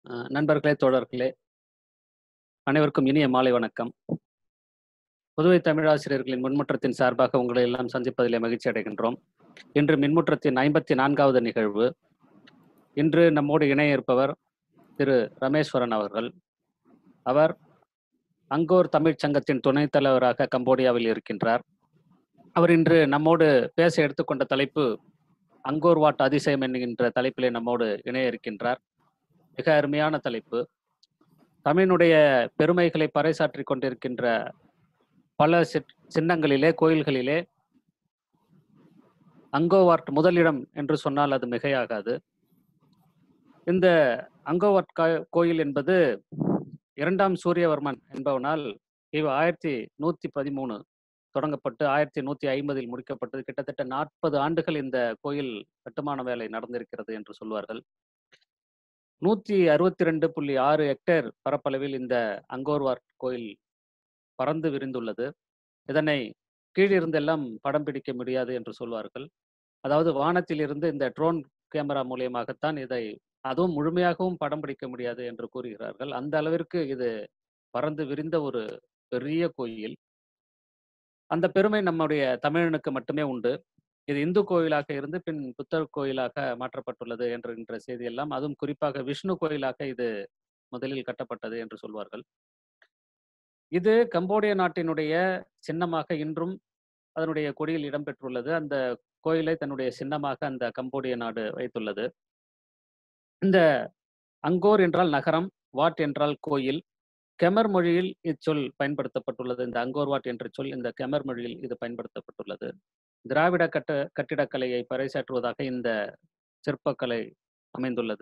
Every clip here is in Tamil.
அஹ் நண்பர்களே தோழர்களே அனைவருக்கும் இனிய மாலை வணக்கம் புதுவை தமிழாசிரியர்களின் முன்முற்றத்தின் சார்பாக உங்களை எல்லாம் சந்திப்பதிலே மகிழ்ச்சி அடைகின்றோம் இன்று மின்முற்றத்தின் ஐம்பத்தி நான்காவது நிகழ்வு இன்று நம்மோடு இணைய இருப்பவர் திரு ரமேஸ்வரன் அவர்கள் அவர் அங்கோர் தமிழ்ச் சங்கத்தின் துணைத் தலைவராக கம்போடியாவில் இருக்கின்றார் அவர் இன்று நம்மோடு பேச எடுத்துக்கொண்ட தலைப்பு அங்கோர் வாட் அதிசயம் என்கின்ற தலைப்பிலே நம்மோடு இணைய இருக்கின்றார் மிக அருமையான தலைப்பு தமிழினுடைய பெருமைகளை பறைசாற்றிக் கொண்டிருக்கின்ற பல சிற்- சின்னங்களிலே கோயில்களிலே அங்கோவார்ட் முதலிடம் என்று சொன்னால் அது மிகையாகாது இந்த அங்கோவார்ட் கா- கோயில் என்பது இரண்டாம் சூரியவர்மன் என்பவனால் இவ ஆயிரத்தி நூத்தி பதிமூணு தொடங்கப்பட்டு ஆயிரத்தி நூத்தி ஐம்பதில் முடிக்கப்பட்டது கிட்டத்தட்ட நாற்பது ஆண்டுகள் இந்த கோயில் கட்டுமான வேலை நடந்திருக்கிறது என்று சொல்வார்கள் நூத்தி அறுபத்தி ரெண்டு புள்ளி ஆறு ஹெக்டேர் பரப்பளவில் இந்த அங்கோர்வார் கோயில் பறந்து விரிந்துள்ளது இதனை கீழிருந்தெல்லாம் படம் பிடிக்க முடியாது என்று சொல்வார்கள் அதாவது வானத்திலிருந்து இந்த ட்ரோன் கேமரா மூலியமாகத்தான் இதை அதுவும் முழுமையாகவும் படம் பிடிக்க முடியாது என்று கூறுகிறார்கள் அந்த அளவிற்கு இது பறந்து விரிந்த ஒரு பெரிய கோயில் அந்த பெருமை நம்முடைய தமிழனுக்கு மட்டுமே உண்டு இது இந்து கோயிலாக இருந்து பின் புத்தர் கோயிலாக மாற்றப்பட்டுள்ளது என்கின்ற செய்தியெல்லாம் அதுவும் குறிப்பாக விஷ்ணு கோயிலாக இது முதலில் கட்டப்பட்டது என்று சொல்வார்கள் இது கம்போடிய நாட்டினுடைய சின்னமாக இன்றும் அதனுடைய கொடியில் இடம்பெற்றுள்ளது அந்த கோயிலை தன்னுடைய சின்னமாக அந்த கம்போடிய நாடு வைத்துள்ளது இந்த அங்கோர் என்றால் நகரம் வாட் என்றால் கோயில் கெமர் மொழியில் இச்சொல் பயன்படுத்தப்பட்டுள்ளது இந்த அங்கோர் வாட் என்ற சொல் இந்த கெமர் மொழியில் இது பயன்படுத்தப்பட்டுள்ளது திராவிட கட்ட கட்டிடக்கலையை பறைசாற்றுவதாக இந்த சிற்பக்கலை அமைந்துள்ளது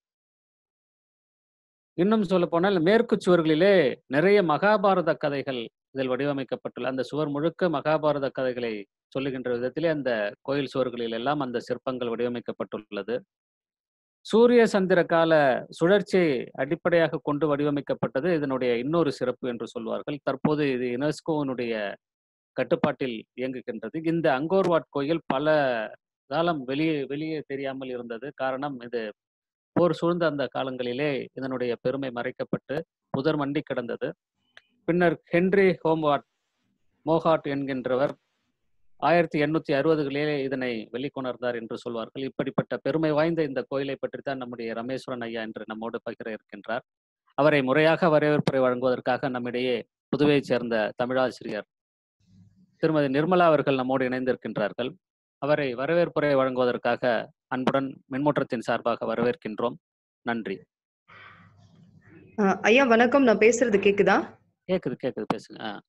இன்னும் சொல்ல போனால் மேற்கு சுவர்களிலே நிறைய மகாபாரத கதைகள் இதில் வடிவமைக்கப்பட்டுள்ள அந்த சுவர் முழுக்க மகாபாரத கதைகளை சொல்லுகின்ற விதத்திலே அந்த கோயில் சுவர்களில் எல்லாம் அந்த சிற்பங்கள் வடிவமைக்கப்பட்டுள்ளது சூரிய சந்திர கால சுழற்சியை அடிப்படையாக கொண்டு வடிவமைக்கப்பட்டது இதனுடைய இன்னொரு சிறப்பு என்று சொல்வார்கள் தற்போது இது யுனெஸ்கோவினுடைய கட்டுப்பாட்டில் இயங்குகின்றது இந்த அங்கோர்வாட் கோயில் பல காலம் வெளியே வெளியே தெரியாமல் இருந்தது காரணம் இது போர் சூழ்ந்த அந்த காலங்களிலே இதனுடைய பெருமை மறைக்கப்பட்டு புதர் மண்டி கிடந்தது பின்னர் ஹென்றி ஹோம்வாட் மோஹாட் என்கின்றவர் ஆயிரத்தி எண்ணூத்தி அறுபதுகளிலே இதனை வெளிக்கொணர்ந்தார் என்று சொல்வார்கள் இப்படிப்பட்ட பெருமை வாய்ந்த இந்த கோயிலை பற்றி தான் நம்முடைய ரமேஸ்வரன் ஐயா என்று நம்மோடு பகிர இருக்கின்றார் அவரை முறையாக வரவேற்புரை வழங்குவதற்காக நம்மிடையே புதுவையைச் சேர்ந்த தமிழாசிரியர் திருமதி நிர்மலா அவர்கள் நம்மோடு இணைந்திருக்கின்றார்கள் அவரை வரவேற்புரை வழங்குவதற்காக அன்புடன் மின்முற்றத்தின் சார்பாக வரவேற்கின்றோம் நன்றி அஹ் ஐயா வணக்கம் நான் பேசுறது கேக்குதா கேக்குது கேக்குது பேசுங்க ஆ,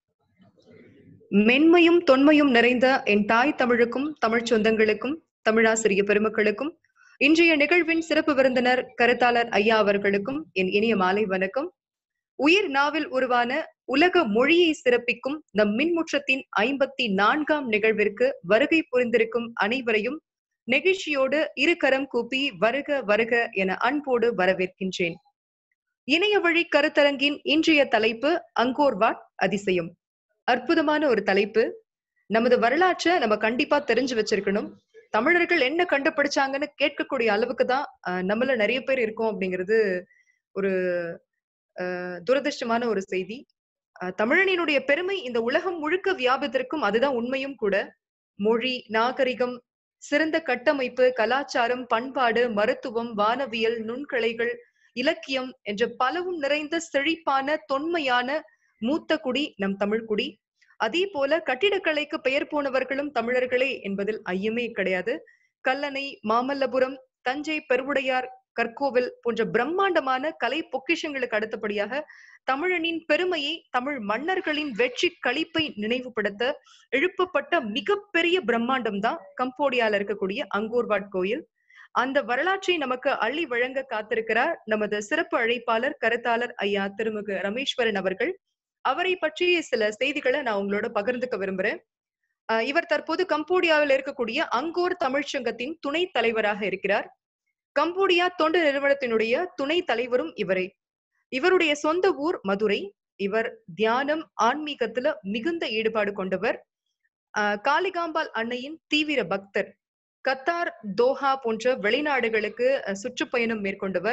மென்மையும் தொன்மையும் நிறைந்த என் தாய் தமிழுக்கும் தமிழ் சொந்தங்களுக்கும் தமிழாசிரிய பெருமக்களுக்கும் இன்றைய நிகழ்வின் சிறப்பு விருந்தினர் கருத்தாளர் ஐயா அவர்களுக்கும் என் இனிய மாலை வணக்கம் உயிர் நாவில் உருவான உலக மொழியை சிறப்பிக்கும் நம் மின்முற்றத்தின் ஐம்பத்தி நான்காம் நிகழ்விற்கு வருகை புரிந்திருக்கும் அனைவரையும் நெகிழ்ச்சியோடு இரு கரம் கூப்பி வருக வருக என அன்போடு வரவேற்கின்றேன் இணைய வழி கருத்தரங்கின் இன்றைய தலைப்பு அங்கோர்வாட் அதிசயம் அற்புதமான ஒரு தலைப்பு நமது வரலாற்றை நம்ம கண்டிப்பா தெரிஞ்சு வச்சிருக்கணும் தமிழர்கள் என்ன கண்டுபிடிச்சாங்கன்னு கேட்கக்கூடிய அளவுக்கு தான் அஹ், நம்மள நிறைய பேர் இருக்கோம் அப்படிங்கிறது ஒரு அஹ், துரதிர்ஷ்டமான ஒரு செய்தி அஹ், தமிழனினுடைய பெருமை இந்த உலகம் முழுக்க வியாபித்திருக்கும் அதுதான் உண்மையும் கூட மொழி நாகரிகம் சிறந்த கட்டமைப்பு கலாச்சாரம் பண்பாடு மருத்துவம் வானவியல் நுண்கலைகள் இலக்கியம் என்ற பலவும் நிறைந்த செழிப்பான தொன்மையான மூத்த குடி நம் தமிழ் குடி அதே போல கட்டிடக்கலைக்கு பெயர் போனவர்களும் தமிழர்களே என்பதில் ஐயமே கிடையாது கல்லணை மாமல்லபுரம் தஞ்சை பெருவுடையார் கற்கோவில் போன்ற பிரம்மாண்டமான கலை பொக்கிஷங்களுக்கு அடுத்தபடியாக தமிழனின் பெருமையை தமிழ் மன்னர்களின் வெற்றி களிப்பை நினைவுபடுத்த எழுப்பப்பட்ட மிகப்பெரிய பிரம்மாண்டம் தான் கம்போடியால இருக்கக்கூடிய அங்கோர்வாட் கோயில் அந்த வரலாற்றை நமக்கு அள்ளி வழங்க காத்திருக்கிறார் நமது சிறப்பு அழைப்பாளர் கருத்தாளர் ஐயா திருமிகு ரமேஸ்வரன் அவர்கள் அவரை பற்றிய சில செய்திகளை நான் உங்களோட பகிர்ந்துக்க விரும்புறேன் அஹ் இவர் தற்போது கம்போடியாவில் இருக்கக்கூடிய அங்கோர் தமிழ்ச்சங்கத்தின் துணை தலைவராக இருக்கிறார் கம்போடியா தொண்டு நிறுவனத்தினுடைய துணை தலைவரும் இவரே இவருடைய சொந்த ஊர் மதுரை இவர் தியானம் ஆன்மீகத்துல மிகுந்த ஈடுபாடு கொண்டவர் அஹ் காளிகாம்பாள் அன்னையின் தீவிர பக்தர் கத்தார் தோஹா போன்ற வெளிநாடுகளுக்கு அஹ், சுற்றுப்பயணம் மேற்கொண்டவர்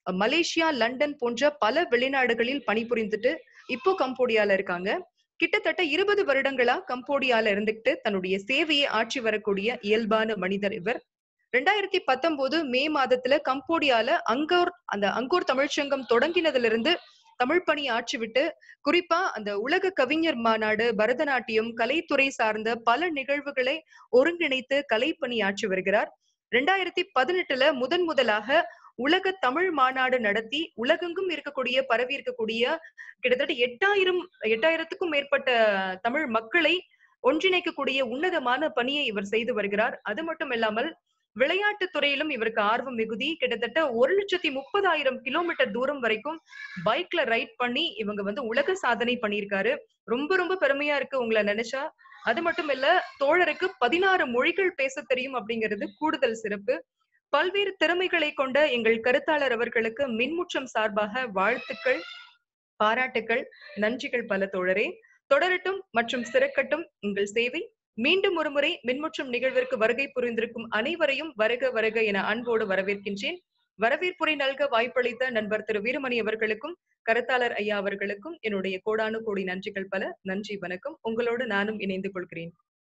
மலேசியா லண்டன் போன்ற பல வெளிநாடுகளில் பணிபுரிந்துட்டு இப்போ கம்போடியால இருக்காங்க கிட்டத்தட்ட இருபது வருடங்களா கம்போடியால இருந்துகிட்டு தன்னுடைய சேவையை ஆற்றி வரக்கூடிய இயல்பான மனிதர் இவர் ரெண்டாயிரத்தி பத்தொன்பது மே மாதத்துல கம்போடியால அங்கோர் அந்த அங்கோர் தமிழ்ச்சங்கம் தொடங்கினதுல இருந்து தமிழ் பணி ஆற்றிவிட்டு குறிப்பா அந்த உலக கவிஞர் மாநாடு பரதநாட்டியம் கலைத்துறை சார்ந்த பல நிகழ்வுகளை ஒருங்கிணைத்து கலைப்பணி ஆற்றி வருகிறார் ரெண்டாயிரத்தி பதினெட்டுல முதன் முதலாக உலக தமிழ் மாநாடு நடத்தி உலகெங்கும் இருக்கக்கூடிய பரவி இருக்கக்கூடிய கிட்டத்தட்ட எட்டாயிரம் எட்டாயிரத்துக்கும் மேற்பட்ட தமிழ் மக்களை ஒன்றிணைக்கக்கூடிய உன்னதமான பணியை இவர் செய்து வருகிறார் அது மட்டும் இல்லாமல் விளையாட்டு துறையிலும் இவருக்கு ஆர்வம் மிகுதி கிட்டத்தட்ட ஒரு லட்சத்தி முப்பதாயிரம் கிலோமீட்டர் தூரம் வரைக்கும் பைக்ல ரைட் பண்ணி இவங்க வந்து உலக சாதனை பண்ணியிருக்காரு ரொம்ப ரொம்ப பெருமையா இருக்கு உங்களை நினைச்சா அது மட்டும் இல்ல தோழருக்கு பதினாறு மொழிகள் பேச தெரியும் அப்படிங்கிறது கூடுதல் சிறப்பு பல்வேறு திறமைகளை கொண்ட எங்கள் கருத்தாளர் அவர்களுக்கு மின்முற்றம் சார்பாக வாழ்த்துக்கள் பாராட்டுக்கள் நன்றிகள் பல தோழரே தொடரட்டும் மற்றும் சிறக்கட்டும் உங்கள் சேவை மீண்டும் ஒருமுறை மின்முற்றம் நிகழ்விற்கு வருகை புரிந்திருக்கும் அனைவரையும் வருக வருக என அன்போடு வரவேற்கின்றேன் வரவேற்புரை நல்க வாய்ப்பளித்த நண்பர் திரு வீரமணி அவர்களுக்கும் கருத்தாளர் ஐயா அவர்களுக்கும் என்னுடைய கோடானு கோடி நன்றிகள் பல நன்றி வணக்கம் உங்களோடு நானும் இணைந்து கொள்கிறேன்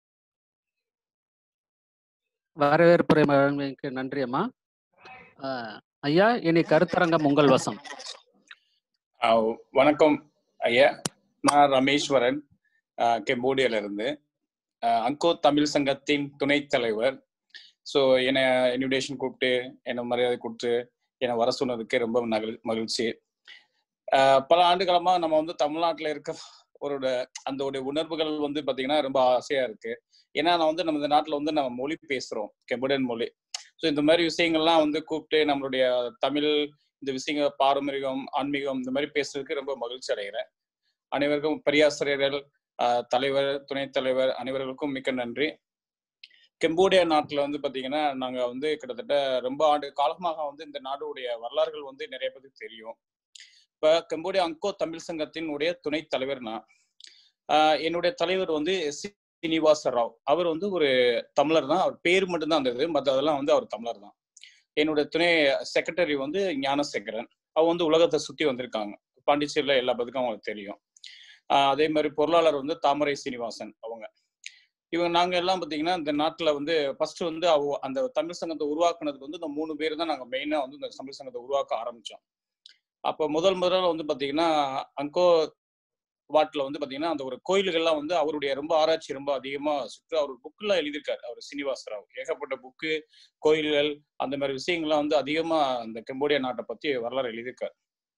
வரவேற்புரை வழங்கியமைக்கு நன்றி அம்மா அஹ், ஐயா இனி கருத்தரங்கம் உங்கள் வசம் ஆஹ் வணக்கம் ஐயா நான் ரமேஸ்வரன் ஆஹ் கெம்போடியால இருந்து ஆஹ் அங்கோ தமிழ் சங்கத்தின் துணைத் தலைவர் ஸோ என்னை இன்விடேஷன் கூப்பிட்டு என்னை மரியாதை கொடுத்து என்னை வர சொன்னதுக்கு ரொம்ப மகிழ் மகிழ்ச்சி ஆஹ் பல ஆண்டு காலமா நம்ம வந்து தமிழ்நாட்டில் இருக்க ஒரு அந்த ஒரு உணர்வுகள் வந்து பாத்தீங்கன்னா ரொம்ப ஆசையா இருக்கு ஏன்னா நான் வந்து நம்ம இந்த நாட்டில் வந்து நம்ம மொழி பேசுறோம் கெம்போடியன் மொழி ஸோ இந்த மாதிரி விஷயங்கள்லாம் வந்து கூப்பிட்டு நம்மளுடைய தமிழ் இந்த விஷயங்கள் பாரம்பரியம் ஆன்மீகம் இந்த மாதிரி பேசுறதுக்கு ரொம்ப மகிழ்ச்சி அடைகிறேன் அனைவருக்கும் பெரியாசிரியர்கள் ஆஹ் தலைவர் துணைத் தலைவர் அனைவர்களுக்கும் மிக்க நன்றி கெம்போடியா நாட்டில் வந்து பார்த்தீங்கன்னா நாங்கள் வந்து கிட்டத்தட்ட ரொம்ப ஆண்டு காலமாக வந்து இந்த நாடுடைய வரலாறுகள் வந்து நிறைய பேருக்கு தெரியும் இப்போ கெம்போடியா அங்கோ தமிழ் சங்கத்தின் உடைய துணைத் தலைவர் நான் ஆஹ் என்னுடைய தலைவர் வந்து சீனிவாச ராவ் அவர் வந்து ஒரு தமிழர் தான் அவர் பேர் மட்டும்தான் அந்த இது மற்ற அதெல்லாம் வந்து அவர் தமிழர் தான் என்னுடைய துணை செக்ரட்டரி வந்து ஞானசேகரன் அவங்க வந்து உலகத்தை சுத்தி வந்திருக்காங்க பாண்டிச்சேரியில எல்லா பதுக்கும் அவங்களுக்கு தெரியும் ஆஹ் அதே மாதிரி பொருளாளர் வந்து தாமரை சீனிவாசன் அவங்க இவங்க நாங்க எல்லாம் பாத்தீங்கன்னா இந்த நாட்டுல வந்து ஃபர்ஸ்ட் வந்து அவ அந்த தமிழ் சங்கத்தை உருவாக்குனதுக்கு வந்து இந்த மூணு பேர் தான் நாங்க மெயினா வந்து இந்த தமிழ் சங்கத்தை உருவாக்க ஆரம்பிச்சோம் அப்போ முதல் முதல்ல வந்து பாத்தீங்கன்னா அங்கோ வாட்டில் வந்து பாத்தீங்கன்னா அந்த ஒரு கோயில்கள்லாம் வந்து அவருடைய ரொம்ப ஆராய்ச்சி ரொம்ப அதிகமா சுற்று அவர் புக்கில் எழுதியிருக்காரு அவர் சீனிவாச ராவ் ஏகப்பட்ட புக்கு கோயில்கள் அந்த மாதிரி விஷயங்கள்லாம் வந்து அதிகமா அந்த கம்போடியா நாட்டை பத்தி வரலாறு எழுதியிருக்காரு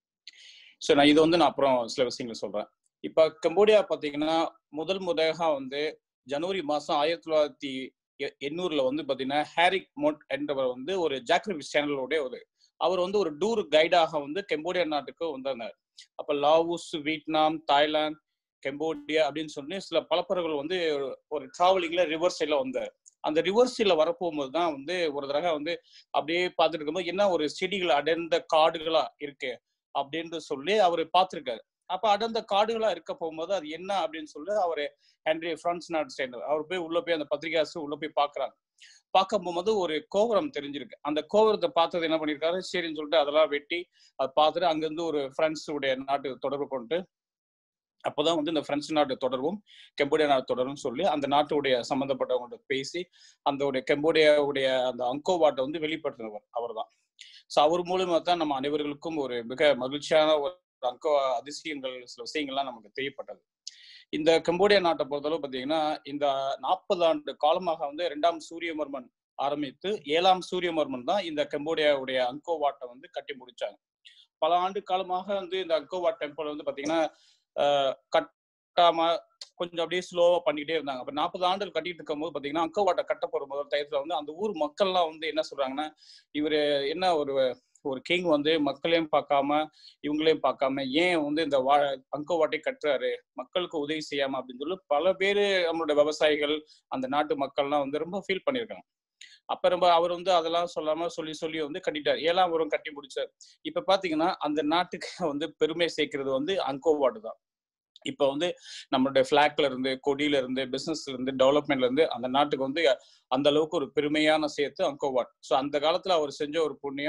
ஸோ நான் இது வந்து நான் அப்புறம் சில விஷயங்களை சொல்றேன் இப்ப கம்போடியா பாத்தீங்கன்னா முதல் முறையாக வந்து ஜனவரி மாசம் ஆயிரத்தி தொள்ளாயிரத்தி எ- எண்ணூறுல வந்து பாத்தீங்கன்னா ஹாரிக் மோட் என்றவர் வந்து ஒரு ஜாக்ரபிஸ் சேனலோட ஒரு அவர் வந்து ஒரு டூர் கைடாக வந்து கம்போடியா நாட்டுக்கு வந்திருந்தார் அப்ப லாவுஸ் வியட்நாம் தாய்லாந்து கம்போடியா அப்படின்னு சொல்லி சில பலப்பர்கள் வந்து ஒரு டிராவலிங்ல ரிவர் சைட்ல வந்தார் அந்த ரிவர் சைட்ல வரப்போகும்போது தான் வந்து ஒரு தடவை வந்து அப்படியே பார்த்துட்டு இருக்கும்போது என்ன ஒரு செடிகள் அடர்ந்த காடுகளா இருக்கு அப்படின்னு சொல்லி அவர் பார்த்திருக்காரு அப்ப அடர்ந்த காடுகளா இருக்க போகும்போது அது என்ன அப்படின்னு சொல்லி அவர் ஹென்ரி பிரான்ஸ் நாட் சேர்ந்தவர் அவர் போய் உள்ள போய் அந்த பத்திரிகாசு உள்ள போய் பாக்குறாங்க பார்க்க போகும்போது ஒரு கோபுரம் தெரிஞ்சிருக்கு அந்த கோபுரத்தை பார்த்தது என்ன பண்ணிருக்காரு சரின்னு சொல்லிட்டு அதெல்லாம் வெட்டி அதை பார்த்துட்டு அங்கிருந்து ஒரு பிரெஞ்சு உடைய நாட்டு தொடர்பு கொண்டு அப்போதான் வந்து இந்த பிரெஞ்சு நாட்டு தொடர்பும் கெம்போடியா நாட்டு தொடர்பும் சொல்லி அந்த நாட்டுடைய சம்பந்தப்பட்டவங்கள்ட்ட பேசி அந்த உடைய கெம்போடியாவுடைய அந்த அங்கோவாட்டை வந்து வெளிப்படுத்தினவர் அவர்தான் ஸோ அவர் மூலியமா தான் நம்ம அனைவர்களுக்கும் ஒரு மிக மகிழ்ச்சியான ஒரு அங்கோ அதிசயங்கள் சில விஷயங்கள்லாம் நமக்கு தெரியப்பட்டது இந்த கம்போடியா நாட்டை பொறுத்தளவு பார்த்தீங்கன்னா இந்த நாற்பது ஆண்டு காலமாக வந்து இரண்டாம் சூரியவர்மன் ஆரம்பித்து ஏழாம் சூரியவர்மன் தான் இந்த கம்போடியாவுடைய அங்கோவாட்டை வந்து கட்டி முடிச்சாங்க பல ஆண்டு காலமாக வந்து இந்த அங்கோவாட் டெம்பிள் வந்து பாத்தீங்கன்னா ஆஹ் கட்டாம கொஞ்சம் அப்படியே ஸ்லோவா பண்ணிக்கிட்டே இருந்தாங்க அப்ப நாற்பது ஆண்டுகள் கட்டிட்டு இருக்கும்போது பாத்தீங்கன்னா அங்கோவாட்டை கட்ட போற முதல் டயத்துல வந்து அந்த ஊர் மக்கள்லாம் வந்து என்ன சொல்றாங்கன்னா இவரு என்ன ஒரு ஒரு கிங் வந்து மக்களையும் பார்க்காம இவங்களையும் பார்க்காம ஏன் வந்து இந்த வா அங்கோவாட்டை கட்டுறாரு மக்களுக்கு உதவி செய்யாம அப்படின்னு சொல்லி பல பேர் நம்மளோட விவசாயிகள் அந்த நாட்டு மக்கள்லாம் வந்து ரொம்ப ஃபீல் பண்ணியிருக்காங்க அப்ப ரொம்ப அவர் வந்து அதெல்லாம் சொல்லாம சொல்லி சொல்லி வந்து கட்டிட்டார் ஏழாம் வரும் கட்டி முடிச்சார் இப்ப பாத்தீங்கன்னா அந்த நாட்டுக்கு வந்து பெருமை சேர்க்கிறது வந்து அங்கோவாடு தான் இப்ப வந்து நம்மளுடைய பிளாக்ல இருந்து கொடியில இருந்து பிசினஸ்ல இருந்து டெவலப்மெண்ட்ல இருந்து அந்த நாட்டுக்கு வந்து அந்த அளவுக்கு ஒரு பெருமையான சேர்த்து அங்கோவாட் ஸோ அந்த காலத்துல அவர் செஞ்ச ஒரு புண்ணியம்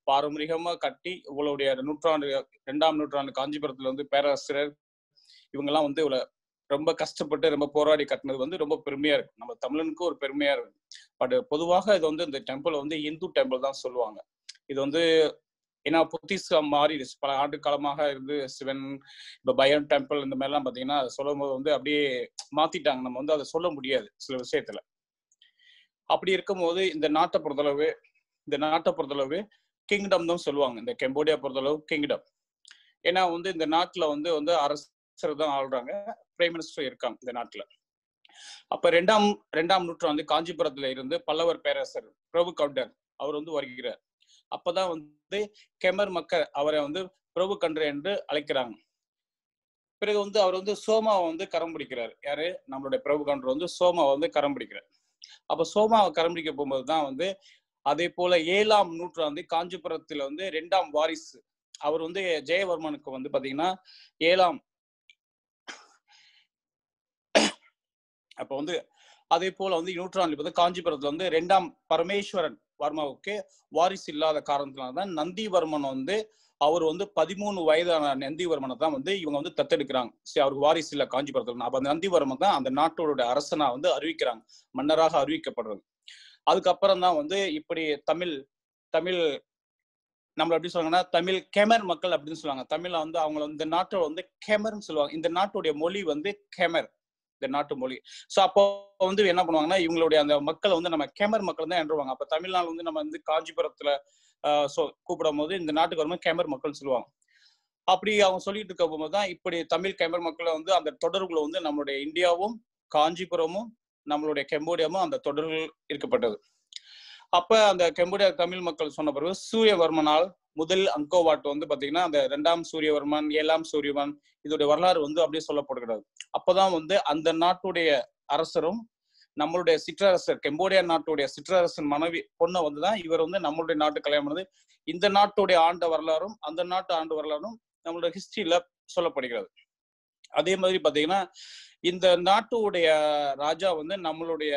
பாரம்பரியமா கட்டி இவங்களுடைய நூற்றாண்டு இரண்டாம் நூற்றாண்டு காஞ்சிபுரத்துல வந்து பேராசிரியர் இவங்கெல்லாம் வந்து இவ்வளவு ரொம்ப கஷ்டப்பட்டு ரொம்ப போராடி கட்டினது வந்து ரொம்ப பெருமையா இருக்கு நம்ம தமிழனுக்கு ஒரு பெருமையா இருக்கு பட் பொதுவாக இது வந்து இந்த டெம்பிள் வந்து இந்து டெம்பிள் தான் சொல்லுவாங்க இது வந்து ஏன்னா புத்திசா மாறிடுச்சு பல ஆண்டு காலமாக இருந்து சிவன் இப்ப பயம் டெம்பிள் இந்த மாதிரிலாம் பாத்தீங்கன்னா அதை சொல்லும் போது வந்து அப்படியே மாத்திட்டாங்க நம்ம வந்து அதை சொல்ல முடியாது சில விஷயத்துல அப்படி இருக்கும்போது இந்த நாட்டை பொறுத்தளவு இந்த நாட்டை பொறுத்தளவு கிங்டம் தான் சொல்லுவாங்க இந்த கெம்போடியா பொறுத்தளவு கிங்டம் ஏன்னா வந்து இந்த நாட்டுல வந்து வந்து அரசர் தான் ஆள்றாங்க பிரைம் மினிஸ்டர் இருக்காங்க இந்த நாட்டுல அப்ப ரெண்டாம் ரெண்டாம் நூற்றாண்டு காஞ்சிபுரத்துல இருந்து பல்லவர் பேரரசர் பிரபு கவுண்டர் அவர் வந்து வருகிறார் அப்பதான் வந்து கெமர் மக்கள் அவரை வந்து பிரபு கன்று என்று அழைக்கிறாங்க பிறகு வந்து அவர் வந்து சோமாவை வந்து கரம் பிடிக்கிறார் யாரு நம்மளுடைய பிரபு கவுண்டர் வந்து சோமாவை வந்து கரம் பிடிக்கிறார் அப்ப சோமாவை கரம் பிடிக்க போகும்போது தான் வந்து அதே போல ஏழாம் நூற்றாண்டு காஞ்சிபுரத்துல வந்து ரெண்டாம் வாரிசு அவர் வந்து ஜெயவர்மனுக்கு வந்து பாத்தீங்கன்னா ஏழாம் அப்ப வந்து அதே போல வந்து நூற்றாண்டு வந்து காஞ்சிபுரத்துல வந்து ரெண்டாம் பரமேஸ்வரன் வர்மாவுக்கு வாரிசு இல்லாத காரணத்தினாலதான் நந்திவர்மன் வந்து அவர் வந்து பதிமூணு வயதான நந்திவர்மனை தான் வந்து இவங்க வந்து தத்தெடுக்கிறாங்க சரி அவருக்கு வாரிசு இல்ல காஞ்சிபுரத்துல அப்ப அந்த நந்திவர்மன் தான் அந்த நாட்டோட அரசனா வந்து அறிவிக்கிறாங்க மன்னராக அறிவிக்கப்படுறது அதுக்கப்புறம் தான் வந்து இப்படி தமிழ் தமிழ் நம்மள எப்படி சொல்லுவாங்கன்னா தமிழ் கெமர் மக்கள் அப்படின்னு சொல்லுவாங்க தமிழ்ல வந்து அவங்க இந்த நாட்டோட வந்து கெமர்னு சொல்லுவாங்க இந்த நாட்டுடைய மொழி வந்து கெமர் இந்த நாட்டு மொழி சோ அப்போ வந்து என்ன பண்ணுவாங்கன்னா இவங்களுடைய அந்த மக்களை வந்து நம்ம கேமர் மக்கள் தான் என்றுவாங்க அப்ப தமிழ்நாடு வந்து நம்ம வந்து காஞ்சிபுரத்துல ஆஹ் so கூப்பிடும் போது இந்த நாட்டுக்கு வரும்போது கேமர் மக்கள் சொல்லுவாங்க அப்படி அவங்க சொல்லிட்டு இருக்க போகும்போது தான் இப்படி தமிழ் கேமர் மக்களை வந்து அந்த தொடர்புல வந்து நம்மளுடைய இந்தியாவும் காஞ்சிபுரமும் நம்மளுடைய கெம்போடியாவும் அந்த தொடர்கள் இருக்கப்பட்டது அப்ப அந்த கெம்போடியா தமிழ் மக்கள் சொன்ன பிறகு சூரியவர்மனால் முதல் அங்கோவாட் வந்து பாத்தீங்கன்னா அந்த இரண்டாம் சூரியவர்மன் ஏழாம் சூரியவன் இதோடைய வரலாறு வந்து அப்படியே சொல்லப்படுகிறது அப்பதான் வந்து அந்த நாட்டுடைய அரசரும் நம்மளுடைய சிற்றரசர் கெம்போடியா நாட்டுடைய சிற்றரசன் மனைவி பொண்ணை வந்துதான் இவர் வந்து நம்மளுடைய நாட்டு கல்யாணம் பண்ணது இந்த நாட்டுடைய ஆண்ட வரலாறும் அந்த நாட்டு ஆண்டு வரலாறும் நம்மளுடைய ஹிஸ்டரியில சொல்லப்படுகிறது அதே மாதிரி பாத்தீங்கன்னா இந்த நாட்டுடைய ராஜா வந்து நம்மளுடைய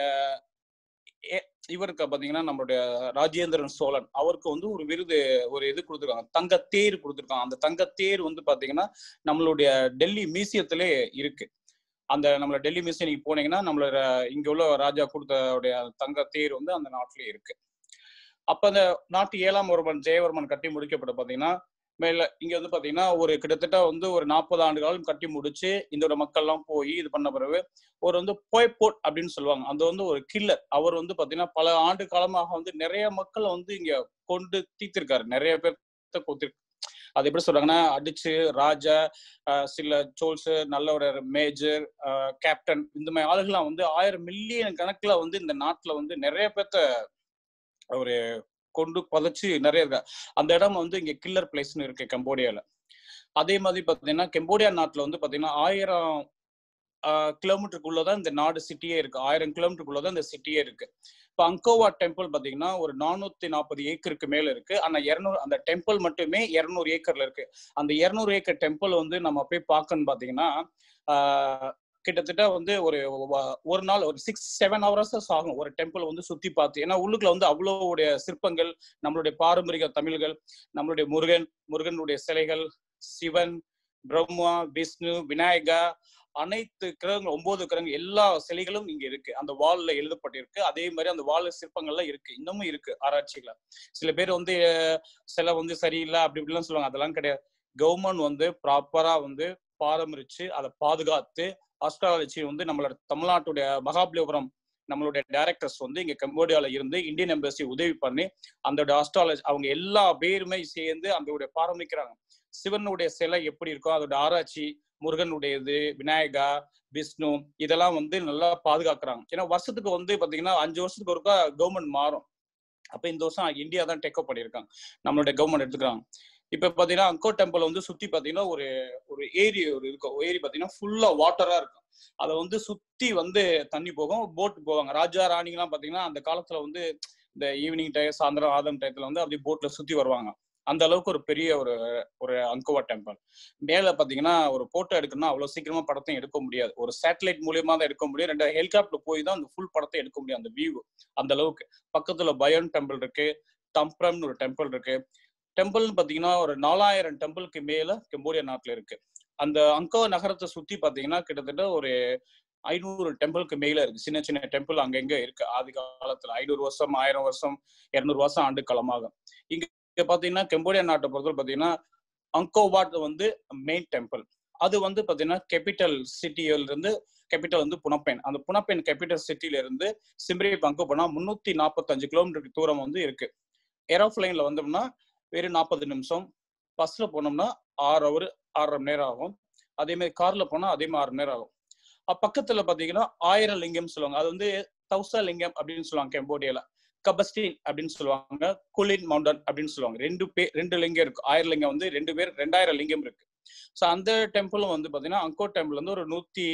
ஏ- இவருக்கு பாத்தீங்கன்னா நம்மளுடைய ராஜேந்திரன் சோழன் அவருக்கு வந்து ஒரு விருது ஒரு இது கொடுத்துருக்காங்க தங்கத்தேர் கொடுத்துருக்காங்க அந்த தங்கத்தேர் வந்து பாத்தீங்கன்னா நம்மளுடைய டெல்லி மியூசியத்திலே இருக்கு அந்த நம்மள டெல்லி மியூசியம் நீங்க போனீங்கன்னா நம்மளோட இங்க உள்ள ராஜா கொடுத்தோடைய தங்க தேர் வந்து அந்த நாட்டிலே இருக்கு அப்ப அந்த நாட்டு ஏழாம் ஒருவன் ஜெயவர்மன் கட்டி முடிக்கப்பட்ட பாத்தீங்கன்னா மேல இங்க வந்து பாத்தீங்கன்னா ஒரு கிட்டத்தட்ட வந்து ஒரு நாற்பது ஆண்டு காலம் கட்டி முடிச்சு இந்த மக்கள் எல்லாம் போய் இது பண்ண பிறகு ஒரு வந்து போய்போட் அப்படின்னு சொல்லுவாங்க அந்த வந்து ஒரு கில்லர் அவர் வந்து பாத்தீங்கன்னா பல ஆண்டு காலமாக வந்து நிறைய மக்களை வந்து இங்க கொண்டு தீர்த்திருக்காரு நிறைய பேர் கொத்து அது எப்படி சொல்றாங்கன்னா அடிச்சு ராஜா ஆஹ் சில சோல்ஸ் நல்ல ஒரு மேஜர் கேப்டன் இந்த மாதிரி ஆளுகள்லாம் வந்து ஆயிரம் மில்லியன் கணக்குல வந்து இந்த நாட்டுல வந்து நிறைய பேர்த்த ஒரு கொண்டு புதைச்சு நிறைய இருக்கா அந்த இடம் வந்து இங்க கில்லர் பிளேஸ்னு இருக்கு கம்போடியால அதே மாதிரி பாத்தீங்கன்னா கம்போடியா நாட்டுல வந்து பாத்தீங்கன்னா ஆயிரம் கிலோமீட்டருக்குள்ளதான் இந்த நாடு சிட்டியே இருக்கு ஆயிரம் கிலோமீட்டருக்குள்ளதான் இந்த சிட்டியே இருக்கு இப்போ அங்கோவா டெம்பிள் பாத்தீங்கன்னா ஒரு நானூத்தி நாற்பது ஏக்கருக்கு மேல இருக்கு ஆனா இருநூறு அந்த டெம்பிள் மட்டுமே இருநூறு ஏக்கர்ல இருக்கு அந்த இருநூறு ஏக்கர் டெம்பிள் வந்து நம்ம போய் பார்க்கணும் பாத்தீங்கன்னா ஆஹ் கிட்டத்தட்ட வந்து ஒரு வ- ஒரு நாள் ஒரு சிக்ஸ் செவன் ஹவர்ஸ் ஆகும் ஒரு டெம்பிள் வந்து சுத்தி பார்த்து ஏன்னா உள்ளுக்குள்ள வந்து அவ்வளோடைய சிற்பங்கள் நம்மளுடைய பாரம்பரிய தமிழ்கள் நம்மளுடைய முருகன் முருகனுடைய சிலைகள் சிவன் பிரம்மா விஷ்ணு விநாயகா அனைத்து கிரகங்கள் ஒன்பது கிரகங்கள் எல்லா சிலைகளும் இங்க இருக்கு அந்த வால்ல எழுதப்பட்டிருக்கு அதே மாதிரி அந்த வால் சிற்பங்கள்லாம் இருக்கு இன்னமும் இருக்கு ஆராய்ச்சிகள சில பேர் வந்து அஹ், சிலை வந்து சரியில்லை அப்படி இப்படிலாம் சொல்லுவாங்க அதெல்லாம் கிடையாது கவர்மெண்ட் வந்து ப்ராப்பரா வந்து பாரம்பரிச்சு அதை பாதுகாத்து ஆஸ்ட்ராலஜி வந்து நம்மளோட தமிழ்நாட்டுடைய மகாபலிபுரம் நம்மளுடைய டைரக்டர்ஸ் வந்து இங்க கம்போடியால இருந்து இந்தியன் எம்பசி உதவி பண்ணி அந்த ஆஸ்ட்ராலஜி அவங்க எல்லா பேருமே சேர்ந்து அந்த பாரம்பிக்கிறாங்க சிவனுடைய சிலை எப்படி இருக்கோ அதோட ஆராய்ச்சி முருகனுடையது விநாயகா விஷ்ணு இதெல்லாம் வந்து நல்லா பாதுகாக்கிறாங்க ஏன்னா வருஷத்துக்கு வந்து பாத்தீங்கன்னா அஞ்சு வருஷத்துக்கு ஒருக்கா கவர்மெண்ட் மாறும் அப்ப இந்த வருஷம் இந்தியா தான் டேக்கப் பண்ணியிருக்காங்க நம்மளுடைய கவர்மெண்ட் எடுத்துக்கிறாங்க இப்ப பாத்தீங்கன்னா அங்கோ டெம்பிள் வந்து சுத்தி பாத்தீங்கன்னா ஒரு ஒரு ஏரி ஒரு இருக்கும் ஏரி பாத்தீங்கன்னா ஃபுல்லா வாட்டரா இருக்கும் அதை வந்து சுத்தி வந்து தண்ணி போகும் போட் போவாங்க ராஜா ராணிங்கெல்லாம் பாத்தீங்கன்னா அந்த காலத்துல வந்து இந்த ஈவினிங் டயம் சாயந்தரம் ஆதம் டயத்துல வந்து அப்படியே போட்ல சுத்தி வருவாங்க அந்த அளவுக்கு ஒரு பெரிய ஒரு ஒரு அங்கோவா டெம்பிள் மேல பாத்தீங்கன்னா ஒரு போட்டோ எடுக்கணும்னா அவ்வளவு சீக்கிரமா படத்தையும் எடுக்க முடியாது ஒரு சேட்டலைட் மூலியமா தான் எடுக்க முடியும் ரெண்டு ஹெலிகாப்டர் போய் தான் அந்த ஃபுல் படத்தை எடுக்க முடியும் அந்த வியூ அந்த அளவுக்கு பக்கத்துல பயோன் டெம்பிள் இருக்கு தம்ப்ரம்னு ஒரு டெம்பிள் இருக்கு டெம்பிள்னு பாத்தீங்கன்னா ஒரு நாலாயிரம் டெம்பிளுக்கு மேல கம்போடியா நாட்டுல இருக்கு அந்த அங்கோ நகரத்தை சுத்தி பாத்தீங்கன்னா கிட்டத்தட்ட ஒரு ஐநூறு டெம்பிளுக்கு மேல இருக்கு சின்ன சின்ன டெம்பிள் அங்கங்க இருக்கு ஆதி காலத்துல ஐநூறு வருஷம் ஆயிரம் வருஷம் இருநூறு வருஷம் ஆண்டு காலமாக இங்க பாத்தீங்கன்னா கம்போடியா நாட்டை பொறுத்தவரை பாத்தீங்கன்னா அங்கோவாட் வந்து மெயின் டெம்பிள் அது வந்து பாத்தீங்கன்னா கேபிட்டல் சிட்டியில இருந்து கேபிட்டல் வந்து புனப்பென் அந்த புனப்பென் கேபிட்டல் சிட்டில இருந்து சிம்ரீப் அங்க போனா முன்னூத்தி நாற்பத்தஞ்சு கிலோமீட்டருக்கு தூரம் வந்து இருக்கு ஏரோப்ளைன்ல வந்தோம்னா வெறும் நாற்பது நிமிஷம் பஸ்ல போனோம்னா ஆறு ஹவர் ஆறரை மணி நேரம் ஆகும் அதே மாதிரி கார்ல போனா அதே மாதிரி ஆறு மணி நேரம் ஆகும் அப்ப பக்கத்துல பாத்தீங்கன்னா ஆயிரம் லிங்கம் சொல்லுவாங்க அது வந்து தௌசா லிங்கம் அப்படின்னு சொல்லுவாங்க கம்போடியால கபஸ்டின் அப்படின்னு சொல்லுவாங்க குலின் மவுண்டன் அப்படின்னு சொல்லுவாங்க ரெண்டு பேர் ரெண்டு லிங்கம் இருக்கு ஆயிரம் லிங்கம் வந்து ரெண்டு பேர் ரெண்டாயிரம் லிங்கம் இருக்கு ஸோ அந்த டெம்பிளும் வந்து பாத்தீங்கன்னா அங்கோ டெம்பிள் வந்து ஒரு நூத்தி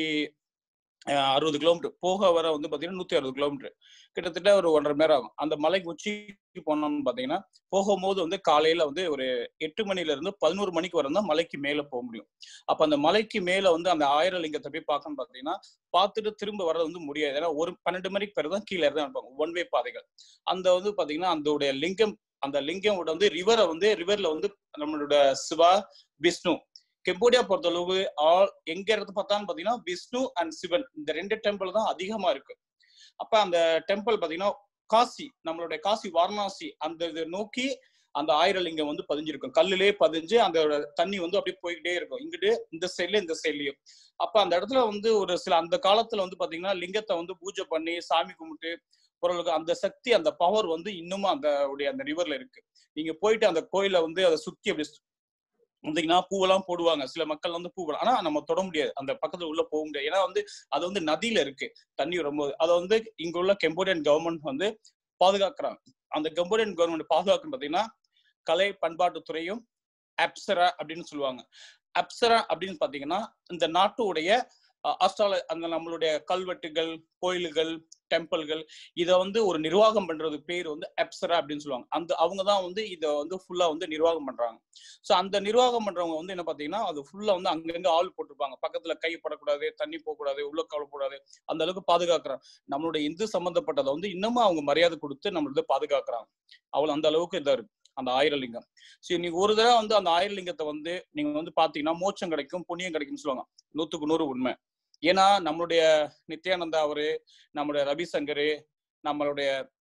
அறுபது கிலோமீட்டர் போக வர வந்து பாத்தீங்கன்னா நூத்தி அறுபது கிலோமீட்டர் கிட்டத்தட்ட ஒரு ஒன்றரை மணி நேரம் ஆகும் அந்த மலைக்கு உச்சிக்கு போனோம்னு பாத்தீங்கன்னா போகும்போது வந்து காலையில வந்து ஒரு எட்டு மணில இருந்து பதினோரு மணிக்கு வரை தான் மலைக்கு மேல போக முடியும் அப்ப அந்த மலைக்கு மேல வந்து அந்த ஆயிரம் லிங்கத்தை போய் பார்க்கணும்னு பாத்தீங்கன்னா பார்த்துட்டு திரும்ப வர்றது வந்து முடியாது ஏன்னா ஒரு பன்னெண்டு மணிக்கு பிறகு தான் கீழே இருந்து அனுப்பாங்க ஒன் வே பாதைகள் அந்த வந்து பாத்தீங்கன்னா அந்த லிங்கம் அந்த லிங்கம் வந்து ரிவரை வந்து ரிவர்ல வந்து நம்மளோட சிவா விஷ்ணு கெம்போடியா பொறுத்தளவு ஆல் எங்க இடத்து பார்த்தாலும் பாத்தீங்கன்னா விஷ்ணு அண்ட் சிவன் இந்த ரெண்டு டெம்பிள் தான் அதிகமா இருக்கு அப்ப அந்த டெம்பிள் பாத்தீங்கன்னா காசி நம்மளுடைய காசி வாரணாசி அந்த இதை நோக்கி அந்த ஆயிரலிங்கம் வந்து பதிஞ்சிருக்கும் கல்லுலே பதிஞ்சு அந்த தண்ணி வந்து அப்படியே போய்கிட்டே இருக்கும் இங்கிட்டு இந்த சைட்ல இந்த சைட்லயும் அப்ப அந்த இடத்துல வந்து ஒரு சில அந்த காலத்துல வந்து பாத்தீங்கன்னா லிங்கத்தை வந்து பூஜை பண்ணி சாமி கும்பிட்டு பொருளுக்கு அந்த சக்தி அந்த பவர் வந்து இன்னமும் அந்த உடைய அந்த ரிவர்ல இருக்கு நீங்க போயிட்டு அந்த கோயில வந்து அதை சுத்தி அப்படி வந்தீங்கன்னா பூவெல்லாம் போடுவாங்க சில மக்கள் வந்து பூ ஆனா நம்ம தொட முடியாது அந்த பக்கத்துல உள்ள போக முடியாது ஏன்னா வந்து அது வந்து நதியில இருக்கு தண்ணி வரும்போது அதை வந்து இங்க உள்ள கம்போடியன் கவர்மெண்ட் வந்து பாதுகாக்கிறாங்க அந்த கம்போடியன் கவர்மெண்ட் பாதுகாக்கணும் பாத்தீங்கன்னா கலை பண்பாட்டுத்துறையும் அப்சரா அப்படின்னு சொல்லுவாங்க அப்சரா அப்படின்னு பாத்தீங்கன்னா இந்த நாட்டுடைய ஆஸ்திரால அந்த நம்மளுடைய கல்வெட்டுகள் கோயில்கள் டெம்பிள்கள் இதை வந்து ஒரு நிர்வாகம் பண்றது பேர் வந்து அப்சரா அப்படின்னு சொல்லுவாங்க அந்த அவங்க தான் வந்து இதை வந்து ஃபுல்லா வந்து நிர்வாகம் பண்றாங்க ஸோ அந்த நிர்வாகம் பண்றவங்க வந்து என்ன பாத்தீங்கன்னா அது ஃபுல்லா வந்து அங்கங்க ஆள் போட்டிருப்பாங்க பக்கத்துல கை படக்கூடாது தண்ணி போகக்கூடாது உள்ள கவலைப்படாது அந்த அளவுக்கு பாதுகாக்கிறாங்க நம்மளுடைய இந்து சம்பந்தப்பட்டதை வந்து இன்னமும் அவங்க மரியாதை கொடுத்து நம்மளது பாதுகாக்கிறாங்க அவ்வளவு அந்த அளவுக்கு இதா இருக்கு அந்த ஆயிரலிங்கம் சரி நீங்க ஒரு தடவை வந்து அந்த ஆயிரலிங்கத்தை வந்து நீங்க வந்து பாத்தீங்கன்னா மோட்சம் கிடைக்கும் புண்ணியம் கிடைக்கும்னு சொல்லுவாங்க நூத்துக்கு நூறு உண்மை ஏன்னா நம்மளுடைய நித்யானந்தா அவரு நம்மளுடைய ரவிசங்கர் நம்மளுடைய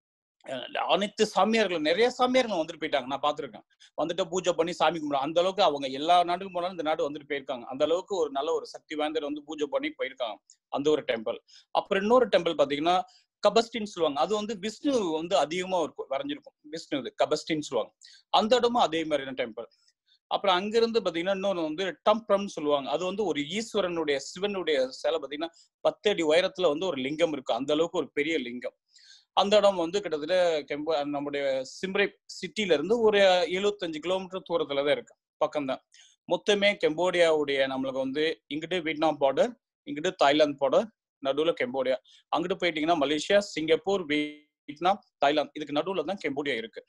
அனைத்து சாமியார்கள் நிறைய சாமியார்கள் வந்துட்டு போயிட்டாங்க நான் பாத்திருக்கேன் வந்துட்டு பூஜை பண்ணி சாமி கும்பிடும் அந்த அளவுக்கு அவங்க எல்லா நாட்டுக்கும் போனாலும் இந்த நாடு வந்துட்டு போயிருக்காங்க அந்த அளவுக்கு ஒரு நல்ல ஒரு சக்தி வாய்ந்தர் வந்து பூஜை பண்ணி போயிருக்காங்க அந்த ஒரு டெம்பிள் அப்புறம் இன்னொரு டெம்பிள் பாத்தீங்கன்னா கபஸ்டின்னு சொல்லுவாங்க அது வந்து விஷ்ணு வந்து அதிகமா இருக்கும் வரைஞ்சிருக்கும் விஷ்ணு இது கபஸ்டின்னு சொல்லுவாங்க அந்த இடமும் அதே மாதிரியான டெம்பிள் அப்புறம் அங்கிருந்து பாத்தீங்கன்னா இன்னொன்று வந்து டம்ப்ரம் சொல்லுவாங்க அது வந்து ஒரு ஈஸ்வரனுடைய சிவனுடைய சிலை பாத்தீங்கன்னா பத்து அடி உயரத்துல வந்து ஒரு லிங்கம் இருக்கு அந்த அளவுக்கு ஒரு பெரிய லிங்கம் அந்த இடம் வந்து கிட்டத்தட்ட கெம்போ நம்முடைய சிம்ரை சிட்டில இருந்து ஒரு எழுபத்தஞ்சு கிலோமீட்டர் தூரத்துல தான் இருக்கு பக்கம்தான் மொத்தமே கெம்போடியாவுடைய நம்மளுக்கு வந்து இங்கிட்டு வியட்நாம் பார்டர் இங்கிட்டு தாய்லாந்து பார்டர் நடுவுல கெம்போடியா அங்கிட்டு போயிட்டீங்கன்னா மலேசியா சிங்கப்பூர் வியட்நாம் தாய்லாந்து இதுக்கு நடுவுல தான் கெம்போடியா இருக்கு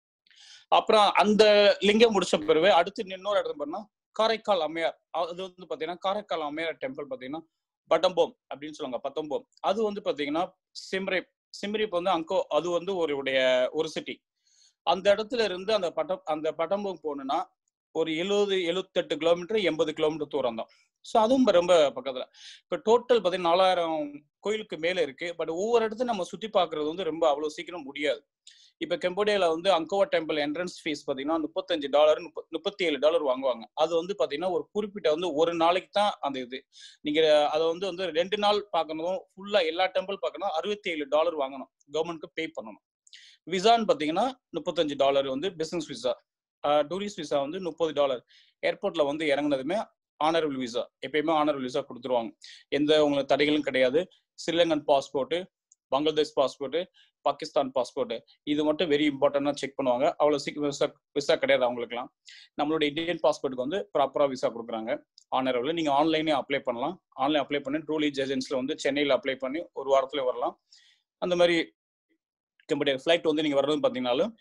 அப்புறம் அந்த லிங்கம் முடிச்ச பிறகு அடுத்து இன்னொரு இடத்துல பாருன்னா காரைக்கால் அம்மையார் அது வந்து பாத்தீங்கன்னா காரைக்கால் அம்மையார் டெம்பிள் பாத்தீங்கன்னா பட்டம்போம் அப்படின்னு சொல்லுவாங்க பத்தம்போம் அது வந்து பாத்தீங்கன்னா சிம்ரேப் சிம்ரிப் வந்து அங்கோ அது வந்து ஒரு உடைய ஒரு சிட்டி அந்த இடத்துல இருந்து அந்த பட்டம் அந்த பட்டம்போம் போகணும்னா ஒரு எழுபது எழுபத்தெட்டு கிலோமீட்டர் எண்பது கிலோமீட்டர் தூரம் தான் ஸோ அதுவும் ரொம்ப பக்கத்துல இப்போ டோட்டல் பார்த்தீங்கன்னா நாலாயிரம் கோயிலுக்கு மேல இருக்கு பட் ஒவ்வொரு இடத்தையும் நம்ம சுத்தி பார்க்கறது வந்து ரொம்ப அவ்வளவு சீக்கிரம் முடியாது இப்ப கம்போடியால வந்து அங்கோவா டெம்பிள் என்ட்ரன்ஸ் ஃபீஸ் பாத்தீங்கன்னா முப்பத்தஞ்சு டாலர் முப்பத்தி ஏழு டாலர் வாங்குவாங்க அது வந்து பாத்தீங்கன்னா ஒரு குறிப்பிட்ட வந்து ஒரு நாளைக்கு தான் அந்த இது நீங்க அதை வந்து வந்து ரெண்டு நாள் பார்க்கணும் ஃபுல்லா எல்லா டெம்பிள் பார்க்கணும் அறுபத்தி ஏழு டாலர் வாங்கணும் கவர்மெண்ட்க்கு பே பண்ணணும் விசான்னு பாத்தீங்கன்னா முப்பத்தஞ்சு டாலர் வந்து பிசினஸ் விசா டூரிஸ்ட் விசா வந்து முப்பது டாலர் ஏர்போர்ட்ல வந்து இறங்குனதுமே ஆனரபிள் விசா எப்பயுமே ஆனரபிள் விசா கொடுத்துருவாங்க எந்த உங்களுக்கு தடைகளும் கிடையாது Sri Lankan passport Bangladesh passport Pakistan passport இது மட்டும் வெரி இம்பார்ட்டன்டா செக் பண்ணுவாங்க அவ்வளவு சீக்கிரம் விசா விசா கிடையாது அவங்களுக்குலாம் நம்மளோட இந்தியன் பாஸ்போர்ட்டுக்கு வந்து ப்ராப்பரா விசா கொடுக்குறாங்க ஆனரபிள் நீங்க ஆன்லைனே அப்ளை பண்ணலாம் ஆன்லைன் அப்ளை பண்ணி ட்ரூலீஜ் ஏஜென்ட்ஸ்ல வந்து சென்னையில் அப்ளை பண்ணி ஒரு வாரத்துல வரலாம் அந்த மாதிரி கம்பெனி ஃபிளைட் வந்து நீங்க வர்றது பார்த்தீங்கன்னாலும்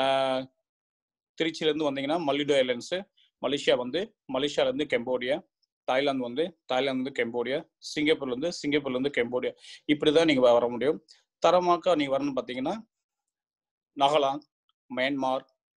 திருச்சியில இருந்து வந்தீங்கன்னா மல்லிடோ ஏர்லைன்ஸ் மலேசியா வந்து மலேசியால இருந்து கம்போடியா தாய்லாந்து வந்து தாய்லாந்து வந்து கம்போடியா சிங்கப்பூர்ல இருந்து சிங்கப்பூர்ல இருந்து கம்போடியா இப்படிதான் நீங்க வர முடியும் தரமாக்க நீங்க வரணும்னு பாத்தீங்கன்னா நாகாலாந்து மியான்மார்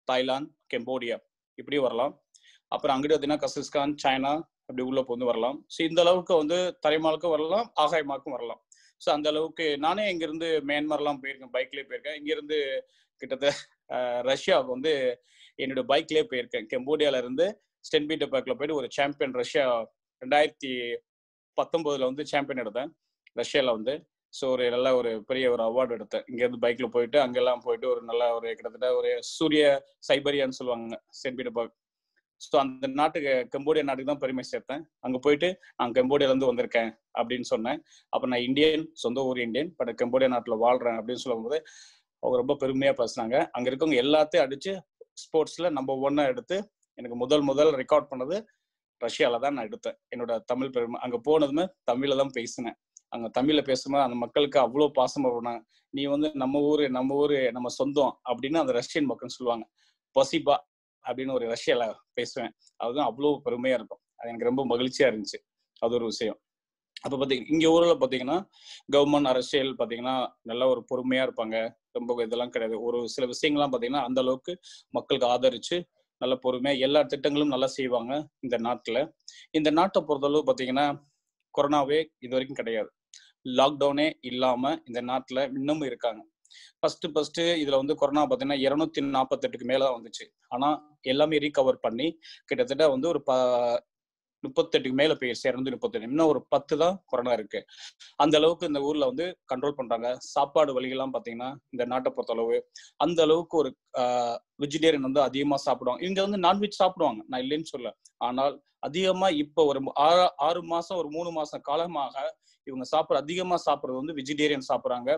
தாய்லாந்து கெம்போடியா இப்படி வரலாம் அப்புறம் அங்கிட்டு பார்த்தீங்கன்னா கசிஸ்கான் சைனா அப்படி உள்ள வந்து வரலாம் ஸோ இந்த அளவுக்கு வந்து தரைமாலுக்கும் வரலாம் ஆகாயமாக்கும் வரலாம் ஸோ அந்த அளவுக்கு நானே இங்கிருந்து மியான்மர்லாம் போயிருக்கேன் பைக்லேயே போயிருக்கேன் இங்கிருந்து கிட்டத்தட்ட ரஷ்யாவுக்கு வந்து என்னோட பைக்லேயே போயிருக்கேன் கெம்போடியால இருந்து ஸ்டென் பீட்டர் பார்க்ல போயிட்டு ஒரு சாம்பியன் ரஷ்யா ரெண்டாயிரத்தி பத்தொன்பதுல வந்து சாம்பியன் எடுத்தேன் ரஷ்யால வந்து ஸோ ஒரு நல்ல ஒரு பெரிய ஒரு அவார்டு எடுத்தேன் இங்கேருந்து பைக்ல போயிட்டு அங்கெல்லாம் போயிட்டு ஒரு நல்ல ஒரு கிட்டத்தட்ட ஒரு சூரிய சைபரியான்னு சொல்லுவாங்க சென்ட் பீட்டர்பர்க் ஸோ அந்த நாட்டுக்கு கம்போடியா நாட்டுக்கு தான் பெருமை சேர்த்தேன் அங்கே போயிட்டு நான் கம்போடியால இருந்து வந்திருக்கேன் அப்படின்னு சொன்னேன் அப்போ நான் இந்தியன் சொந்த ஊர் இந்தியன் பட் கம்போடியா நாட்டில் வாழ்றேன் அப்படின்னு சொல்லும்போது அவங்க ரொம்ப பெருமையா பேசினாங்க அங்க இருக்கவங்க எல்லாத்தையும் அடிச்சு ஸ்போர்ட்ஸ்ல நம்பர் ஒன்னா எடுத்து எனக்கு முதல் முதல் ரெக்கார்ட் பண்ணது ரஷ்யால தான் நான் எடுத்தேன் என்னோட தமிழ் பெருமை அங்க போனதுமே தமிழ்ல தான் பேசினேன் அங்க தமிழ்ல பேசும்போது அந்த மக்களுக்கு அவ்வளோ பாசமா போனாங்க நீ வந்து நம்ம ஊரு நம்ம ஊரு நம்ம சொந்தம் அப்படின்னு அந்த ரஷ்யன் மக்கள் சொல்லுவாங்க பசிபா அப்படின்னு ஒரு ரஷ்யால பேசுவேன் அதுதான் அவ்வளோ பெருமையா இருக்கும் அது எனக்கு ரொம்ப மகிழ்ச்சியா இருந்துச்சு அது ஒரு விஷயம் அப்ப பாத்தீங்க இங்க ஊர்ல பாத்தீங்கன்னா கவர்மெண்ட் அரசியல் பாத்தீங்கன்னா நல்ல ஒரு பொறுமையா இருப்பாங்க ரொம்ப இதெல்லாம் கிடையாது ஒரு சில விஷயங்கள்லாம் பாத்தீங்கன்னா அந்த அளவுக்கு மக்களுக்கு ஆதரிச்சு நல்ல பொறுமையா எல்லா திட்டங்களும் நல்லா செய்வாங்க இந்த நாட்டுல இந்த நாட்டை பொறுத்தளவு பாத்தீங்கன்னா கொரோனாவே இது வரைக்கும் கிடையாது லாக்டவுனே இல்லாம இந்த நாட்டுல இன்னமும் இருக்காங்க ஃபர்ஸ்ட் ஃபர்ஸ்ட் இதுல வந்து கொரோனா பாத்தீங்கன்னா இருநூத்தி நாற்பத்தெட்டுக்கு மேல வந்துச்சு ஆனா எல்லாமே ரீகவர் பண்ணி கிட்டத்தட்ட வந்து ஒரு ப முப்பத்தெட்டுக்கு மேல போயிருச்சு இரநூத்தி முப்பத்தெட்டு இன்னும் ஒரு பத்து தான் கொரோனா இருக்கு அந்த அளவுக்கு இந்த ஊர்ல வந்து கண்ட்ரோல் பண்றாங்க சாப்பாடு வழிகள்லாம் பாத்தீங்கன்னா இந்த நாட்டை பொறுத்த அளவு அந்த அளவுக்கு ஒரு வெஜிடேரியன் வந்து அதிகமா சாப்பிடுவாங்க இங்க வந்து நான்வெஜ் சாப்பிடுவாங்க நான் இல்லைன்னு சொல்ல ஆனால் அதிகமா இப்ப ஒரு ஆறு ஆறு மாசம் ஒரு மூணு மாசம் காலமாக இவங்க சாப்பிட அதிகமா சாப்பிடுறது வந்து வெஜிடேரியன் சாப்பிடுறாங்க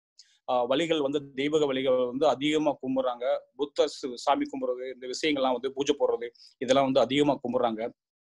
வழிகள் வந்து தெய்வக வழிகள் வந்து அதிகமா கும்பிடுறாங்க புத்த சாமி கும்பிடுறது இந்த விஷயங்கள்லாம் வந்து பூஜை போடுறது இதெல்லாம் வந்து அதிகமா கும்பிடுறாங்க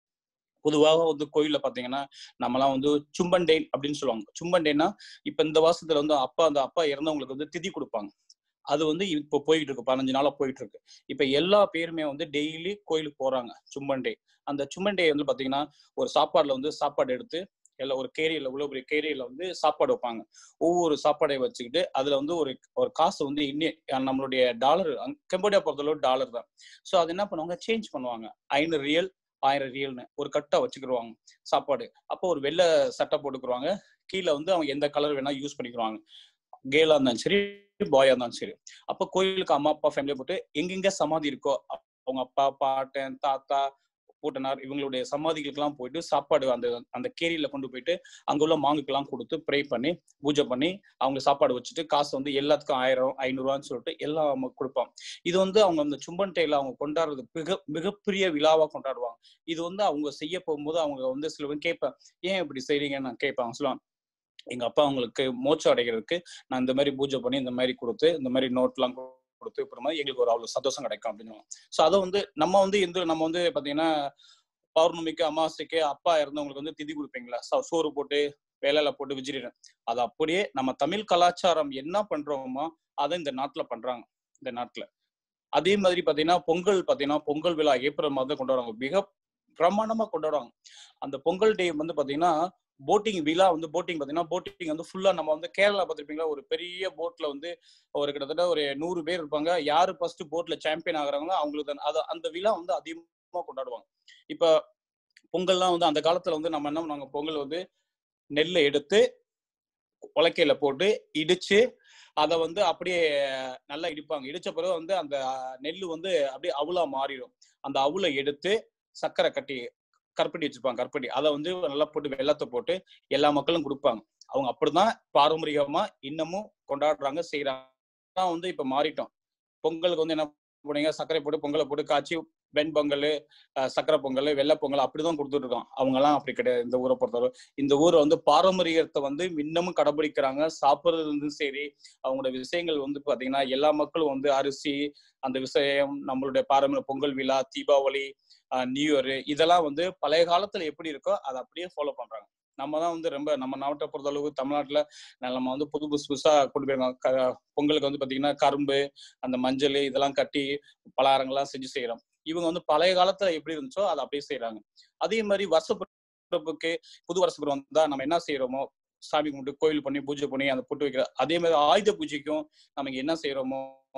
பொதுவாக வந்து கோயில்ல பாத்தீங்கன்னா நம்மலாம் வந்து சும்பண்டேன் அப்படின்னு சொல்லுவாங்க சும்பண்டேன்னா இப்ப இந்த வருஷத்துல வந்து அப்பா அந்த அப்பா இறந்தவங்களுக்கு வந்து திதி கொடுப்பாங்க அது வந்து இப்போ போயிட்டு இருக்கு பதினஞ்சு நாளா போயிட்டு இருக்கு இப்ப எல்லா பேருமே வந்து டெய்லி கோயிலுக்கு போறாங்க சும்பண்டே அந்த சும்பண்டே வந்து பாத்தீங்கன்னா ஒரு சாப்பாடுல வந்து சாப்பாடு எடுத்து எல்லாம் ஒரு கேரியில உள்ள ஒரு கேரியில வந்து சாப்பாடு வைப்பாங்க ஒவ்வொரு சாப்பாடை வச்சுக்கிட்டு அதுல வந்து ஒரு ஒரு காசு வந்து இன்னும் நம்மளுடைய டாலர் கம்போடியா பொறுத்தளவு டாலர் தான் ஸோ அது என்ன பண்ணுவாங்க சேஞ்ச் பண்ணுவாங்க ஐநூறு ரியல் ஆயிரம் ரியல்னு ஒரு கட்டை வச்சுக்கிடுவாங்க சாப்பாடு அப்போ ஒரு வெள்ளை சட்டை போட்டுக்குருவாங்க கீழே வந்து அவங்க எந்த கலர் வேணா யூஸ் பண்ணிக்குவாங்க கேலா இருந்தாலும் சரி பாயா இருந்தாலும் சரி அப்போ கோயிலுக்கு அம்மா அப்பா ஃபேமிலியை போட்டு எங்கெங்க சமாதி இருக்கோ அவங்க அப்பா பாட்டன் தாத்தா பூட்டனார் இவங்களுடைய சமாதிகளுக்கெல்லாம் போயிட்டு சாப்பாடு அந்த அந்த கேரியில கொண்டு போயிட்டு அங்க உள்ள மாங்குக்கெல்லாம் கொடுத்து ப்ரே பண்ணி பூஜை பண்ணி அவங்க சாப்பாடு வச்சுட்டு காசு வந்து எல்லாத்துக்கும் ஆயிரம் ஐநூறுவான்னு சொல்லிட்டு எல்லாம் கொடுப்பாங்க இது வந்து அவங்க அந்த சும்பன்டையில அவங்க கொண்டாடுறது மிக மிகப்பெரிய விழாவா கொண்டாடுவாங்க இது வந்து அவங்க செய்ய போகும்போது அவங்க வந்து சில கேட்பேன் ஏன் இப்படி செய்றீங்கன்னு நான் கேட்பாங்க சொல்லுவாங்க எங்க அப்பா அவங்களுக்கு மோச்சம் அடைகிறதுக்கு நான் இந்த மாதிரி பூஜை பண்ணி இந்த மாதிரி கொடுத்து இந்த மாதிரி நோட்லாம் கொடுத்து அப்புறமா எங்களுக்கு ஒரு அவ்வளவு சந்தோஷம் கிடைக்கும் அப்படின்னு ஸோ அதை வந்து நம்ம வந்து எந்த நம்ம வந்து பாத்தீங்கன்னா பௌர்ணமிக்கு அமாவாசைக்கு அப்பா இறந்தவங்களுக்கு வந்து திதி கொடுப்பீங்களா சோறு போட்டு வேலையில போட்டு விஜிடுறேன் அது அப்படியே நம்ம தமிழ் கலாச்சாரம் என்ன பண்றோமோ அதை இந்த நாட்டுல பண்றாங்க இந்த நாட்டுல அதே மாதிரி பாத்தீங்கன்னா பொங்கல் பாத்தீங்கன்னா பொங்கல் விழா ஏப்ரல் மாதம் கொண்டாடுவாங்க மிக பிரமாண்டமா கொண்டாடுவாங்க அந்த பொங்கல் டே வந்து பாத்தீங்கன்னா போட்டிங் விழா வந்து போட்டிங் பாத்தீங்கன்னா போட்டிங் வந்து ஃபுல்லா நம்ம வந்து கேரளா பார்த்துருப்பீங்களா ஒரு பெரிய போட்ல வந்து ஒரு கிட்டத்தட்ட ஒரு நூறு பேர் இருப்பாங்க யாரு ஃபர்ஸ்ட் போட்ல சாம்பியன் ஆகுறாங்களோ அவங்களுக்கு அது அந்த விழா வந்து அதிகமா கொண்டாடுவாங்க இப்ப பொங்கல்லாம் வந்து அந்த காலத்துல வந்து நம்ம என்ன பண்ணுவாங்க பொங்கல் வந்து நெல்லை எடுத்து உலக்கையில போட்டு இடிச்சு அதை வந்து அப்படியே நல்லா இடிப்பாங்க இடிச்ச பிறகு வந்து அந்த நெல் வந்து அப்படியே அவுலா மாறிடும் அந்த அவுலை எடுத்து சர்க்கரை கட்டி கருப்பட்டி வச்சிருப்பாங்க கருப்பட்டி அதை வந்து நல்லா போட்டு வெள்ளத்தை போட்டு எல்லா மக்களும் கொடுப்பாங்க அவங்க அப்படிதான் பாரம்பரியமா இன்னமும் கொண்டாடுறாங்க செய்யறாங்க வந்து இப்ப மாறிட்டோம் பொங்கலுக்கு வந்து என்ன பண்ணுங்க சர்க்கரை போட்டு பொங்கலை போட்டு காய்ச்சி வெண் பொங்கல் சக்கரை பொங்கல் வெள்ளை பொங்கல் அப்படிதான் கொடுத்துட்டு இருக்கோம் அவங்க எல்லாம் அப்படி கிடையாது இந்த ஊரை பொறுத்தவரை இந்த ஊரை வந்து பாரம்பரியத்தை வந்து இன்னமும் கடைபிடிக்கிறாங்க சாப்பிட்றது வந்து சரி அவங்களோட விஷயங்கள் வந்து பாத்தீங்கன்னா எல்லா மக்களும் வந்து அரிசி அந்த விஷயம் நம்மளுடைய பாரம்பரிய பொங்கல் விழா தீபாவளி நியூ இயர் இதெல்லாம் வந்து பழைய காலத்துல எப்படி இருக்கோ அதை அப்படியே ஃபாலோ பண்றாங்க நம்ம தான் வந்து ரொம்ப நம்ம நாட்டை பொறுத்த அளவுக்கு தமிழ்நாட்டுல நம்ம வந்து புது புதுசு புதுசா கொண்டு போயிருக்கோம் பொங்கலுக்கு வந்து பாத்தீங்கன்னா கரும்பு அந்த மஞ்சள் இதெல்லாம் கட்டி பலகாரங்கள்லாம் செஞ்சு செய்யறோம் இவங்க வந்து பழைய காலத்துல எப்படி இருந்துச்சோ அதை அப்படியே செய்யறாங்க அதே மாதிரி வருஷ பிறப்புக்கு புது வருஷ பிறப்பு வந்தா நம்ம என்ன செய்யறோமோ சாமி கும்பிட்டு கோயில் பண்ணி பூஜை பண்ணி அந்த புட்டு வைக்கிற அதே மாதிரி ஆயுத பூஜைக்கும் நமக்கு என்ன செய்யறோமோ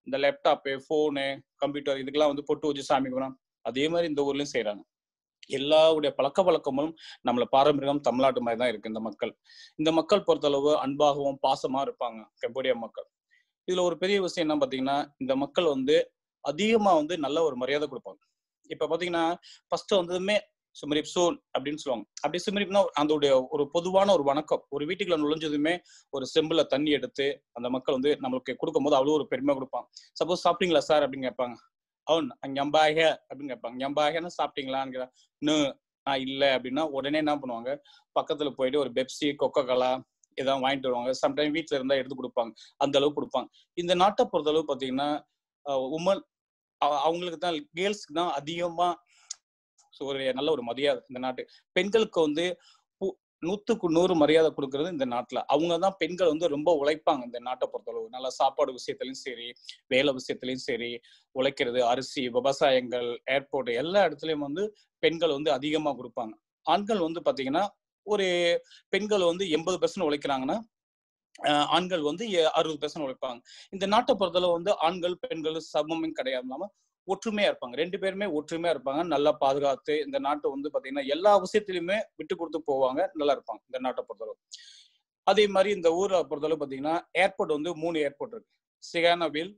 இந்த லேப்டாப்பு ஃபோனு கம்ப்யூட்டர் இதுக்கெல்லாம் வந்து பொட்டு வச்சு சாமி கும்பிடணும் அதே மாதிரி இந்த ஊர்லயும் செய்யறாங்க எல்லாருடைய பழக்க வழக்கமும் நம்மள பாரம்பரியம் தமிழ்நாட்டு மாதிரி தான் இருக்கு இந்த மக்கள் இந்த மக்கள் பொறுத்தளவு அன்பாகவும் பாசமா இருப்பாங்க கம்போடியா மக்கள் இதுல ஒரு பெரிய விஷயம் என்ன பாத்தீங்கன்னா இந்த மக்கள் வந்து அதிகமா வந்து நல்ல ஒரு மரியாதை கொடுப்பாங்க இப்ப பாத்தீங்கன்னா ஃபர்ஸ்ட் வந்ததுமே சுமரிப் சோன் அப்படின்னு சொல்லுவாங்க அப்படி சுமரிப்னா அதோடைய ஒரு பொதுவான ஒரு வணக்கம் ஒரு வீட்டுக்குள்ள நுழைஞ்சதுமே ஒரு செம்புல தண்ணி எடுத்து அந்த மக்கள் வந்து நம்மளுக்கு கொடுக்கும் போது அவ்வளவு ஒரு பெருமை கொடுப்பாங்க சப்போஸ் சாப்பிட்டீங்களா சார் அப்படின்னு கேட்பாங்க அவன் ஞம்பாக அப்படின்னு கேட்பாங்க ஞம்பாகன்னு சாப்பிட்டீங்களான்னு நு நான் இல்ல அப்படின்னா உடனே என்ன பண்ணுவாங்க பக்கத்துல போயிட்டு ஒரு பெப்சி கொக்கோ கலா ஏதாவது வாங்கிட்டு வருவாங்க சம்டைம் வீட்டுல இருந்தா எடுத்து கொடுப்பாங்க அந்த அளவுக்கு கொடுப்பாங்க இந்த நாட்டை பொறுத்த அளவு பாத்தீங்கன்னா உமன் அவங்களுக்கு தான் கேர்ள்ஸ்க்கு தான் அதிகமா ஒரு நல்ல ஒரு மரியாதை இந்த நாட்டு பெண்களுக்கு வந்து நூத்துக்கு நூறு மரியாதை கொடுக்கறது இந்த நாட்டுல அவங்க தான் பெண்கள் வந்து ரொம்ப உழைப்பாங்க இந்த நாட்டை பொறுத்தளவு நல்லா சாப்பாடு விஷயத்துலயும் சரி வேலை விஷயத்துலயும் சரி உழைக்கிறது அரிசி விவசாயங்கள் ஏர்போர்ட் எல்லா இடத்துலயும் வந்து பெண்கள் வந்து அதிகமா கொடுப்பாங்க ஆண்கள் வந்து பாத்தீங்கன்னா ஒரு பெண்கள் வந்து எண்பது பெர்சன்ட் உழைக்கிறாங்கன்னா ஆண்கள் வந்து அறுபது பெர்சன்ட் உழைப்பாங்க இந்த நாட்டை பொறுத்தளவு வந்து ஆண்கள் பெண்கள் சமமும் கிடையாது இல்லாம ஒற்றுமையா இருப்பாங்க ரெண்டு பேருமே ஒற்றுமையா இருப்பாங்க நல்லா பாதுகாத்து இந்த நாட்டை வந்து பாத்தீங்கன்னா எல்லா விஷயத்திலுமே விட்டு கொடுத்து போவாங்க நல்லா இருப்பாங்க இந்த நாட்டை பொறுத்தளவு அதே மாதிரி இந்த ஊரை பொறுத்தளவு பாத்தீங்கன்னா ஏர்போர்ட் வந்து மூணு ஏர்போர்ட் இருக்கு சிகானவில்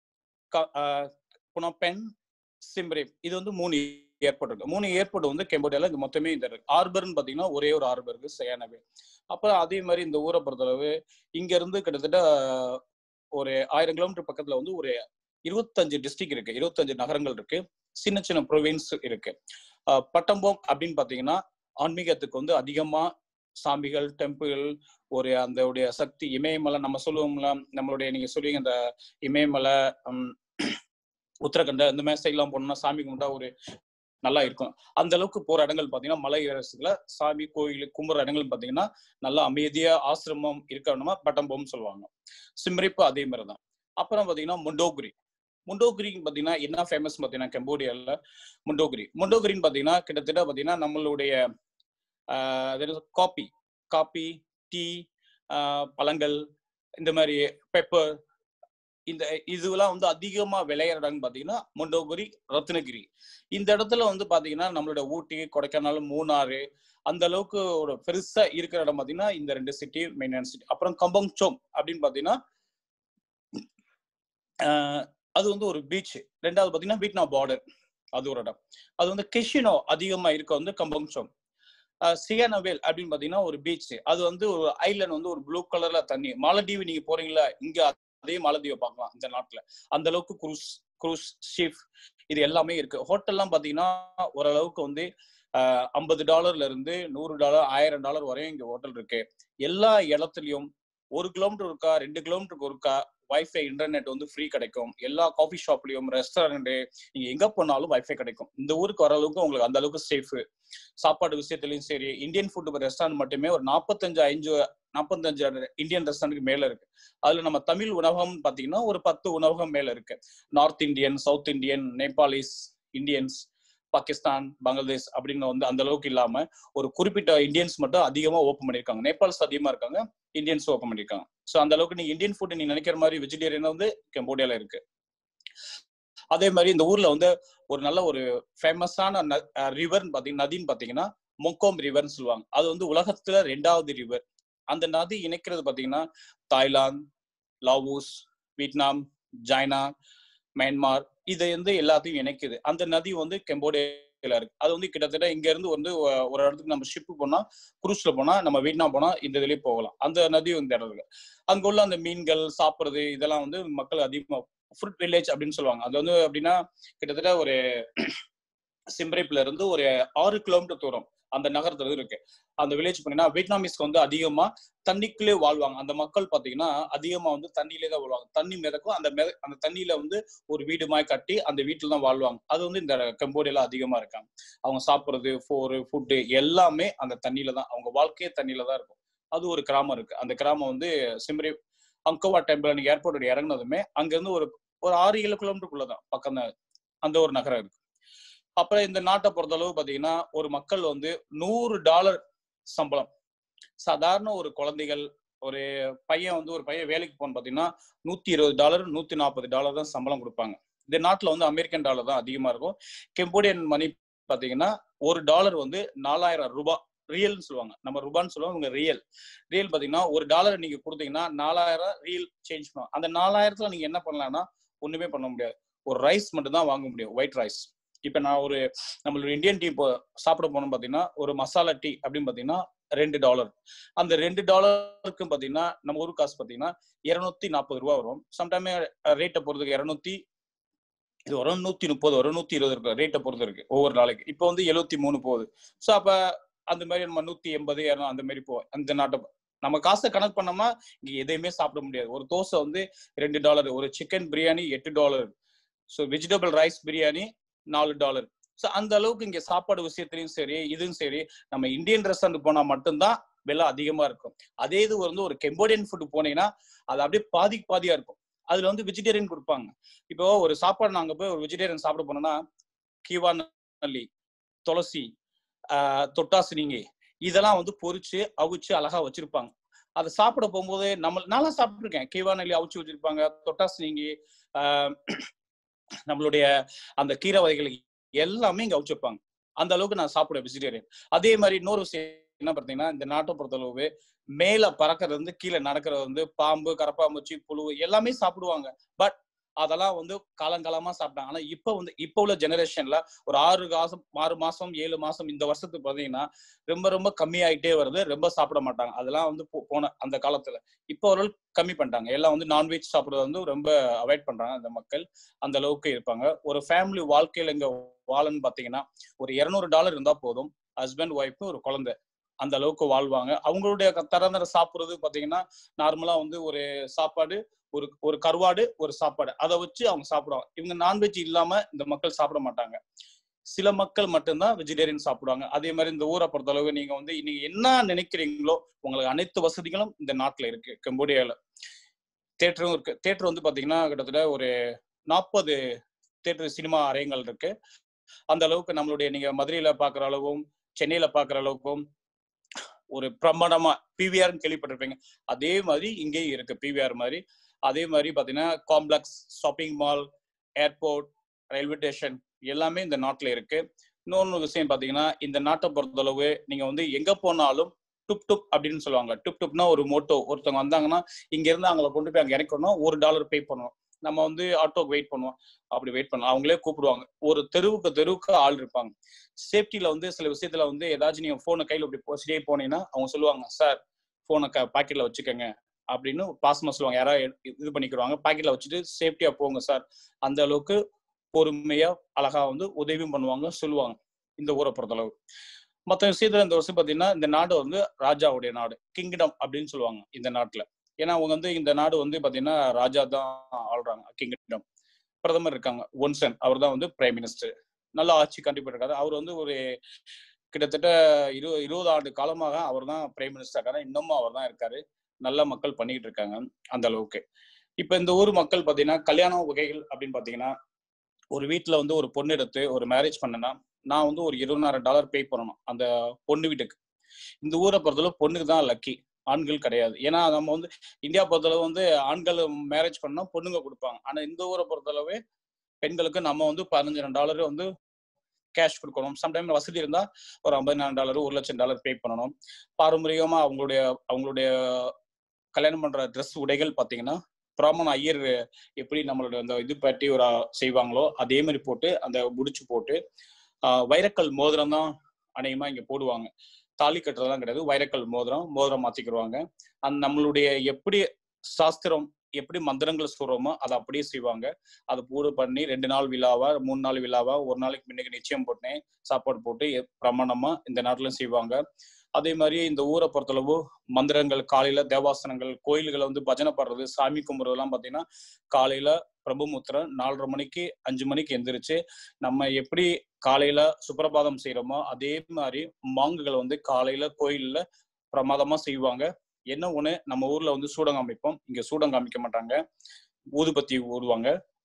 புனப்பென் சிம்ரேப் இது வந்து மூணு ஏர்போர்ட் இருக்கு மூணு ஏர்போர்ட் வந்து கெம்போடியால இது மொத்தமே இந்த இருக்கு ஆர்பர்னு பாத்தீங்கன்னா ஒரே ஒரு ஆர்பர் இருக்கு சிகானவில் அப்புறம் அதே மாதிரி இந்த ஊரை பொறுத்தளவு இங்க இருந்து கிட்டத்தட்ட ஒரு ஆயிரம் கிலோமீட்டர் பக்கத்துல வந்து ஒரு இருபத்தஞ்சு டிஸ்ட்ரிக்ட் இருக்கு இருபத்தஞ்சு நகரங்கள் இருக்கு சின்ன சின்ன ப்ரொவின்ஸ் இருக்கு பட்டம்போம் அப்படின்னு பாத்தீங்கன்னா ஆன்மீகத்துக்கு வந்து அதிகமா சாமிகள் டெம்பிள் ஒரு அந்த உடைய சக்தி இமயமலை நம்ம சொல்லுவோம்ல நம்மளுடைய நீங்க சொல்லுவீங்க இந்த இமயமலை உத்தரகண்ட இந்த மாதிரி சைட்லாம் போனோம்னா சாமி கும்பிட்டா ஒரு நல்லா இருக்கும் அந்த அளவுக்கு போற இடங்கள் பாத்தீங்கன்னா மலை அரசுல சாமி கோயில் கும்புற இடங்கள் பாத்தீங்கன்னா நல்லா அமைதியா ஆசிரமம் இருக்கணுமா பட்டம்போம் சொல்லுவாங்க சிம்ரிப்பு அதே மாதிரிதான் அப்புறம் பாத்தீங்கன்னா முண்டோகுரி முண்டோகிரி பாத்தீங்கன்னா என்ன ஃபேமஸ் பாத்தீங்கன்னா கம்போடியால முண்டோகிரி முண்டோகிரின்னு பாத்தீங்கன்னா கிட்டத்தட்ட பாத்தீங்கன்னா நம்மளுடைய காப்பி காப்பி டீ பழங்கள் இந்த மாதிரி பெப்பர் இந்த இதுவெல்லாம் வந்து அதிகமா விளையிற இடம்னு பாத்தீங்கன்னா முண்டோகிரி ரத்னகிரி இந்த இடத்துல வந்து பாத்தீங்கன்னா நம்மளோட ஊட்டி கொடைக்கானல் மூணாறு அந்த அளவுக்கு ஒரு பெருசா இருக்கிற இடம் பாத்தீங்கன்னா இந்த ரெண்டு சிட்டி மெயினான சிட்டி அப்புறம் கம்பங்சோம் அப்படின்னு பாத்தீங்கன்னா அது வந்து ஒரு பீச் ரெண்டாவது பாத்தீங்கன்னா வீட்னா பார்டர் அது ஒரு இடம் அது வந்து கெஷினோ அதிகமா இருக்க வந்து கம்பங்சோம் சியானவேல் அப்படின்னு பாத்தீங்கன்னா ஒரு பீச் அது வந்து ஒரு ஐலண்ட் வந்து ஒரு ப்ளூ கலர்ல தண்ணி மாலத்தீவு நீங்க போறீங்களா இங்க அதே மாலத்தீவை பார்க்கலாம் இந்த நாட்டுல அந்த அளவுக்கு குரூஸ் குரூஸ் ஷிப் இது எல்லாமே இருக்கு ஹோட்டல்லாம் பாத்தீங்கன்னா ஓரளவுக்கு வந்து ஐம்பது டாலர்ல இருந்து நூறு டாலர் ஆயிரம் டாலர் வரையும் இங்க ஹோட்டல் இருக்கு எல்லா இடத்துலயும் ஒரு கிலோமீட்டர் இருக்கா ரெண்டு கிலோமீட்டருக்கு இருக்கா வைஃபை இன்டர்நெட் வந்து ஃப்ரீ கிடைக்கும் எல்லா காஃபி ஷாப்லயும் ரெஸ்டாரண்ட் நீங்க எங்க போனாலும் வைஃபை கிடைக்கும் இந்த ஊருக்கு வர அளவுக்கு உங்களுக்கு அந்த அளவுக்கு சேஃப் சாப்பாடு விஷயத்துலயும் சரி இந்தியன் ஃபுட் ரெஸ்டாரண்ட் மட்டுமே ஒரு நாற்பத்தஞ்சு அஞ்சு நாற்பத்தஞ்சு இந்தியன் ரெஸ்டாரண்ட்க்கு மேல இருக்கு அதுல நம்ம தமிழ் உணவகம் பாத்தீங்கன்னா ஒரு பத்து உணவகம் மேல இருக்கு north Indian south Indian Nepalis Indians Pakistan Bangladesh அப்படின்னு வந்து அந்த அளவுக்கு இல்லாம ஒரு குறிப்பிட்ட இந்தியன்ஸ் மட்டும் அதிகமா ஓப்பன் பண்ணிருக்காங்க நேபாள்ஸ் அதிகமா இருக்காங்க இந்தியன்ஸ் ஓப்பன் பண்ணிருக்காங்க ஸோ அந்த அளவுக்கு நீங்க இந்தியன் ஃபுட் நீங்க நினைக்கிற மாதிரி வெஜிடேரியன் வந்து கம்போடியால இருக்கு அதே மாதிரி இந்த ஊர்ல வந்து ஒரு நல்ல ஒரு ஃபேமஸான ரிவர்னு பாத்தீங்கன்னா நதின்னு பாத்தீங்கன்னா மொக்கோம் ரிவர்னு சொல்லுவாங்க அது வந்து உலகத்துல ரெண்டாவது ரிவர் அந்த நதி இணைக்கிறது பாத்தீங்கன்னா Thailand Laos Vietnam China Myanmar இதை வந்து எல்லாத்தையும் இணைக்குது அந்த நதி வந்து கம்போடியால இருக்கு அது வந்து கிட்டத்தட்ட இங்க இருந்து வந்து ஒரு இடத்துக்கு நம்ம ஷிப்பு போனா குரூஸ்ல போனா நம்ம வியட்நாம் போனா இந்த இதுலயே போகலாம் அந்த நதி இந்த இடம் இருக்கு அங்க உள்ள அந்த மீன்கள் சாப்பிடுறது இதெல்லாம் வந்து மக்கள் அதிகமா ஃப்ரூட் வில்லேஜ் அப்படின்னு சொல்லுவாங்க அது வந்து அப்படின்னா கிட்டத்தட்ட ஒரு சிம்ரேப்ல இருந்து ஒரு ஆறு கிலோமீட்டர் தூரம் அந்த நகரத்துல இருக்கு அந்த வில்லேஜ் பண்ணீங்கன்னா வியட்நாமிஸ்க்கு வந்து அதிகமா தண்ணிக்குள்ளே வாழ்வாங்க அந்த மக்கள் பாத்தீங்கன்னா அதிகமா வந்து தண்ணியிலே தான் வாழ்வாங்க தண்ணி மிதக்கும் அந்த மித அந்த தண்ணியில வந்து ஒரு வீடு மாதிரி கட்டி அந்த வீட்டுல தான் வாழ்வாங்க அது வந்து இந்த கம்போடியால அதிகமா இருக்காங்க அவங்க சாப்பிடுறது ஃபோரு ஃபுட்டு எல்லாமே அந்த தண்ணியில தான் அவங்க வாழ்க்கையே தண்ணியில தான் இருக்கும் அது ஒரு கிராமம் இருக்கு அந்த கிராமம் வந்து சிம்ரி அங்கோவா டெம்பிள் நீங்க ஏர்போர்ட் இறங்கினதுமே அங்க இருந்து ஒரு ஒரு ஆறு ஏழு கிலோமீட்டருக்குள்ளதான் பக்கம் தான் அந்த ஒரு நகரம் இருக்கு அப்புறம் இந்த நாட்டை பொறுத்தளவு பாத்தீங்கன்னா ஒரு மக்கள் வந்து நூறு டாலர் சம்பளம் சாதாரண ஒரு குழந்தைகள் ஒரு பையன் வந்து ஒரு பையன் வேலைக்கு போகணும் பார்த்தீங்கன்னா நூத்தி இருபது டாலர் நூத்தி நாற்பது டாலர் தான் சம்பளம் கொடுப்பாங்க இந்த நாட்டில் வந்து அமெரிக்கன் டாலர் தான் அதிகமா இருக்கும் கெம்போடியன் மணி பார்த்தீங்கன்னா ஒரு டாலர் வந்து நாலாயிரம் ரூபாய் ரியல்னு சொல்லுவாங்க நம்ம ரூபான்னு சொல்லுவாங்க இவங்க ரியல் ரியல் பார்த்தீங்கன்னா ஒரு டாலர் நீங்க கொடுத்தீங்கன்னா நாலாயிரம் ரியல் சேஞ்ச் பண்ணுவோம் அந்த நாலாயிரத்துல நீங்க என்ன பண்ணலாம்னா ஒண்ணுமே பண்ண முடியாது ஒரு ரைஸ் மட்டும் தான் வாங்க முடியும் ஒயிட் ரைஸ் இப்போ நான் ஒரு நம்மளோட இந்தியன் டீ இப்போ சாப்பிட போனோம் பார்த்தீங்கன்னா ஒரு மசாலா டீ அப்படின்னு பார்த்தீங்கன்னா ரெண்டு டாலர் அந்த ரெண்டு டாலருக்கு பார்த்தீங்கன்னா நம்ம ஊர் காசு பார்த்தீங்கன்னா இருநூத்தி நாற்பது ரூபா வரும் சம்டைம் ரேட்டை பொறுத்துக்கு இரநூத்தி இது வரும் நூத்தி முப்பது வரும் நூத்தி இருபது இருக்கு ரேட்டை பொறுத்து இருக்கு ஒவ்வொரு நாளைக்கு இப்போ வந்து எழுபத்தி மூணு போகுது ஸோ அப்ப அந்த மாதிரி நம்ம நூத்தி எண்பது இரநூறு அந்த மாதிரி போவோம் அந்த நாட்டை நம்ம காசை கணக்கு பண்ணோம்னா இங்க எதையுமே சாப்பிட முடியாது ஒரு தோசை வந்து ரெண்டு டாலர் ஒரு சிக்கன் பிரியாணி எட்டு dollar so vegetable rice biryani நாலு டாலர் ஸோ அந்த அளவுக்கு இங்க சாப்பாடு விஷயத்துலயும் சரி இதுவும் சரி நம்ம இந்தியன் ரெஸ்டாரண்ட் போனா மட்டும்தான் விலை அதிகமா இருக்கும் அதே இது வந்து ஒரு கெம்போடியன் ஃபுட் போனீங்கன்னா அது அப்படியே பாதி பாதியா இருக்கும் அதுல வந்து வெஜிடேரியன் கொடுப்பாங்க இப்போ ஒரு சாப்பாடு நாங்க போய் ஒரு வெஜிடேரியன் சாப்பிட போனோம்னா கீவா நல்லி துளசி ஆஹ் தொட்டாசினிங்க இதெல்லாம் வந்து பொரிச்சு அவிச்சு அழகா வச்சிருப்பாங்க அதை சாப்பிட போகும்போது நம்ம நல்லா சாப்பிட்டுருக்கேன் கீவா நெல்லி அவிச்சு வச்சிருப்பாங்க தொட்டாசினிங்கி ஆஹ் நம்மளுடைய அந்த கீரை வகைகள் எல்லாமே இங்க அவிச்சு வைப்பாங்க அந்த அளவுக்கு நான் சாப்பிடுவேன் வெஜிடேரியன் அதே மாதிரி இன்னொரு விஷயம் என்ன பார்த்தீங்கன்னா இந்த நாட்டை பொறுத்தளவு மேல பறக்கிறது வந்து கீழே நடக்கிறது வந்து பாம்பு கரப்பாம்பூச்சி புழு எல்லாமே சாப்பிடுவாங்க பட் அதெல்லாம் வந்து காலங்காலமா சாப்பிட்டாங்க ஆனா இப்ப வந்து இப்ப உள்ள ஜெனரேஷன்ல ஒரு ஆறு மாசம் ஆறு மாசம் ஏழு மாசம் இந்த வருஷத்துக்கு பாத்தீங்கன்னா ரொம்ப ரொம்ப கம்மியாயிட்டே வருது ரொம்ப சாப்பிட மாட்டாங்க அதெல்லாம் வந்து போ- போன அந்த காலத்துல இப்போ ஒரு கம்மி பண்ணிட்டாங்க எல்லாம் வந்து நான்வெஜ் சாப்பிடுறது வந்து ரொம்ப அவாய்ட் பண்றாங்க அந்த மக்கள் அந்த அளவுக்கு இருப்பாங்க ஒரு ஃபேமிலி வாழ்க்கையில இங்க வாழன்னு பாத்தீங்கன்னா ஒரு இருநூறு டாலர் இருந்தா போதும் ஹஸ்பண்ட் ஒய்ஃப் ஒரு குழந்தை அந்த அளவுக்கு வாழ்வாங்க அவங்களுடைய க- தரந்தர சாப்பிடுறது பாத்தீங்கன்னா நார்மலா வந்து ஒரு சாப்பாடு ஒரு ஒரு கருவாடு ஒரு சாப்பாடு அதை வச்சு அவங்க சாப்பிடுவாங்க இவங்க நான்வெஜ் இல்லாம இந்த மக்கள் சாப்பிட மாட்டாங்க சில மக்கள் மட்டும்தான் வெஜிடேரியன் சாப்பிடுவாங்க அதே மாதிரி இந்த ஊரை பொறுத்தளவு நீங்க வந்து நீங்க என்ன நினைக்கிறீங்களோ உங்களுக்கு அனைத்து வசதிகளும் இந்த நாட்டுல இருக்கு கம்போடியால தேட்டரும் இருக்கு தேட்டர் வந்து பாத்தீங்கன்னா கிட்டத்தட்ட ஒரு நாற்பது தேட்டர் சினிமா அறையங்கள் இருக்கு அந்த அளவுக்கு நம்மளுடைய நீங்க மதுரையில பாக்குற அளவும் சென்னையில பாக்குற அளவுக்கும் ஒரு பிரமாண்டமா பிவிஆர்னு கேள்விப்பட்டிருப்பீங்க அதே மாதிரி இங்கேயும் இருக்கு பிவிஆர் மாதிரி அதே மாதிரி பாத்தீங்கன்னா complex shopping mall airport railway station எல்லாமே இந்த நாட்டுல இருக்கு இன்னொன்று விஷயம் பாத்தீங்கன்னா இந்த நாட்டை பொறுத்தளவு நீங்க வந்து எங்க போனாலும் டுப் டுப் அப்படின்னு சொல்லுவாங்க டுப் டுப்னா ஒரு மோட்டோ ஒருத்தவங்க வந்தாங்கன்னா இங்க இருந்து அவங்கள கொண்டு போய் அங்க இறக்கணும் ஒரு டாலர் பே பண்ணணும் நம்ம வந்து ஆட்டோக்கு வெயிட் பண்ணுவோம் அப்படி வெயிட் பண்ணலாம் அவங்களே கூப்பிடுவாங்க ஒரு தெருவுக்கு தெருவுக்கு ஆள் இருப்பாங்க சேஃப்டில வந்து சில விஷயத்துல வந்து ஏதாச்சும் நீங்க போனை கையில இப்படி போசிட்டே போனீங்கன்னா அவங்க சொல்லுவாங்க சார் போனை க பாக்கெட்ல வச்சுக்கோங்க அப்படின்னு பாசமா சொல்லுவாங்க யாராவது எடு- இது பண்ணிக்கிறாங்க பாக்கெட்ல வச்சுட்டு சேஃப்டியா போங்க சார் அந்த அளவுக்கு பொறுமையா அழகா வந்து உதவியும் பண்ணுவாங்க சொல்லுவாங்க இந்த ஊரை பொறுத்தளவு மற்ற விஷயத்துல இந்த வருஷம் பாத்தீங்கன்னா இந்த நாடு வந்து ராஜாவுடைய நாடு கிங்டம் அப்படின்னு சொல்லுவாங்க இந்த நாட்டுல ஏன்னா அவங்க வந்து இந்த நாடு வந்து பாத்தீங்கன்னா ராஜா தான் ஆள்றாங்க கிங்டம் பிரதமர் இருக்காங்க ஒன்சன் அவர் தான் வந்து பிரைம் மினிஸ்டர் நல்ல ஆட்சி கண்டிப்பாக அவர் வந்து ஒரு கிட்டத்தட்ட இரு இருபது ஆண்டு காலமாக அவர் தான் பிரைம் மினிஸ்டர் இருக்காரு இன்னமும் அவர் தான் இருக்காரு நல்ல மக்கள் பண்ணிக்கிட்டு இருக்காங்க அந்த அளவுக்கு இப்ப இந்த ஊர் மக்கள் பாத்தீங்கன்னா கல்யாண வகைகள் அப்படின்னு பாத்தீங்கன்னா ஒரு வீட்டுல வந்து ஒரு பொண்ணு எடுத்து ஒரு மேரேஜ் பண்ணனா நான் வந்து ஒரு இருபதாயிரம் டாலர் பே பண்ணணும் அந்த பொண்ணு வீட்டுக்கு இந்த ஊரை பொறுத்தளவு பொண்ணுக்கு தான் லக்கி ஆண்கள் கிடையாது ஏன்னா நம்ம வந்து இந்தியா பொறுத்தளவு வந்து ஆண்கள் மேரேஜ் பண்ணா பொண்ணுங்க கொடுப்பாங்க ஆனா இந்த ஊரை பொறுத்தளவு பெண்களுக்கு நம்ம வந்து பதினஞ்சாயிரம் டாலர் வந்து கேஷ் கொடுக்கணும் சம்டைம் வசதி இருந்தா ஒரு ஐம்பதாயிரம் டாலர் ஒரு லட்சம் டாலர் பே பண்ணணும் பாரம்பரியமா அவங்களுடைய அவங்களுடைய கல்யாணம் பண்ற ட்ரெஸ் உடைகள் பாத்தீங்கன்னா பிராமண ஐயர் எப்படி நம்மளோட அந்த இது பற்றி ஒரு செய்வாங்களோ அதே மாதிரி போட்டு அந்த முடிச்சு போட்டு ஆஹ் வைரக்கல் மோதிரம் தான் அநேகமா இங்க போடுவாங்க தாலி கட்டுறதெல்லாம் கிடையாது வைரக்கல் மோதிரம் மோதிரம் மாத்திக்கிடுவாங்க அந்த நம்மளுடைய எப்படி சாஸ்திரம் எப்படி மந்திரங்கள் சொல்றோமோ அதை அப்படியே செய்வாங்க அதை பூடு பண்ணி ரெண்டு நாள் விழாவா மூணு நாள் விழாவா ஒரு நாளைக்கு முன்னுக்கு நிச்சயம் போட்டேன் சாப்பாடு போட்டு எ- பிரமாண்டமா இந்த நாட்டுல செய்வாங்க அதே மாதிரி இந்த ஊரை பொறுத்தளவு மந்திரங்கள் காலையில தேவாசனங்கள் கோயில்களை வந்து பஜனை பாடுறது சாமி கும்பிடுறதெல்லாம் பாத்தீங்கன்னா காலையில பிரபுமுத்திரன் நாலரை மணிக்கு அஞ்சு மணிக்கு எந்திரிச்சு நம்ம எப்படி காலையில சுப்பிரபாதம் செய்யறோமோ அதே மாதிரி மாங்குகளை வந்து காலையில கோயில்ல பிரமாதமா செய்வாங்க என்ன ஒண்ணு நம்ம ஊர்ல வந்து சூடம் காமிப்போம் இங்க சூடம் காமிக்க மாட்டாங்க ஊதுபத்தி ஊதுவாங்க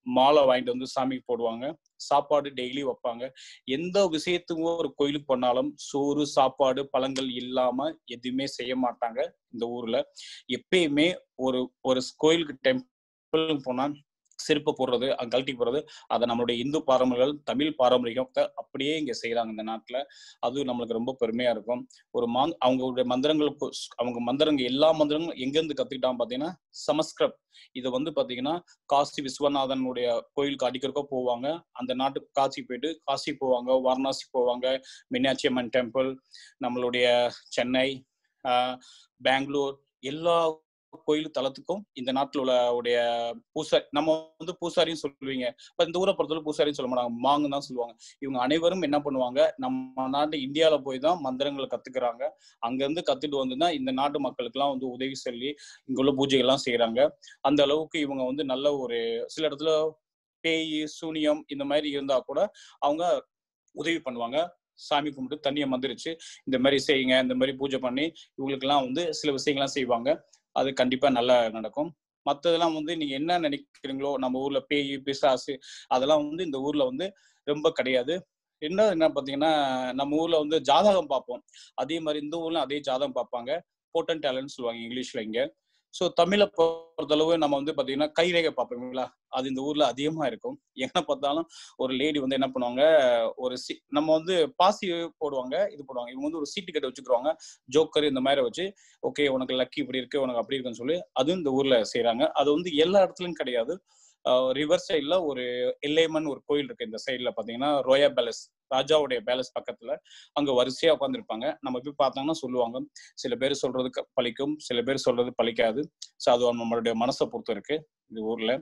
மாலை வாங்கிட்டு வந்து சாமிக்கு போடுவாங்க சாப்பாடு டெய்லி வைப்பாங்க எந்த விஷயத்துக்கும் ஒரு கோயிலுக்கு போனாலும் சோறு சாப்பாடு பழங்கள் இல்லாம எதுவுமே செய்ய மாட்டாங்க இந்த ஊர்ல எப்பயுமே ஒரு ஒரு கோயிலுக்கு டெம்பிள் போனா செருப்பு போடுறது அங்க கழட்டி போடுறது அதை நம்மளுடைய இந்து பாரம்பரியங்கள் தமிழ் பாரம்பரியத்தை அப்படியே இங்க செய்யறாங்க இந்த நாட்டுல அது நம்மளுக்கு ரொம்ப பெருமையா இருக்கும் ஒரு மாங் அவங்களுடைய மந்திரங்களுக்கு அவங்க மந்திரங்கள் எல்லா மந்திரங்களும் எங்க இருந்து கத்துக்கிட்டான் பாத்தீங்கன்னா சமஸ்கிருத் இது வந்து பாத்தீங்கன்னா காசி விஸ்வநாதனுடைய கோயிலுக்கு அடிக்கிறக்கோ போவாங்க அந்த நாட்டுக்கு காசி போயிட்டு காசி போவாங்க வாரணாசி போவாங்க மீனாட்சி அம்மன் டெம்பிள் நம்மளுடைய சென்னை ஆஹ் பெங்களூர் எல்லா கோயில் தலத்துக்கும் இந்த நாட்டில் உள்ள உடைய பூசாரி நம்ம வந்து பூசாரின்னு சொல்லுவீங்க இப்ப இந்த ஊரை பொறுத்தவரை பூசாரின்னு சொல்ல மாட்டாங்க மாங்குன்னு தான் சொல்லுவாங்க இவங்க அனைவரும் என்ன பண்ணுவாங்க நம்ம நாட்டு இந்தியாவில போய் தான் மந்திரங்களை கத்துக்கிறாங்க அங்க இருந்து கத்துட்டு வந்துதான் இந்த நாட்டு மக்களுக்கு எல்லாம் வந்து உதவி சொல்லி இங்க உள்ள பூஜைகள் எல்லாம் செய்யறாங்க அந்த அளவுக்கு இவங்க வந்து நல்ல ஒரு சில இடத்துல பேய் சூனியம் இந்த மாதிரி இருந்தா கூட அவங்க உதவி பண்ணுவாங்க சாமி கும்பிட்டு தண்ணியை மந்திரிச்சு இந்த மாதிரி செய்யுங்க இந்த மாதிரி பூஜை பண்ணி இவங்களுக்கு எல்லாம் வந்து சில விஷயங்கள்லாம் செய்வாங்க அது கண்டிப்பா நல்லா நடக்கும் மத்ததெல்லாம் வந்து நீங்க என்ன நினைக்கிறீங்களோ நம்ம ஊர்ல பேய் பிசாசு அதெல்லாம் வந்து இந்த ஊர்ல வந்து ரொம்ப கிடையாது என்ன என்ன பாத்தீங்கன்னா நம்ம ஊர்ல வந்து ஜாதகம் பார்ப்போம் அதே மாதிரி இந்த ஊர்ல அதே ஜாதகம் பார்ப்பாங்க போட்டன் டேலண்ட் சொல்லுவாங்க இங்கிலீஷ்ல இங்க ஸோ தமிழை பொறுத்தளவு நம்ம வந்து பாத்தீங்கன்னா கைரேகை பார்ப்போங்களா அது இந்த ஊர்ல அதிகமா இருக்கும் எங்க பார்த்தாலும் ஒரு லேடி வந்து என்ன பண்ணுவாங்க ஒரு சி நம்ம வந்து பாசி போடுவாங்க இது போடுவாங்க இவங்க வந்து ஒரு சீட்டு கட்ட வச்சுக்கிறாங்க ஜோக்கர் இந்த மாதிரி வச்சு ஓகே உனக்கு லக்கி இப்படி இருக்கு உனக்கு அப்படி இருக்குன்னு சொல்லி அதுவும் இந்த ஊர்ல செய்யறாங்க அது வந்து எல்லா இடத்துலயும் கிடையாது ரிவர் சைட்ல ஒரு எல்லைமன் ஒரு கோயில் இருக்கு இந்த சைட்ல பாத்தீங்கன்னா ரோயா பேலஸ் ராஜாவுடைய பேலஸ் பக்கத்துல அங்க வரிசையா உட்காந்துருப்பாங்க நம்ம போய் பார்த்தாங்கன்னா சொல்லுவாங்க சில பேர் சொல்றது பழிக்கும் சில பேர் சொல்றது பழிக்காது ஸோ அது நம்மளுடைய மனசை பொறுத்து இருக்கு இந்த ஊர்ல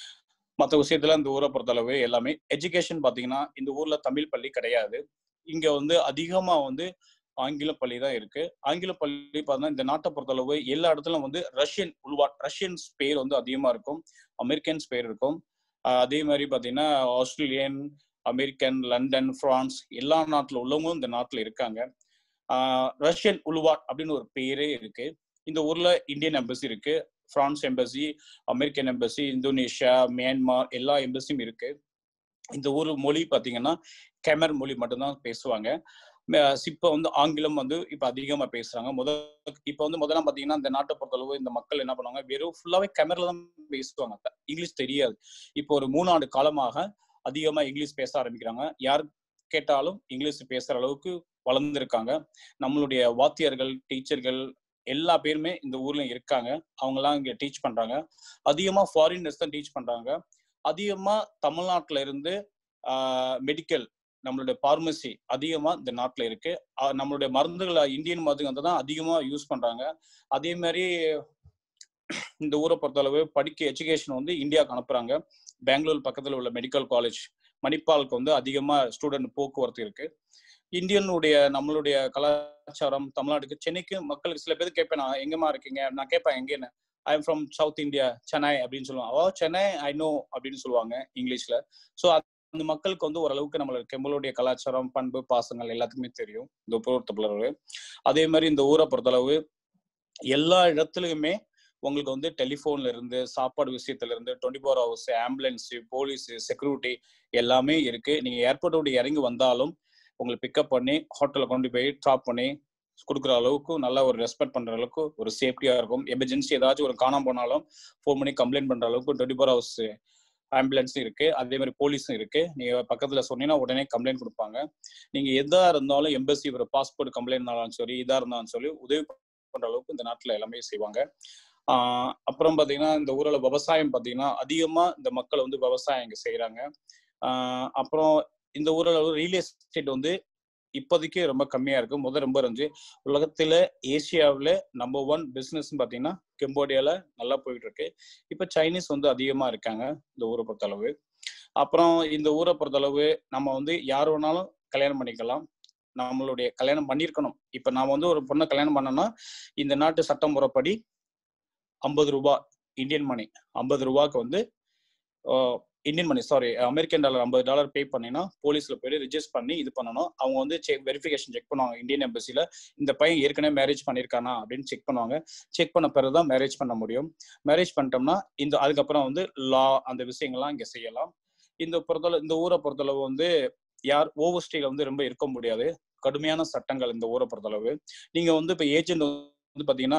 மற்ற விஷயத்துல இந்த ஊரை பொறுத்தளவு எல்லாமே எஜுகேஷன் பாத்தீங்கன்னா இந்த ஊர்ல தமிழ் பள்ளி கிடையாது இங்க வந்து அதிகமா வந்து ஆங்கில பள்ளி தான் இருக்கு ஆங்கில பள்ளி பார்த்தா இந்த நாட்டை பொறுத்தளவு எல்லா இடத்துலயும் வந்து ரஷ்யன் உள்வா ரஷ்யன்ஸ் பேர் வந்து அதிகமா இருக்கும் அமெரிக்கன்ஸ் பேர் இருக்கும் அதே மாதிரி பாத்தீங்கன்னா ஆஸ்திரேலியன் அமெரிக்கன் லண்டன் பிரான்ஸ் எல்லா நாட்டுல உள்ளவங்களும் இந்த நாட்டுல இருக்காங்க ரஷ்யன் உல்வாட் அப்படின்னு ஒரு பேரே இருக்கு இந்த ஊர்ல இந்தியன் எம்பசி இருக்கு France embassy American embassy Indonesia Myanmar எல்லா எம்பசியும் இருக்கு இந்த ஊர் மொழி பாத்தீங்கன்னா கெமர் மொழி மட்டும்தான் பேசுவாங்க இப்ப வந்து ஆங்கிலம் வந்து இப்ப அதிகமா பேசுறாங்க முதல் இப்ப வந்து முதல்ல பாத்தீங்கன்னா இந்த நாட்டை பொறுத்தளவு இந்த மக்கள் என்ன பண்ணுவாங்க வெறும் ஃபுல்லாவே கேமரால தான் பேசுவாங்க இங்கிலீஷ் தெரியாது இப்போ ஒரு மூணு ஆண்டு காலமாக அதிகமா இங்கிலீஷ் பேச ஆரம்பிக்கிறாங்க யார் கேட்டாலும் இங்கிலீஷ் பேசுற அளவுக்கு வளர்ந்துருக்காங்க நம்மளுடைய வாத்தியர்கள் டீச்சர்கள் எல்லா பேருமே இந்த ஊர்ல இருக்காங்க அவங்க எல்லாம் இங்க டீச் பண்றாங்க அதிகமா ஃபாரினர்ஸ் தான் டீச் பண்றாங்க அதிகமா தமிழ்நாட்டுல இருந்து மெடிக்கல் நம்மளுடைய பார்மசி அதிகமா இந்த நாட்டுல இருக்கு நம்மளுடைய மருந்துகளை இந்தியன் மருந்துகள் தான் அதிகமா யூஸ் பண்றாங்க அதே மாதிரி இந்த ஊரை பொறுத்தளவு படிக்க எஜுகேஷன் வந்து இந்தியாவுக்கு அனுப்புறாங்க பெங்களூர் பக்கத்துல உள்ள மெடிக்கல் காலேஜ் மணிப்பாலுக்கு வந்து அதிகமா ஸ்டூடெண்ட் போக்குவரத்து இருக்கு இந்தியனுடைய நம்மளுடைய கலாச்சாரம் தமிழ்நாட்டுக்கு சென்னைக்கு மக்களுக்கு சில பேர் கேட்பேன் நான் எங்கம்மா இருக்கீங்க நான் கேட்பேன் எங்கன்னு I am from south India Chennai அப்படின்னு சொல்லுவாங்க ஓ சென்னை ஐ நோ அப்படின்னு சொல்லுவாங்க இங்கிலீஷ்ல ஸோ அந்த மக்களுக்கு வந்து ஓரளவுக்கு நம்மளுக்கு கெம்பளுடைய கலாச்சாரம் பண்பு பாசங்கள் எல்லாத்துக்குமே தெரியும் இந்த பொறுத்தளவு அதே மாதிரி இந்த ஊரை பொறுத்தளவு எல்லா இடத்துலயுமே உங்களுக்கு வந்து டெலிஃபோன்ல இருந்து சாப்பாடு விஷயத்துல இருந்து twenty four hours ambulance police security எல்லாமே இருக்கு நீங்க ஏர்போர்ட் விட்டு இறங்கி வந்தாலும் உங்களை பிக்கப் பண்ணி ஹோட்டலில் கொண்டு போய் ட்ராப் பண்ணி கொடுக்குற அளவுக்கு நல்ல ஒரு ரெஸ்பெக்ட் பண்ற அளவுக்கு ஒரு சேஃப்டியா இருக்கும் எமர்ஜென்சி ஏதாச்சும் ஒரு காணாம போனாலும் ஃபோன் பண்ணி கம்ப்ளைண்ட் பண்ற அளவுக்கு டுவெண்ட்டி ஃபோர் ஹவர்ஸ் ஆம்புலன்ஸும் இருக்கு அதே மாதிரி போலீஸும் இருக்கு நீங்க பக்கத்துல சொன்னீங்கன்னா உடனே கம்ப்ளைண்ட் கொடுப்பாங்க நீங்க எதா இருந்தாலும் எம்பசி ஒரு பாஸ்போர்ட் கம்ப்ளைண்ட் இருந்தாலும் சரி இதா இருந்தாலும் சொல்லி உதவி பண்ற அளவுக்கு இந்த நாட்டுல எல்லாமே செய்வாங்க ஆஹ் அப்புறம் பாத்தீங்கன்னா இந்த ஊரில் விவசாயம் பாத்தீங்கன்னா அதிகமா இந்த மக்கள் வந்து விவசாயம் இங்க செய்யறாங்க ஆஹ் அப்புறம் இந்த ஊரில் ரியல் எஸ்டேட் வந்து இப்போதைக்கு ரொம்ப கம்மியா இருக்கு முதல் ரொம்ப இருந்துச்சு உலகத்துல ஏசியாவில் நம்பர் ஒன் பிசினஸ் பாத்தீங்கன்னா கெம்போடியால நல்லா போயிட்டு இருக்கு இப்ப சைனீஸ் வந்து அதிகமா இருக்காங்க இந்த ஊரை பொறுத்தளவு அப்புறம் இந்த ஊரை பொறுத்தளவு நம்ம வந்து யார் வேணாலும் கல்யாணம் பண்ணிக்கலாம் நம்மளுடைய கல்யாணம் பண்ணியிருக்கணும் இப்ப நாம வந்து ஒரு பொண்ணை கல்யாணம் பண்ணோம்னா இந்த நாட்டு சட்டம் முறைப்படி ஐம்பது ரூபாய் இந்தியன் மணி ஐம்பது ரூபாய்க்கு வந்து Indian money sorry American dollar ஐம்பது டாலர் பே பண்ணினா போலீஸ்ல போயிட்டு ரிஜிஸ்டர் பண்ணி இது பண்ணணும் அவங்க வந்து செக் வெரிஃபிகேஷன் செக் பண்ணுவாங்க இந்தியன் எம்பசில இந்த பையன் ஏற்கனவே மேரேஜ் பண்ணியிருக்கானா அப்படின்னு செக் பண்ணுவாங்க செக் பண்ண பிறகு தான் மேரேஜ் பண்ண முடியும் மேரேஜ் பண்ணிட்டோம்னா இந்த அதுக்கப்புறம் வந்து லா அந்த விஷயங்கள்லாம் இங்க செய்யலாம் இந்த பொறுத்தளவு இந்த ஊரை பொறுத்தளவு வந்து யார் ஓவர் ஸ்டேல வந்து ரொம்ப இருக்க முடியாது கடுமையான சட்டங்கள் இந்த ஊரை பொறுத்தளவு நீங்க வந்து இப்ப ஏஜென்ட் வந்து பாத்தீங்கன்னா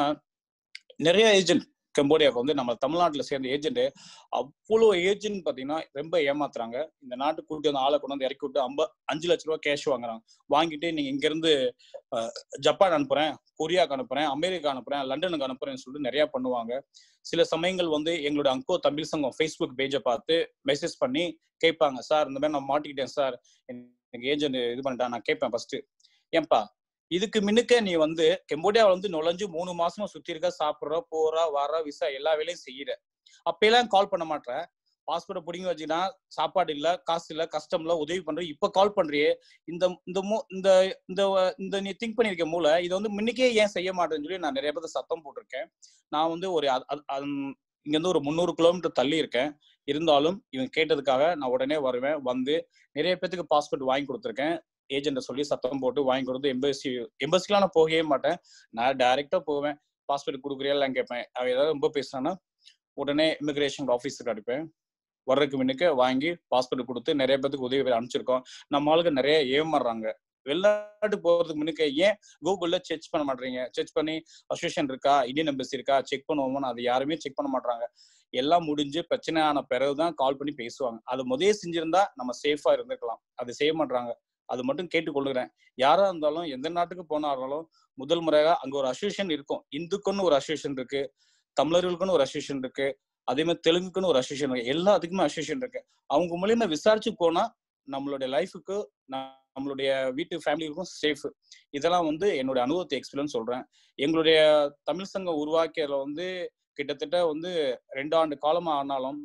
நிறைய ஏஜென்ட் கம்போடியாவுக்கு வந்து நம்ம தமிழ்நாட்டுல சேர்ந்த ஏஜென்ட் அவ்வளோ ஏஜென்ட் பாத்தீங்கன்னா ரொம்ப ஏமாத்துறாங்க இந்த நாட்டுக்கு கூட்டி வந்து ஆளை கொண்டு வந்து இறக்கி விட்டு ஐம்ப அஞ்சு லட்ச ரூபாய் கேஷ் வாங்குறாங்க வாங்கிட்டு நீங்க இங்க இருந்து அஹ், ஜப்பான் அனுப்புறேன் கொரியாக்கு அனுப்புறேன் அமெரிக்கா அனுப்புறேன் லண்டனுக்கு அனுப்புறேன்னு சொல்லிட்டு நிறைய பண்ணுவாங்க சில சமயங்கள் வந்து எங்களோட அங்கோ தமிழ் சங்கம் ஃபேஸ்புக் பேஜை பார்த்து மெசேஜ் பண்ணி கேட்பாங்க சார் இந்த மாதிரி நான் மாட்டிக்கிட்டேன் சார் எனக்கு ஏஜென்ட் இது பண்ணிட்டேன் நான் கேட்பேன் ஃபர்ஸ்ட் ஏன்பா இதுக்கு முன்னுக்க நீ வந்து கெம்போடியாவில் வந்து நுழைஞ்சு மூணு மாசமா சுத்தி இருக்க சாப்பிடுற போற வர விசா எல்லா வேலையும் செய்யற அப்பெல்லாம் கால் பண்ண மாட்டேன் பாஸ்போர்ட்டை பிடிங்கி வச்சுக்கினா சாப்பாடு இல்ல காசு இல்ல கஷ்டம் இல்ல உதவி பண்ற இப்ப கால் பண்றியே இந்த இந்த மூ இந்த இந்த இந்த நீ திங்க் பண்ணிருக்க மூல இதை வந்து முன்னுக்கே ஏன் செய்ய மாட்டேன்னு சொல்லி நான் நிறைய பேர் சத்தம் போட்டிருக்கேன் நான் வந்து ஒரு அது- அது- அது இங்க இருந்து ஒரு முந்நூறு கிலோமீட்டர் தள்ளி இருக்கேன் இருந்தாலும் இவன் கேட்டதுக்காக நான் உடனே வருவேன் வந்து நிறைய பேத்துக்கு பாஸ்போர்ட் வாங்கி கொடுத்துருக்கேன் ஏஜென்ட சொல்லி சத்தம் போட்டு வாங்கி கொடுத்து எம்பசி எம்பசிக்கெல்லாம் நான் போகவே மாட்டேன் நான் டைரக்டா போவேன் பாஸ்போர்ட் கொடுக்குறியா கேட்பேன் அவன் ஏதாவது ரொம்ப பேசினானா உடனே இமிகிரேஷன் ஆஃபீஸுக்கு அனுப்பேன் வர்றதுக்கு முன்னுக்கு வாங்கி பாஸ்போர்ட் கொடுத்து நிறைய பேத்துக்கு உதவி வேற அனுப்பிச்சிருக்கோம் நம்ம ஆளுங்க நிறைய ஏமாறுறாங்க வெளிநாட்டு போறதுக்கு முன்னுக்கு ஏன் கூகுள்ல செக் பண்ண மாட்டீங்க செக் பண்ணி அசோசியேஷன் இருக்கா இந்தியன் எம்பசி இருக்கா செக் பண்ணுவோம்னு அது யாருமே செக் பண்ண மாட்டாங்க எல்லாம் முடிஞ்சு பிரச்சனை ஆன பிறகுதான் கால் பண்ணி பேசுவாங்க அது முதலே செஞ்சிருந்தா நம்ம சேஃபா இருந்திருக்கலாம் அது செய்ய மாட்டாங்க அது மட்டும் கேட்டுக்கொள்ளுகிறேன் யாரா இருந்தாலும் எந்த நாட்டுக்கு போனாலும் முதல் முறையாக அங்க ஒரு அசோசியேஷன் இருக்கும் இந்துக்குன்னு ஒரு அசோசியேஷன் இருக்கு தமிழர்களுக்குன்னு ஒரு அசோசியேஷன் இருக்கு அதே மாதிரி தெலுங்குக்குன்னு ஒரு அசோசியேஷன் இருக்கு எல்லாத்துக்குமே அசோசியேஷன் இருக்கு அவங்க மூலியமா விசாரிச்சு போனா நம்மளுடைய லைஃபுக்கு நம்மளுடைய வீட்டு ஃபேமிலிக்கும் சேஃப் இதெல்லாம் வந்து என்னுடைய அனுபவத்தை எக்ஸ்பீரியன்ஸ் சொல்றேன் எங்களுடைய தமிழ் சங்கம் உருவாக்கியதுல வந்து கிட்டத்தட்ட வந்து ரெண்டு ஆண்டு காலமா ஆனாலும்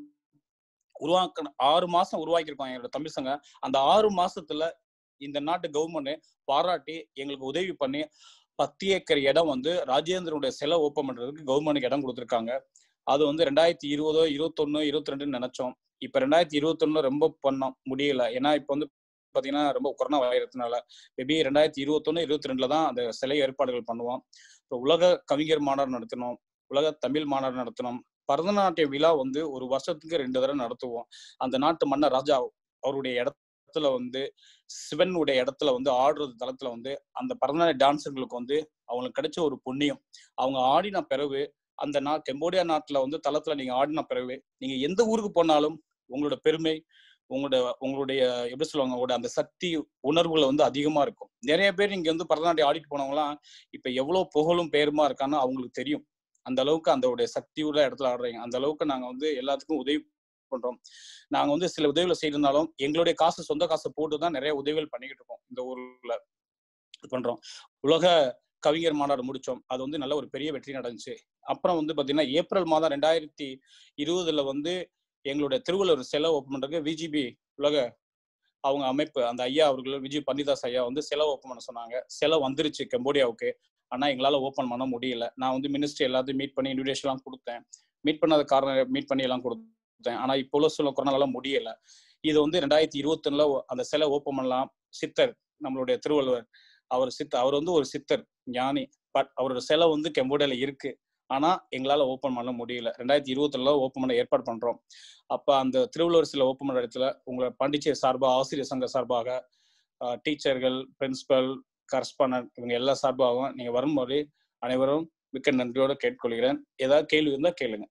உருவாக்க ஆறு மாசம் உருவாக்கியிருக்கோம் எங்களோட தமிழ் சங்கம் அந்த ஆறு மாசத்துல இந்த நாட்டு கவர்மெண்ட் பாராட்டி எங்களுக்கு உதவி பண்ணி பத்து ஏக்கர் இடம் வந்து ராஜேந்திரனுடைய சிலை ஓப்பன் பண்றதுக்கு கவர்மெண்ட்டுக்கு இடம் கொடுத்துருக்காங்க அது வந்து ரெண்டாயிரத்தி இருபதோ இருபத்தொன்னு இருபத்தி ரெண்டுன்னு நினைச்சோம் இப்ப ரெண்டாயிரத்தி இருபத்தொன்னு ரொம்ப பண்ணோம் முடியல ஏன்னா இப்ப வந்து பாத்தீங்கன்னா ரொம்ப கொரோனா வைரத்தினால மேபி ரெண்டாயிரத்தி இருபத்தொன்னு இருபத்தி ரெண்டுல தான் அந்த சிலை ஏற்பாடுகள் பண்ணுவோம் இப்போ உலக கவிஞர் மாநாடு நடத்தினோம் உலக தமிழ் மாநாடு நடத்தினோம் பரதநாட்டிய விழா வந்து ஒரு வருஷத்துக்கு ரெண்டு தடவை நடத்துவோம் அந்த நாட்டு மன்னர் ராஜா அவருடைய இடத்துல வந்து சிவனுடைய இடத்துல வந்து ஆடுறது தளத்துல வந்து அந்த பரதநாட்டிய டான்ஸர்களுக்கு வந்து அவங்களுக்கு கிடைச்ச ஒரு புண்ணியம் அவங்க ஆடின பிறகு அந்த நா கெம்போடியா நாட்டுல வந்து தளத்துல நீங்க ஆடின பிறகு நீங்க எந்த ஊருக்கு போனாலும் உங்களோட பெருமை உங்களோட உங்களுடைய எப்படி சொல்லுவாங்க உங்களோட அந்த சக்தி உணர்வுகள் வந்து அதிகமா இருக்கும் நிறைய பேர் இங்க வந்து பரதநாட்டியம் ஆடிட்டு போனவங்களாம் இப்ப எவ்வளவு புகழும் பேருமா இருக்கான்னு அவங்களுக்கு தெரியும் அந்த அளவுக்கு அந்த சக்தி உள்ள இடத்துல ஆடுறீங்க அந்த அளவுக்கு நாங்க வந்து எல்லாத்துக்கும் உதவி பண்றோம் நாங்க வந்து சில உதவிகளை செய்திருந்தாலும் எங்களுடைய காசு சொந்த காசை போட்டு தான் நிறைய உதவிகள் பண்ணிக்கிட்டு இருக்கோம் இந்த ஊர்ல இது பண்றோம் உலக கவிஞர் மாநாடு முடிச்சோம் அது வந்து நல்ல ஒரு பெரிய வெற்றி நடந்துச்சு அப்புறம் வந்து பாத்தீங்கன்னா ஏப்ரல் மாதம் ரெண்டாயிரத்தி இருபதுல வந்து எங்களுடைய திருவள்ளுவர் சிலை ஓப்பன் பண்றதுக்கு விஜிபி உலக அவங்க அமைப்பு அந்த ஐயா அவர்கள் விஜய் பண்டிதாஸ் ஐயா வந்து சிலை ஓப்பன் பண்ண சொன்னாங்க சிலை வந்துருச்சு கம்போடியாவுக்கு ஆனா எங்களால ஓப்பன் பண்ண முடியல நான் வந்து மினிஸ்ட்ரி எல்லாத்தையும் மீட் பண்ணி இன்விடேஷன் எல்லாம் கொடுத்தேன் மீட் பண்ணாத காரணம் மீட் பண்ணி எல்லாம் கொடுத்தேன் ஆனா இப்போ உள்ள சொல்ல கொரோனால முடியல இது வந்து ரெண்டாயிரத்தி இருபத்தொன்னுல அந்த சிலை ஓப்பன் பண்ணலாம் சித்தர் நம்மளுடைய திருவள்ளுவர் அவர் சித்த அவர் வந்து ஒரு சித்தர் ஞானி பட் அவரோட சிலை வந்து கம்போடியால இருக்கு ஆனா எங்களால ஓப்பன் பண்ண முடியல ரெண்டாயிரத்தி இருபத்துல ஓப்பன் பண்ண ஏற்பாடு பண்றோம் அப்ப அந்த திருவள்ளுவர் சிலை ஓப்பன் பண்ற இடத்துல உங்களை பாண்டிச்சேரி சார்பாக ஆசிரியர் சங்க சார்பாக டீச்சர்கள் பிரின்சிபல் கரஸ்பாண்டன்ட் இவங்க எல்லா சார்பாகவும் நீங்க வரும்போது அனைவரும் மிக்க நன்றியோட கேட்டுக்கொள்கிறேன் ஏதாவது கேள்வி இருந்தா கேளுங்க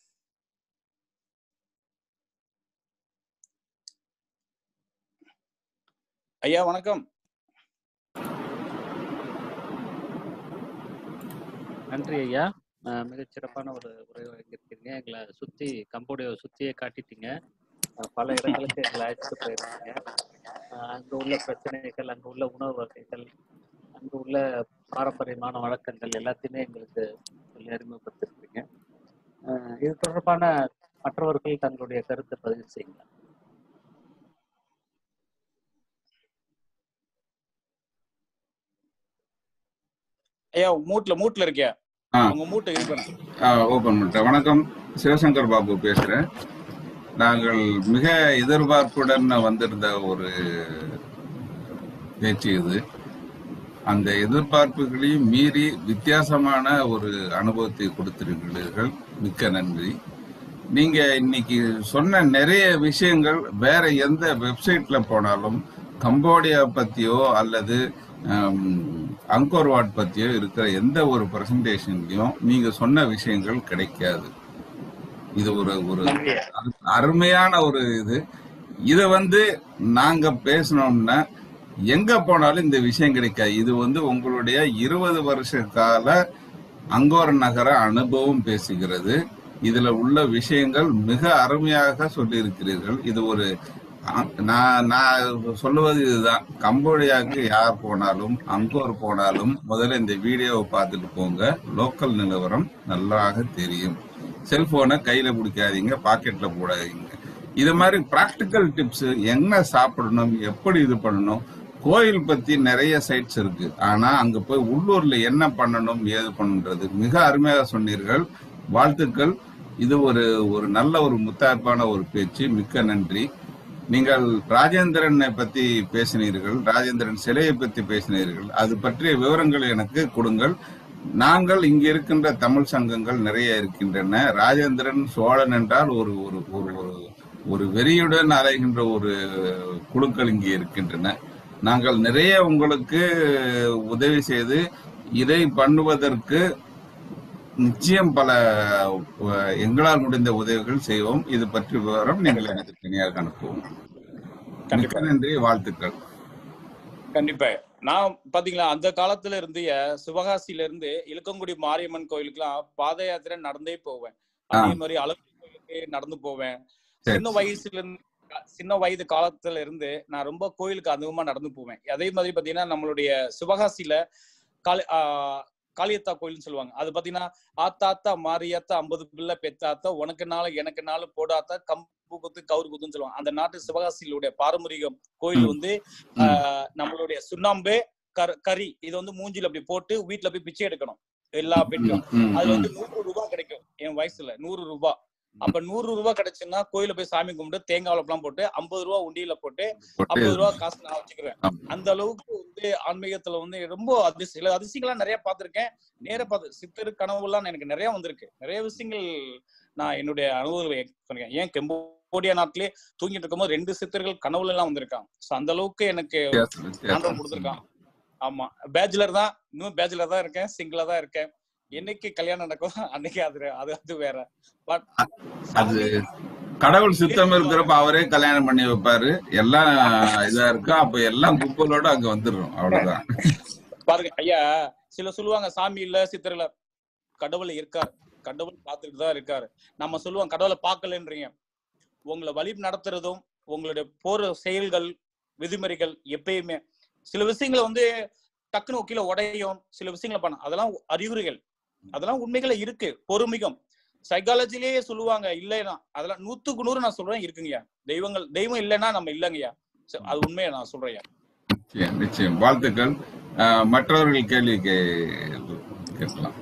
ஐயா வணக்கம் நன்றி ஐயா அஹ் மிகச் சிறப்பான ஒரு உரை வழங்கியிருக்கீங்க எங்களை சுத்தி கம்போடியாவை சுத்தியே காட்டிட்டீங்க அஹ் பல இடங்களுக்கு எங்களை அழைச்சிட்டு போயிருக்கீங்க அஹ் அங்க உள்ள பிரச்சனைகள் அங்க உள்ள உணவு வகைகள் அங்க உள்ள பாரம்பரியமான வழக்கங்கள் எல்லாத்தையுமே எங்களுக்கு சொல்லி அறிமுகப்படுத்திருக்கீங்க அஹ் இது தொடர்பான மற்றவர்கள் தங்களுடைய கருத்தை பதிவு செய்யுங்க ஐயா மூட்ல மூட்ல இருக்கியா ஆ. உங்க மூட்டை இது பண்ண ஓபன் பண்ணிட்டேன் வணக்கம் சிவசங்கர் பாபு பேசுறேன் நாங்கள் மிக எதிர்பார்ப்புடன் வந்திருந்த ஒரு பேச்சு இது அந்த எதிர்பார்ப்புகளையும் மீறி வித்தியாசமான ஒரு அனுபவத்தை கொடுத்திருக்கிறீர்கள் மிக்க நன்றி நீங்க இன்னைக்கு சொன்ன நிறைய விஷயங்கள் வேற எந்த வெப்சைட்ல போனாலும் கம்போடியா பத்தியோ அல்லது அங்கோர்வாட் பத்தியோ இருக்கிற எந்த ஒரு பிரசன்டேஷன்லயும் நீங்க சொன்ன விஷயங்கள் கிடைக்காது இது ஒரு ஒரு அரு- அருமையான ஒரு இது இத வந்து நாங்க பேசணும்னா எங்க போனாலும் இந்த விஷயம் கிடைக்காது இது வந்து உங்களுடைய இருபது வருஷ கால அங்கோர நகர அனுபவம் பேசுகிறது இதுல உள்ள விஷயங்கள் மிக அருமையாக சொல்லியிருக்கிறீர்கள் இது ஒரு அ- நான் நான் சொல்லுவது இதுதான் கம்போடியாவுக்கு யார் போனாலும் அங்கோர் போனாலும் முதல்ல இந்த வீடியோவை பார்த்துட்டு போங்க லோக்கல் நிலவரம் நல்லாக தெரியும் செல்போனை கையில பிடிக்காதீங்க பாக்கெட்ல போடாதீங்க இது மாதிரி பிராக்டிக்கல் டிப்ஸ் என்ன சாப்பிடணும் எப்படி இது பண்ணணும் கோயில் பத்தி நிறைய சைட்ஸ் இருக்கு ஆனா அங்க போய் உள்ளூர்ல என்ன பண்ணணும் ஏது பண்ணுன்றது மிக அருமையாக சொன்னீர்கள் வாழ்த்துக்கள் இது ஒரு ஒரு நல்ல ஒரு முத்தாய்ப்பான ஒரு பேச்சு மிக்க நன்றி நீங்கள் ராஜேந்திரனை பத்தி பேசினீர்கள் ராஜேந்திரன் சிலையை பத்தி பேசினீர்கள் அது பற்றிய விவரங்கள் எனக்கு கொடுங்கள் நாங்கள் இங்க இருக்கின்ற தமிழ் சங்கங்கள் நிறைய இருக்கின்றன ராஜேந்திரன் சோழன் என்றால் ஒரு ஒரு ஒரு ஒரு ஒரு வெறியுடன் அலைகின்ற ஒரு குழுக்கள் இங்கே இருக்கின்றன நாங்கள் நிறைய உங்களுக்கு உதவி செய்து இதை பண்ணுவதற்கு நிச்சயம் பல அஹ், எங்களால் முடிந்த உதவிகள் செய்வோம் இது பற்றி விவரம் நீங்கள் எனக்கு தனியாக அனுப்புவோம் மிக்க கண்டிப்பா நன்றி வாழ்த்துக்கள் கண்டிப்பா நான் பாத்தீங்களா அந்த காலத்துல இருந்து சிவகாசியில இருந்து இழுக்கங்குடி மாரியம்மன் கோயிலுக்குலாம் பாத யாத்திரை நடந்தே போவேன் ஆ அதே மாதிரி அழகு கோயிலுக்கு நடந்து போவேன் சரி சின்ன வயசுல இருந்து சின்ன வயது காலத்துல இருந்து நான் ரொம்ப கோயிலுக்கு அதிகமா நடந்து போவேன் அதே மாதிரி பாத்தீங்கன்னா நம்மளுடைய சிவகாசியில காளி ஆஹ் காளியத்தா கோயில்னு சொல்லுவாங்க அது பாத்தீங்கன்னா ஆத்தாத்தா மாரியாத்தா ஐம்பது பிள்ளை பெத்தாத்தா உனக்கு நாள் எனக்கு நாள் போடாத்தா கம்பு குத்து கவுரு குத்துன்னு சொல்லுவாங்க அந்த நாட்டு சிவகாசியிலுடைய பாரம்பரியம் கோயில் ம் வந்து ம் ஆஹ் நம்மளுடைய சுண்ணாம்பு கர் கறி இது வந்து மூஞ்சில அப்படி போட்டு வீட்டுல போய் பிச்சை எடுக்கணும் எல்லா ம் பெண்களும் ம் அதுல ம் வந்து நூறு ரூபாய் கிடைக்கும் என் வயசுல நூறு ரூபாய் அப்ப நூறு ரூபாய் கிடைச்சுன்னா கோயில போய் சாமி கும்பிட்டு தேங்காய் வளப்பெல்லாம் போட்டு ஐம்பது ரூபா உண்டியில போட்டு போட்டு ஐம்பது ரூபா காசு நான் வச்சுக்கிறேன் ஆமா. அந்த அளவுக்கு வந்து ஆன்மீகத்துல வந்து ரொம்ப அதிசயம் சில அதிசயங்கள்லாம் நிறைய பார்த்திருக்கேன் நேர பார்த்து சித்தரு கனவுலாம் எனக்கு நிறைய வந்திருக்கு நிறைய விஷயங்கள் நான் என்னுடைய அனுபவங்களை சொன்னேன் ஏன் கெம்போடியா நாட்டிலே தூங்கிட்டு இருக்கும்போது ரெண்டு சித்தர்கள் கனவுல எல்லாம் வந்திருக்காங்க சோ அந்த அளவுக்கு எனக்கு வித்தியாசம் ஆண்டவன் வித்தியாசம் கொடுத்திருக்கான் ஆமா பேச்சுலர் தான் இன்னும் பேச்சுலர் தான் இருக்கேன் சிங்கிளா தான் இருக்கேன் என்னைக்கு கல்யாணம் நடக்கும் அன்னைக்கு அது அது அது வேற பட் அது சாமி கடவுள் சித்தம் இருக்கும்போது இருக்கிறப்ப அவரே கல்யாணம் பண்ணி வைப்பாரு எல்லாம் இதா இருக்கு அப்ப எல்லாம் கும்பலோட அங்க வந்துடும் அவ்வளவுதான் பாருங்க ஐயா சில சொல்லுவாங்க சாமி இல்ல சித்தர் இல்ல கடவுள் இருக்காரு கடவுள் பார்த்துட்டு தான் இருக்காரு நம்ம சொல்லுவோம் கடவுளை பார்க்கலன்றீங்க உங்களை வழி நடத்துறதும் உங்களுடைய போற செயல்கள் விதிமுறைகள் எப்பயுமே சில விஷயங்களை வந்து டக்குன்னு கீழே உடையும் சில விஷயங்களை பண்ண அதெல்லாம் அறிகுறிகள் அதெல்லாம் உண்மைகளே இருக்கு பொறுமிகம் சைக்காலஜிலேயே சொல்லுவாங்க இல்லைன்னா அதெல்லாம் நூத்துக்கு நூறு நான் சொல்றேன் இருக்குங்கய்யா தெய்வங்கள் தெய்வம் இல்லைன்னா நம்ம இல்லைங்கய்யா சரி, அது உண்மையை நான் சொல்றேன் நிச்சயம் நிச்சயம் வாழ்த்துக்கள் அஹ், மற்றவர்கள் கேள்வி கே- கேட்கலாம்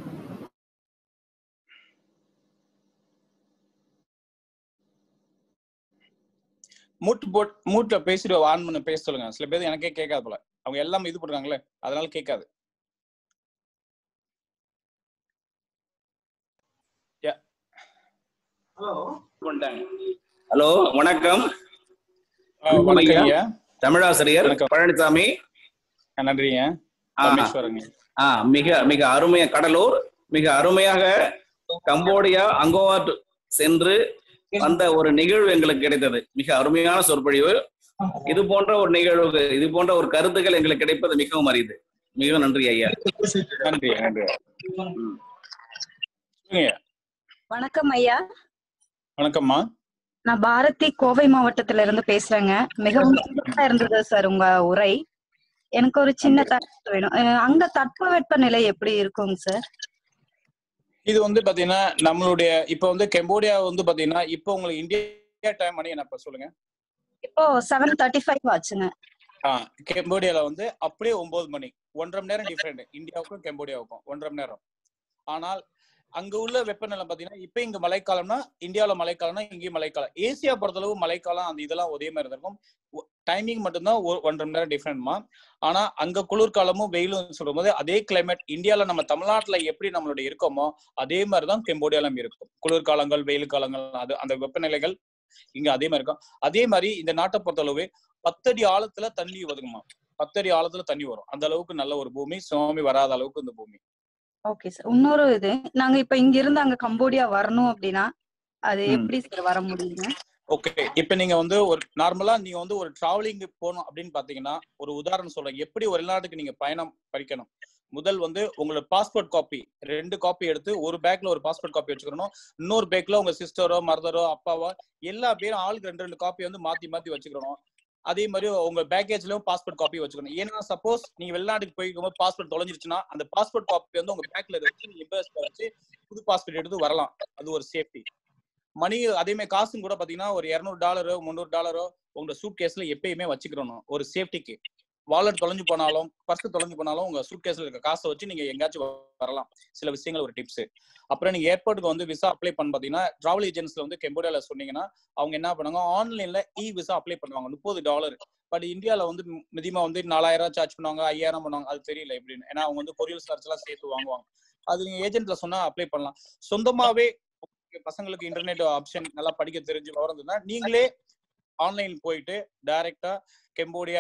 மூட்டு போட் மூட்டை பேசிட்டு ஆன் பண்ண பேச சொல்லுங்க சில பேர் எனக்கே கேட்காது போல அவங்க எல்லாம் இது பண்றாங்களே அதனால கேட்காது Yeah. ஹலோ வணக்கம் ஆ, வணக்கம் ஐயா தமிழாசிரியர் வணக்கம். பழனிசாமி ஆ, நன்றிங்க ஆ, ரமேஸ்வரங்க ஆ, மிக மிக அருமையா கடலூர் மிக அருமையாக கம்போடியா அங்கோவாட் சென்று வந்த ஒரு நிகழ்வு எங்களுக்கு கிடைத்தது மிக அருமையான சொற்பொழிவு இது போன்ற ஒரு நிகழ்வு இது போன்ற ஒரு கருத்துக்கள் எங்களுக்கு கிடைப்பது மிகவும் அரிது மிகவும் நன்றி ஐயா நன்றி நன்றி சொல்லுங்க ஐயா. வணக்கம் ஐயா வணக்கம்மா நான் பாரதி கோவை மாவட்டத்துல இருந்து பேசுறேங்க மிகவும் சிறப்பா இருந்தது சார் உங்க உரை எனக்கு ஒரு சின்ன தகவல் வேணும் அஹ் அங்க தட்பவெப்ப நிலை எப்படி இருக்குங்க சார் இது வந்து பாத்தீங்கன்னா நம்மளுடைய இப்ப வந்து கம்போடியா வந்து பாத்தீங்கன்னா இப்போ உங்களுக்கு இந்தியா டைம் மணி என்ன இப்ப சொல்லுங்க இப்போ செவன் தேர்ட்டி ஃபைவ் ஆச்சுங்க ஆ கம்போடியால வந்து அப்படியே ஒன்பது மணி ஒன்றரை மணி நேரம் டிஃபரெண்ட் இந்தியாவுக்கும் கம்போடியாவுக்கும் ஒன்றரை மணி நேரம் ஆனால் அங்க உள்ள வெப்பநிலை பாத்தீங்கன்னா இப்ப இங்க மழைக்காலம்னா இந்தியாவில மழைக்காலம்னா இங்கேயும் மழைக்காலம் ஏசியா பொறுத்தளவு மழைக்காலம் அந்த இதெல்லாம் ஒரே மாதிரி தான் இருக்கும் டைமிங் மட்டும்தான் ஒரு ஒன்றரை மணி நேரம் டிஃப்ரெண்ட்மா ஆனா அங்க குளிர்காலமும் வெயிலும் சொல்லும்போது அதே கிளைமேட் இந்தியால நம்ம தமிழ்நாட்டுல எப்படி நம்மளுடைய இருக்கோமோ அதே மாதிரிதான் கெம்போடியாலும் இருக்கும் குளிர்காலங்கள் வெயில் காலங்கள் அது அந்த வெப்பநிலைகள் இங்க அதே மாதிரி இருக்கும் அதே மாதிரி இந்த நாட்டை பொறுத்தளவு பத்தடி ஆழத்துல தண்ணி ஒதுங்குமா பத்தடி ஆழத்துல தண்ணி வரும் அந்த அளவுக்கு நல்ல ஒரு பூமி சுனாமி வராத அளவுக்கு இந்த பூமி ஓகே சார் இன்னொரு இது நாங்க இப்ப இங்க இருந்து அங்க கம்போடியா வரணும் அப்படின்னா அது ம். எப்படி சார் வர முடியுங்க ஓகே இப்ப நீங்க வந்து ஒரு நார்மலா நீங்க வந்து ஒரு டிராவலிங் போகணும் அப்படின்னு பாத்தீங்கன்னா ஒரு உதாரணம் சொல்றேன் எப்படி ஒரு வெளிநாட்டுக்கு நீங்க பயணம் படிக்கணும் முதல் வந்து உங்களோட பாஸ்போர்ட் காப்பி ரெண்டு காப்பி எடுத்து ஒரு பேக்ல ஒரு பாஸ்போர்ட் காப்பி வச்சுக்கணும் இன்னொரு பேக்ல உங்க சிஸ்டரோ மதரோ அப்பாவோ எல்லா பேரும் ஆளுக்கு ரெண்டு ரெண்டு காப்பி வந்து மாத்தி மாத்தி வச்சுக்கணும் அதே மாதிரி உங்க பேக்கேஜ்லயும் பாஸ்போர்ட் காப்பி வச்சுக்கணும் ஏன்னா சப்போஸ் நீங்க வெளிநாட்டுக்கு போயிருக்கும்போது பாஸ்போர்ட் தொலைஞ்சிருச்சுன்னா அந்த பாஸ்போர்ட் காப்பி வந்து உங்க பேக்ல வச்சு நீங்க இம்பர்ஸ் வச்சு புது பாஸ்போர்ட் எடுத்து வரலாம் அது ஒரு சேஃப்டி மணி அதே மாதிரி காசும் கூட பாத்தீங்கன்னா ஒரு இரநூறு டாலரோ முந்நூறு டாலரோ உங்க சூட் கேஸ்ல எப்பயுமே வச்சுக்கிறணும் ஒரு சேஃப்டிக்கு வாலெட் தொலைஞ்சு போனாலும் பர்ஸ் தொலைஞ்சு போனாலும் உங்க சூட் கேஸ்ல இருக்க காசை வச்சு நீங்க எங்கேயாச்சும் வரலாம் சில விஷயங்கள் ஒரு டிப்ஸ் அப்புறம் நீங்க ஏர்போர்ட்டுக்கு வந்து விசா அப்ளை பண்ண பாத்தீங்கன்னா டிராவல் ஏஜென்ட்ஸ்ல வந்து கெம்போடியால சொன்னீங்கன்னா அவங்க என்ன பண்ணுவாங்க ஆன்லைன்ல இ விசா அப்ளை பண்ணுவாங்க முப்பது டாலர் பட் இந்தியால வந்து மிதிமா வந்து நாலாயிரம் சார்ஜ் பண்ணுவாங்க ஐயாயிரம் பண்ணுவாங்க அது தெரியல எப்படின்னு ஏன்னா அவங்க வந்து கொரியல் சார்ஜ் எல்லாம் சேர்த்து வாங்குவாங்க அது நீங்க ஏஜென்ட்ல சொன்னா அப்ளை பண்ணலாம் சொந்தமாவே உங்க பசங்களுக்கு இன்டர்நெட் ஆப்ஷன் நல்லா படிக்க தெரிஞ்சு வரதுன்னா நீங்களே ஆன்லைன் போயிட்டு டைரக்டா கெம்போடியா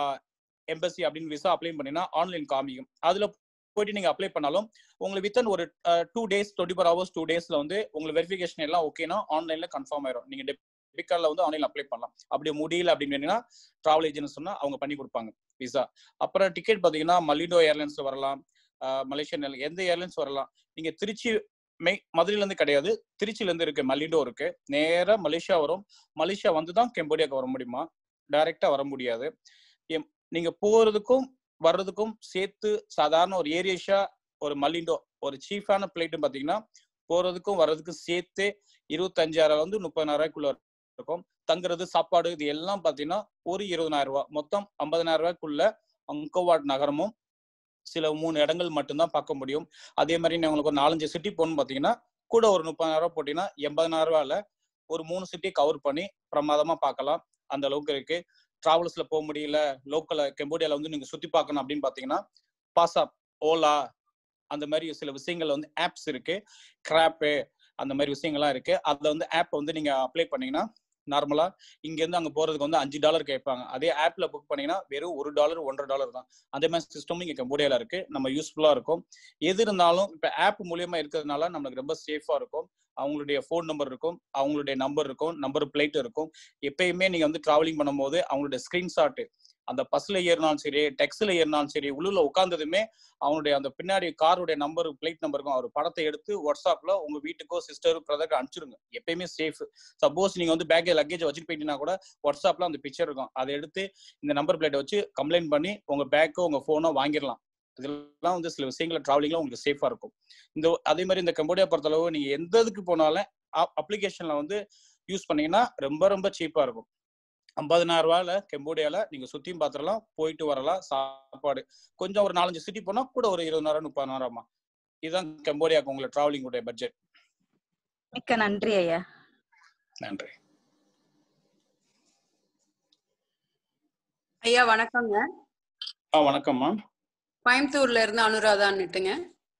எம்பசி அப்படின்னு விசா அப்ளை பண்ணினா ஆன்லைன் காமிக்கும் அதுல போயிட்டு நீங்க அப்ளை பண்ணாலும் உங்களுக்கு வித்தின் ஒரு two days twenty four hours two டேஸ்ல வந்து உங்களுக்கு வெரிஃபிகேஷன் எல்லாம் ஓகேனா ஆன்லைன்ல கன்ஃபார்ம் ஆயிரும் நீங்க டெபிட் கார்டில் வந்து ஆன்லைன் அப்ளை பண்ணலாம் அப்படி முடியல அப்படின்னு வேணும்னா டிராவல் ஏஜென்ட் சொன்னா அவங்க பண்ணி கொடுப்பாங்க விசா அப்புறம் டிக்கெட் பாத்தீங்கன்னா மலிண்டோ ஏர்லைன்ஸ்ல வரலாம் மலேசியன் ஏர்லைன் எந்த ஏர்லைன்ஸ் வரலாம் நீங்க திருச்சி மெய் மதுரையில இருந்து கிடையாது திருச்சியில இருந்து இருக்கு மலிண்டோ இருக்கு நேரா மலேசியா வரும் மலேசியா வந்து தான் கெம்போடியாக்கு வர முடியுமா டைரக்டா வர முடியாது எம்- நீங்க போறதுக்கும் வர்றதுக்கும் சேர்த்து சாதாரண ஒரு ஏரியேஷா ஒரு மலிண்டோ ஒரு சீஃபான பிளேட்டும் பாத்தீங்கன்னா போறதுக்கும் வர்றதுக்கும் சேர்த்து இருபத்தஞ்சாயிரம் வந்து முப்பதாயிரம் ரூபாய்க்குள்ள இருக்கும் தங்குறது சாப்பாடு இது எல்லாம் பாத்தீங்கன்னா ஒரு இருபதாயிரம் ரூபாய் மொத்தம் ஐம்பதனாயிரம் ரூபாய்க்குள்ள அங்கோவாட் நகரமும் சில மூணு இடங்கள் மட்டும்தான் பார்க்க முடியும் அதே மாதிரி நீங்க உங்களுக்கு ஒரு நாலஞ்சு சிட்டி போகணும்னு பாத்தீங்கன்னா கூட ஒரு முப்பதாயிரம் ரூபாய் போட்டீங்கன்னா எண்பதாயிரம் ரூபாயில ஒரு மூணு சிட்டி கவர் பண்ணி பிரமாதமா பார்க்கலாம் அந்த அளவுக்கு இருக்கு டிராவல்ஸ்ல போக முடியல லோக்கல்ல கெம்போடியால வந்து நீங்க சுத்தி பார்க்கணும் அப்படின்னு பாத்தீங்கன்னா பாசாப் ஓலா அந்த மாதிரி சில விஷயங்கள் வந்து ஆப்ஸ் இருக்கு கிராப்பு அந்த மாதிரி விஷயங்கள்லாம் இருக்கு அதுல வந்து ஆப் வந்து நீங்க அப்ளை பண்ணீங்கன்னா நார்மலா இங்க இருந்து அங்க போறதுக்கு வந்து அஞ்சு டாலர் கேட்பாங்க அதே ஆப்ல புக் பண்ணீங்கன்னா வெறும் ஒரு டாலர் ஒன்றரை டாலர் தான் அதே மாதிரி சிஸ்டமும் இங்க கம்போடியால இருக்கு நம்ம யூஸ்ஃபுல்லா இருக்கும் எது இருந்தாலும் இப்ப ஆப் மூலியமா இருக்கிறதுனால நம்மளுக்கு ரொம்ப சேஃபா இருக்கும் அவங்களுடைய ஃபோன் நம்பர் இருக்கும் அவங்களுடைய நம்பர் இருக்கும் நம்பர் பிளேட் இருக்கும் எப்பயுமே நீங்க வந்து டிராவலிங் பண்ணும்போது அவங்களுடைய ஸ்கிரீன்ஷாட் அந்த பஸ்ல ஏறினாலும் சரி டெக்ஸ்ல ஏறினாலும் சரி உள்ளுல உட்கார்ந்ததுமே அவனுடைய அந்த பின்னாடி காருடைய நம்பர் பிளேட் நம்பர் இருக்கும் அவர் படத்தை எடுத்து வாட்ஸ்அப்ல உங்க வீட்டுக்கோ சிஸ்டர் பிரதருக்கு அனுப்பிச்சிருங்க எப்பயுமே சேஃப் சப்போஸ் நீங்க வந்து பேக்கேஜ் லக்கேஜ் வச்சுட்டு போயிட்டீங்கன்னா கூட வாட்ஸ்அப்ல அந்த பிக்சர் இருக்கும் அதை எடுத்து இந்த நம்பர் பிளேட்டை வச்சு கம்ப்ளைண்ட் பண்ணி உங்க பேக்கோ உங்க போனோ வாங்கிடலாம் இதெல்லாம் வந்து சில விஷயங்கள டிராவலிங்ல உங்களுக்கு சேஃபா இருக்கும் இந்த அதே மாதிரி இந்த கம்போடியா பொறுத்தளவு நீங்க எந்த இதுக்கு போனாலும் அப்ளிகேஷன்ல வந்து யூஸ் பண்ணீங்கன்னா ரொம்ப ரொம்ப சீப்பா இருக்கும் ஐம்பதனாயிரம் ரூபாயில கெம்போடியால நீங்க சுத்தியும் பாத்திரலாம் போயிட்டு வரலாம் சாப்பாடு கொஞ்சம் ஒரு நாலஞ்சு சிட்டி போனா கூட ஒரு இருபதாயிரம் முப்பதாயிரமா இதுதான் கம்போடியாக்கு உங்களை டிராவலிங் உடைய பட்ஜெட் மிக்க நன்றி ஐயா நன்றி ஐயா வணக்கங்க ஆ வணக்கம்மா கோயம்புத்தூர்ல இருந்து அனுராதான்னுட்டுங்க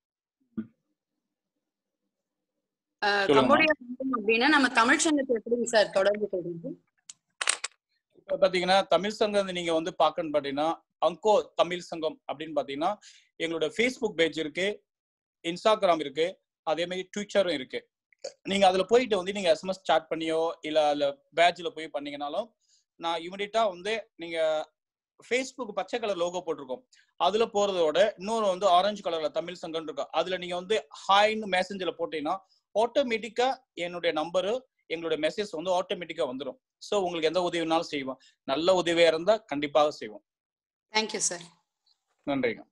அஹ், சொல்லுங்கம்மா. கம்போடியா போகணும் அப்படின்னா நம்ம தமிழ் சங்கத்தை எப்படிங்க சார் தொடர்பு கொள்றது இப்ப பாத்தீங்கன்னா தமிழ் சங்கம் நீங்க வந்து பார்க்கணும் பாத்தீங்கன்னா அங்கோ தமிழ் சங்கம் அப்படின்னு பாத்தீங்கன்னா எங்களோட ஃபேஸ்புக் பேஜ் இருக்கு இன்ஸ்டாகிராம் இருக்கு அதே மாதிரி ட்விட்டரும் இருக்கு நீங்க அதுல போயிட்டு வந்து நீங்க எஸ்எம்எஸ் சாட் பண்ணியோ இல்ல அதுல பேட்ச்ல போய் பண்ணீங்கனாலும் நான் இமிடியட்டா வந்து நீங்க ஃபேஸ்புக் பச்சை கலர் லோகோ போட்டிருக்கோம் அதுல போறதோட இன்னொரு வந்து ஆரஞ்சு கலர்ல தமிழ் சங்கம் இருக்கும் அதுல நீங்க வந்து ஹாய்னு மெசேஜ்ல போட்டீங்கன்னா ஆட்டோமேட்டிக்கா என்னுடைய நம்பரு எங்களுடைய மெசேஜ் வந்து ஆட்டோமேட்டிக்கா வந்துடும் சோ உங்களுக்கு எந்த உதவினாலும் செய்வோம் நல்ல உதவியா இருந்தா கண்டிப்பாக செய்வோம் தேங்க்யூ சார் நன்றிங்க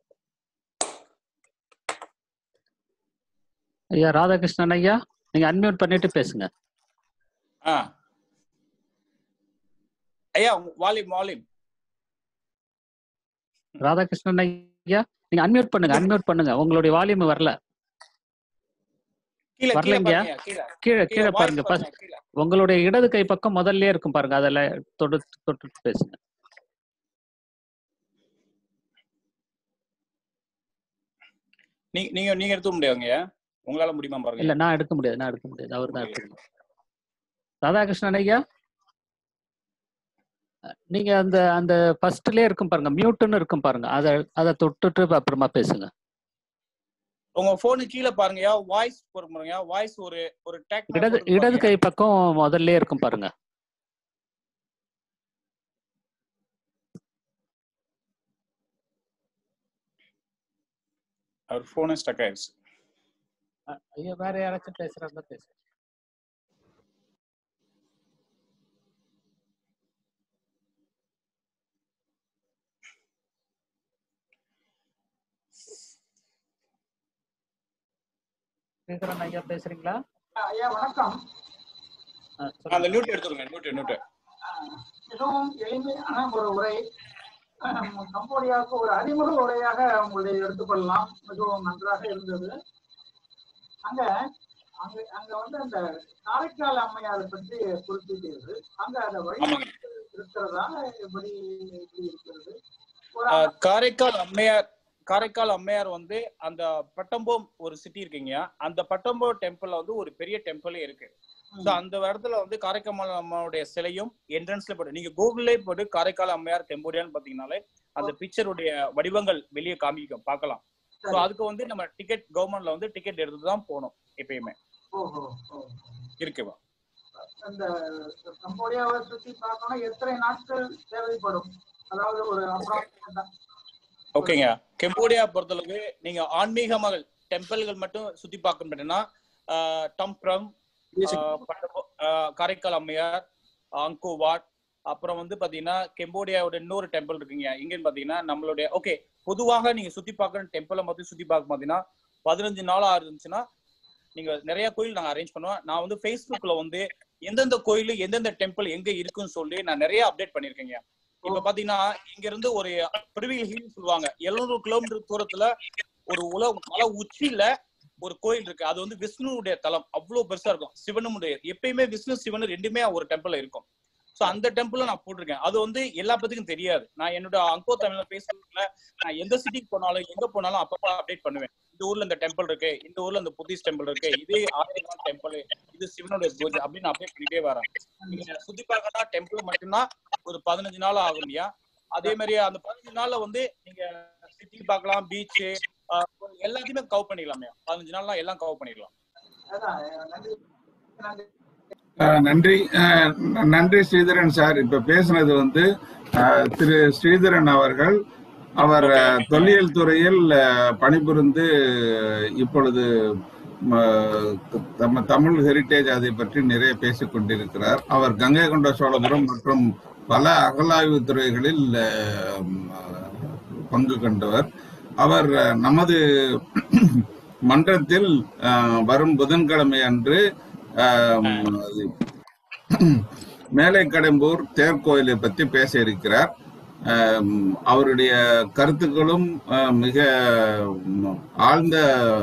ஐயா ராதாகிருஷ்ணன் ஐயா நீங்க அன்மியூட் பண்ணிட்டு பேசுங்க ஆ ஐயா வாலிம் வாலிம் ராதாகிருஷ்ணன் ஐயா நீங்க அன்மியூட் பண்ணுங்க அன்மியூட் பண்ணுங்க உங்களுடைய வால்யூம் வரல கீழே கீழே வரலைங்கய்யா பாருங்க கீழே கீழே கீழே கீழே வாய்ஸ் பாருங்க பாருங்க ஃபர்ஸ்ட் கீழே உங்களுடைய இடது கை பக்கம் முதல்லயே இருக்கும் பாருங்க அதில் தொட்டு தொட்டு பேசுங்க நீங்க நீங்க நீங்க எடுத்துக்க முடியாதுங்கய்யா உங்களால முடியுமா பாருங்க இல்ல நான் எடுக்க முடியாது நான் எடுக்க முடியாது அவர் தான் எடுக்கணும் ராதாகிருஷ்ணன் ஐயா நீங்க அந்த அந்த ஃபர்ஸ்ட்லயே இருக்கும் பாருங்க மியூட்னு இருக்கும் பாருங்க அதை அதை தொட்டுட்டு அப்புறமா பேசுங்க உங்க போனு கீழே பாருங்கய்யா வாய்ஸ் போடுங்க வாய்ஸ் ஒரு ஒரு டேக் இடது இடது கை பக்கம் முதல்லயே இருக்கும் பாருங்க அவர் போனே ஸ்டக் ஆயிடுச்சு ஐயா வேற யாராச்சும் பேசுறாங்க பேசுங்க கேக்குறேன் ஐயா பேசுறீங்களா ஐயா வணக்கம் ஆ, அந்த சொல்லுங்க நியூட் எடுத்துருங்க நியூட் நியூட் மிகவும் எளிமையான ஒரு உரை அஹ், கம்போடியாவுக்கு ஒரு அறிமுக உரையாக உங்களை எடுத்துக்கொள்ளலாம் மிகவும் நன்றாக இருந்தது அங்க அங்க அங்க வந்து அந்த காரைக்கால் அம்மையாரை பற்றி குறிப்பிட்டது அங்க அந்த வழிபாடு இருக்கிறதா எப்படி எப்படி இருக்கிறது ஒரு ஆஹ் காரைக்கால் அம்மையார் காரைக்கால் அம்மையார் வந்து அந்த பட்டம்போம் ஒரு சிட்டி இருக்கீங்க அந்த பட்டம்போ டெம்பிள்ல வந்து ஒரு பெரிய டெம்பிளே இருக்கு சோ அந்த இடத்துல வந்து காரைக்கால் அம்மாவுடைய சிலையும் என்ட்ரன்ஸ்ல போட்டு நீங்க கூகுள்லே போட்டு காரைக்கால் அம்மையார் டெம்போடியான்னு பாத்தீங்கன்னாலே அந்த பிக்சருடைய வடிவங்கள் வெளியே காமிக்கும் பார்க்கலாம் சோ சரி. அதுக்கு வந்து நம்ம டிக்கெட் கவர்மெண்ட்ல வந்து டிக்கெட் எடுத்து தான் போகணும் எப்பயுமே ஓஹோ ஓ. இருக்குவா அந்த கம்போடியாவை சுத்தி பார்க்கணும் எத்தனை நாட்கள் தேவைப்படும் அதாவது ஒரு அப்புறம் ஓகேங்க கெம்போடியா பொறுத்தளவுக்கு நீங்க ஆன்மீகமாக டெம்பிள்கள் மட்டும் சுத்தி பார்க்க முடியும்னா டம்ப்ரம் காரைக்கால் அம்மையார் அங்கோவாட் அப்புறம் வந்து பாத்தீங்கன்னா கெம்போடியாவோட இன்னொரு டெம்பிள் இருக்குங்க எங்கன்னு பாத்தீங்கன்னா நம்மளுடைய ஓகே பொதுவாக நீங்க சுத்தி பார்க்கணும் டெம்பிளை மட்டும் சுத்தி பார்க்க பாத்தீங்கன்னா பதினஞ்சு நாள் இருந்துச்சுன்னா நீங்க நிறைய கோயில் நாங்க அரேஞ்ச் பண்ணுவோம் நான் வந்து ஃபேஸ்புக்ல வந்து எந்தெந்த கோயில் எந்தெந்த டெம்பிள் எங்க இருக்குன்னு சொல்லி நான் நிறைய அப்டேட் பண்ணிருக்கேங்க இப்ப பாத்தீங்கன்னா இங்க இருந்து ஒரு பிரிவில் ஹில் சொல்லுவாங்க 700 கிலோமீட்டர் தூரத்துல ஒரு உல மலை உச்சியில ஒரு கோயில் இருக்கு அது வந்து விஷ்ணுவுடைய தலம் அவ்வளவு பெருசா இருக்கும் சிவனுடைய எப்பயுமே விஷ்ணு சிவனு ரெண்டுமே ஒரு டெம்பிள் இருக்கும் சோ அந்த டெம்பிள நான் போட்டிருக்கேன் அது வந்து எல்லா பத்திக்கும் தெரியாது நான் என்னோட அங்கோ தமிழ்ல பேசுறதுல நான் எந்த சிட்டிக்கு போனாலும் எங்க போனாலும் அப்பப்ப அப்டேட் பண்ணுவேன் இந்த ஊர்ல இந்த டெம்பிள் இருக்கு இந்த ஊர்ல இந்த புத்திஸ்ட் டெம்பிள் இருக்கு இதே ஆயிரம் டெம்பிள் இது சிவனுடைய பூஜை அப்படின்னு அப்டேட் பண்ணிட்டே வரேன் நீங்க சுத்தி பார்க்கணும்னா டெம்பிள் மட்டும்தான் ஒரு பதினஞ்சு நாள் ஆகும் ஐயா அதே மாதிரி அந்த பதினஞ்சு நாள்ல வந்து நீங்க சிட்டி பார்க்கலாம் பீச் எல்லாத்தையுமே கவர் பண்ணிக்கலாமே பதினஞ்சு நாள்லாம் எல்லாம் கவர் பண்ணிடலாம் அதான் நன்றி நன்றி அஹ் நன்றி அஹ் நன்றி ஸ்ரீதரன் சார் இப்ப பேசுனது வந்து அஹ், திரு ஸ்ரீதரன் அவர்கள் அவர் அஹ், தொல்லியல் துறையில் அஹ், பணிபுரிந்து இப்பொழுது ம, நம்ம தமிழ் ஹெரிட்டேஜ் அதை பற்றி நிறைய பேசிக் கொண்டிருக்கிறார் அவர் கங்கை கொண்ட சோழபுரம் மற்றும் பல அகலாய்வு துறைகளில் அஹ், பங்கு கொண்டவர் அவர் அஹ், நமது மன்றத்தில் அஹ், வரும் புதன்கிழமை அன்று ஆம், அது மேலை கடம்பூர் தேர்கோயிலை பற்றி பேச இருக்கிறார் ஆம், அவருடைய கருத்துக்களும் ஆ, மிக ம், ஆழ்ந்த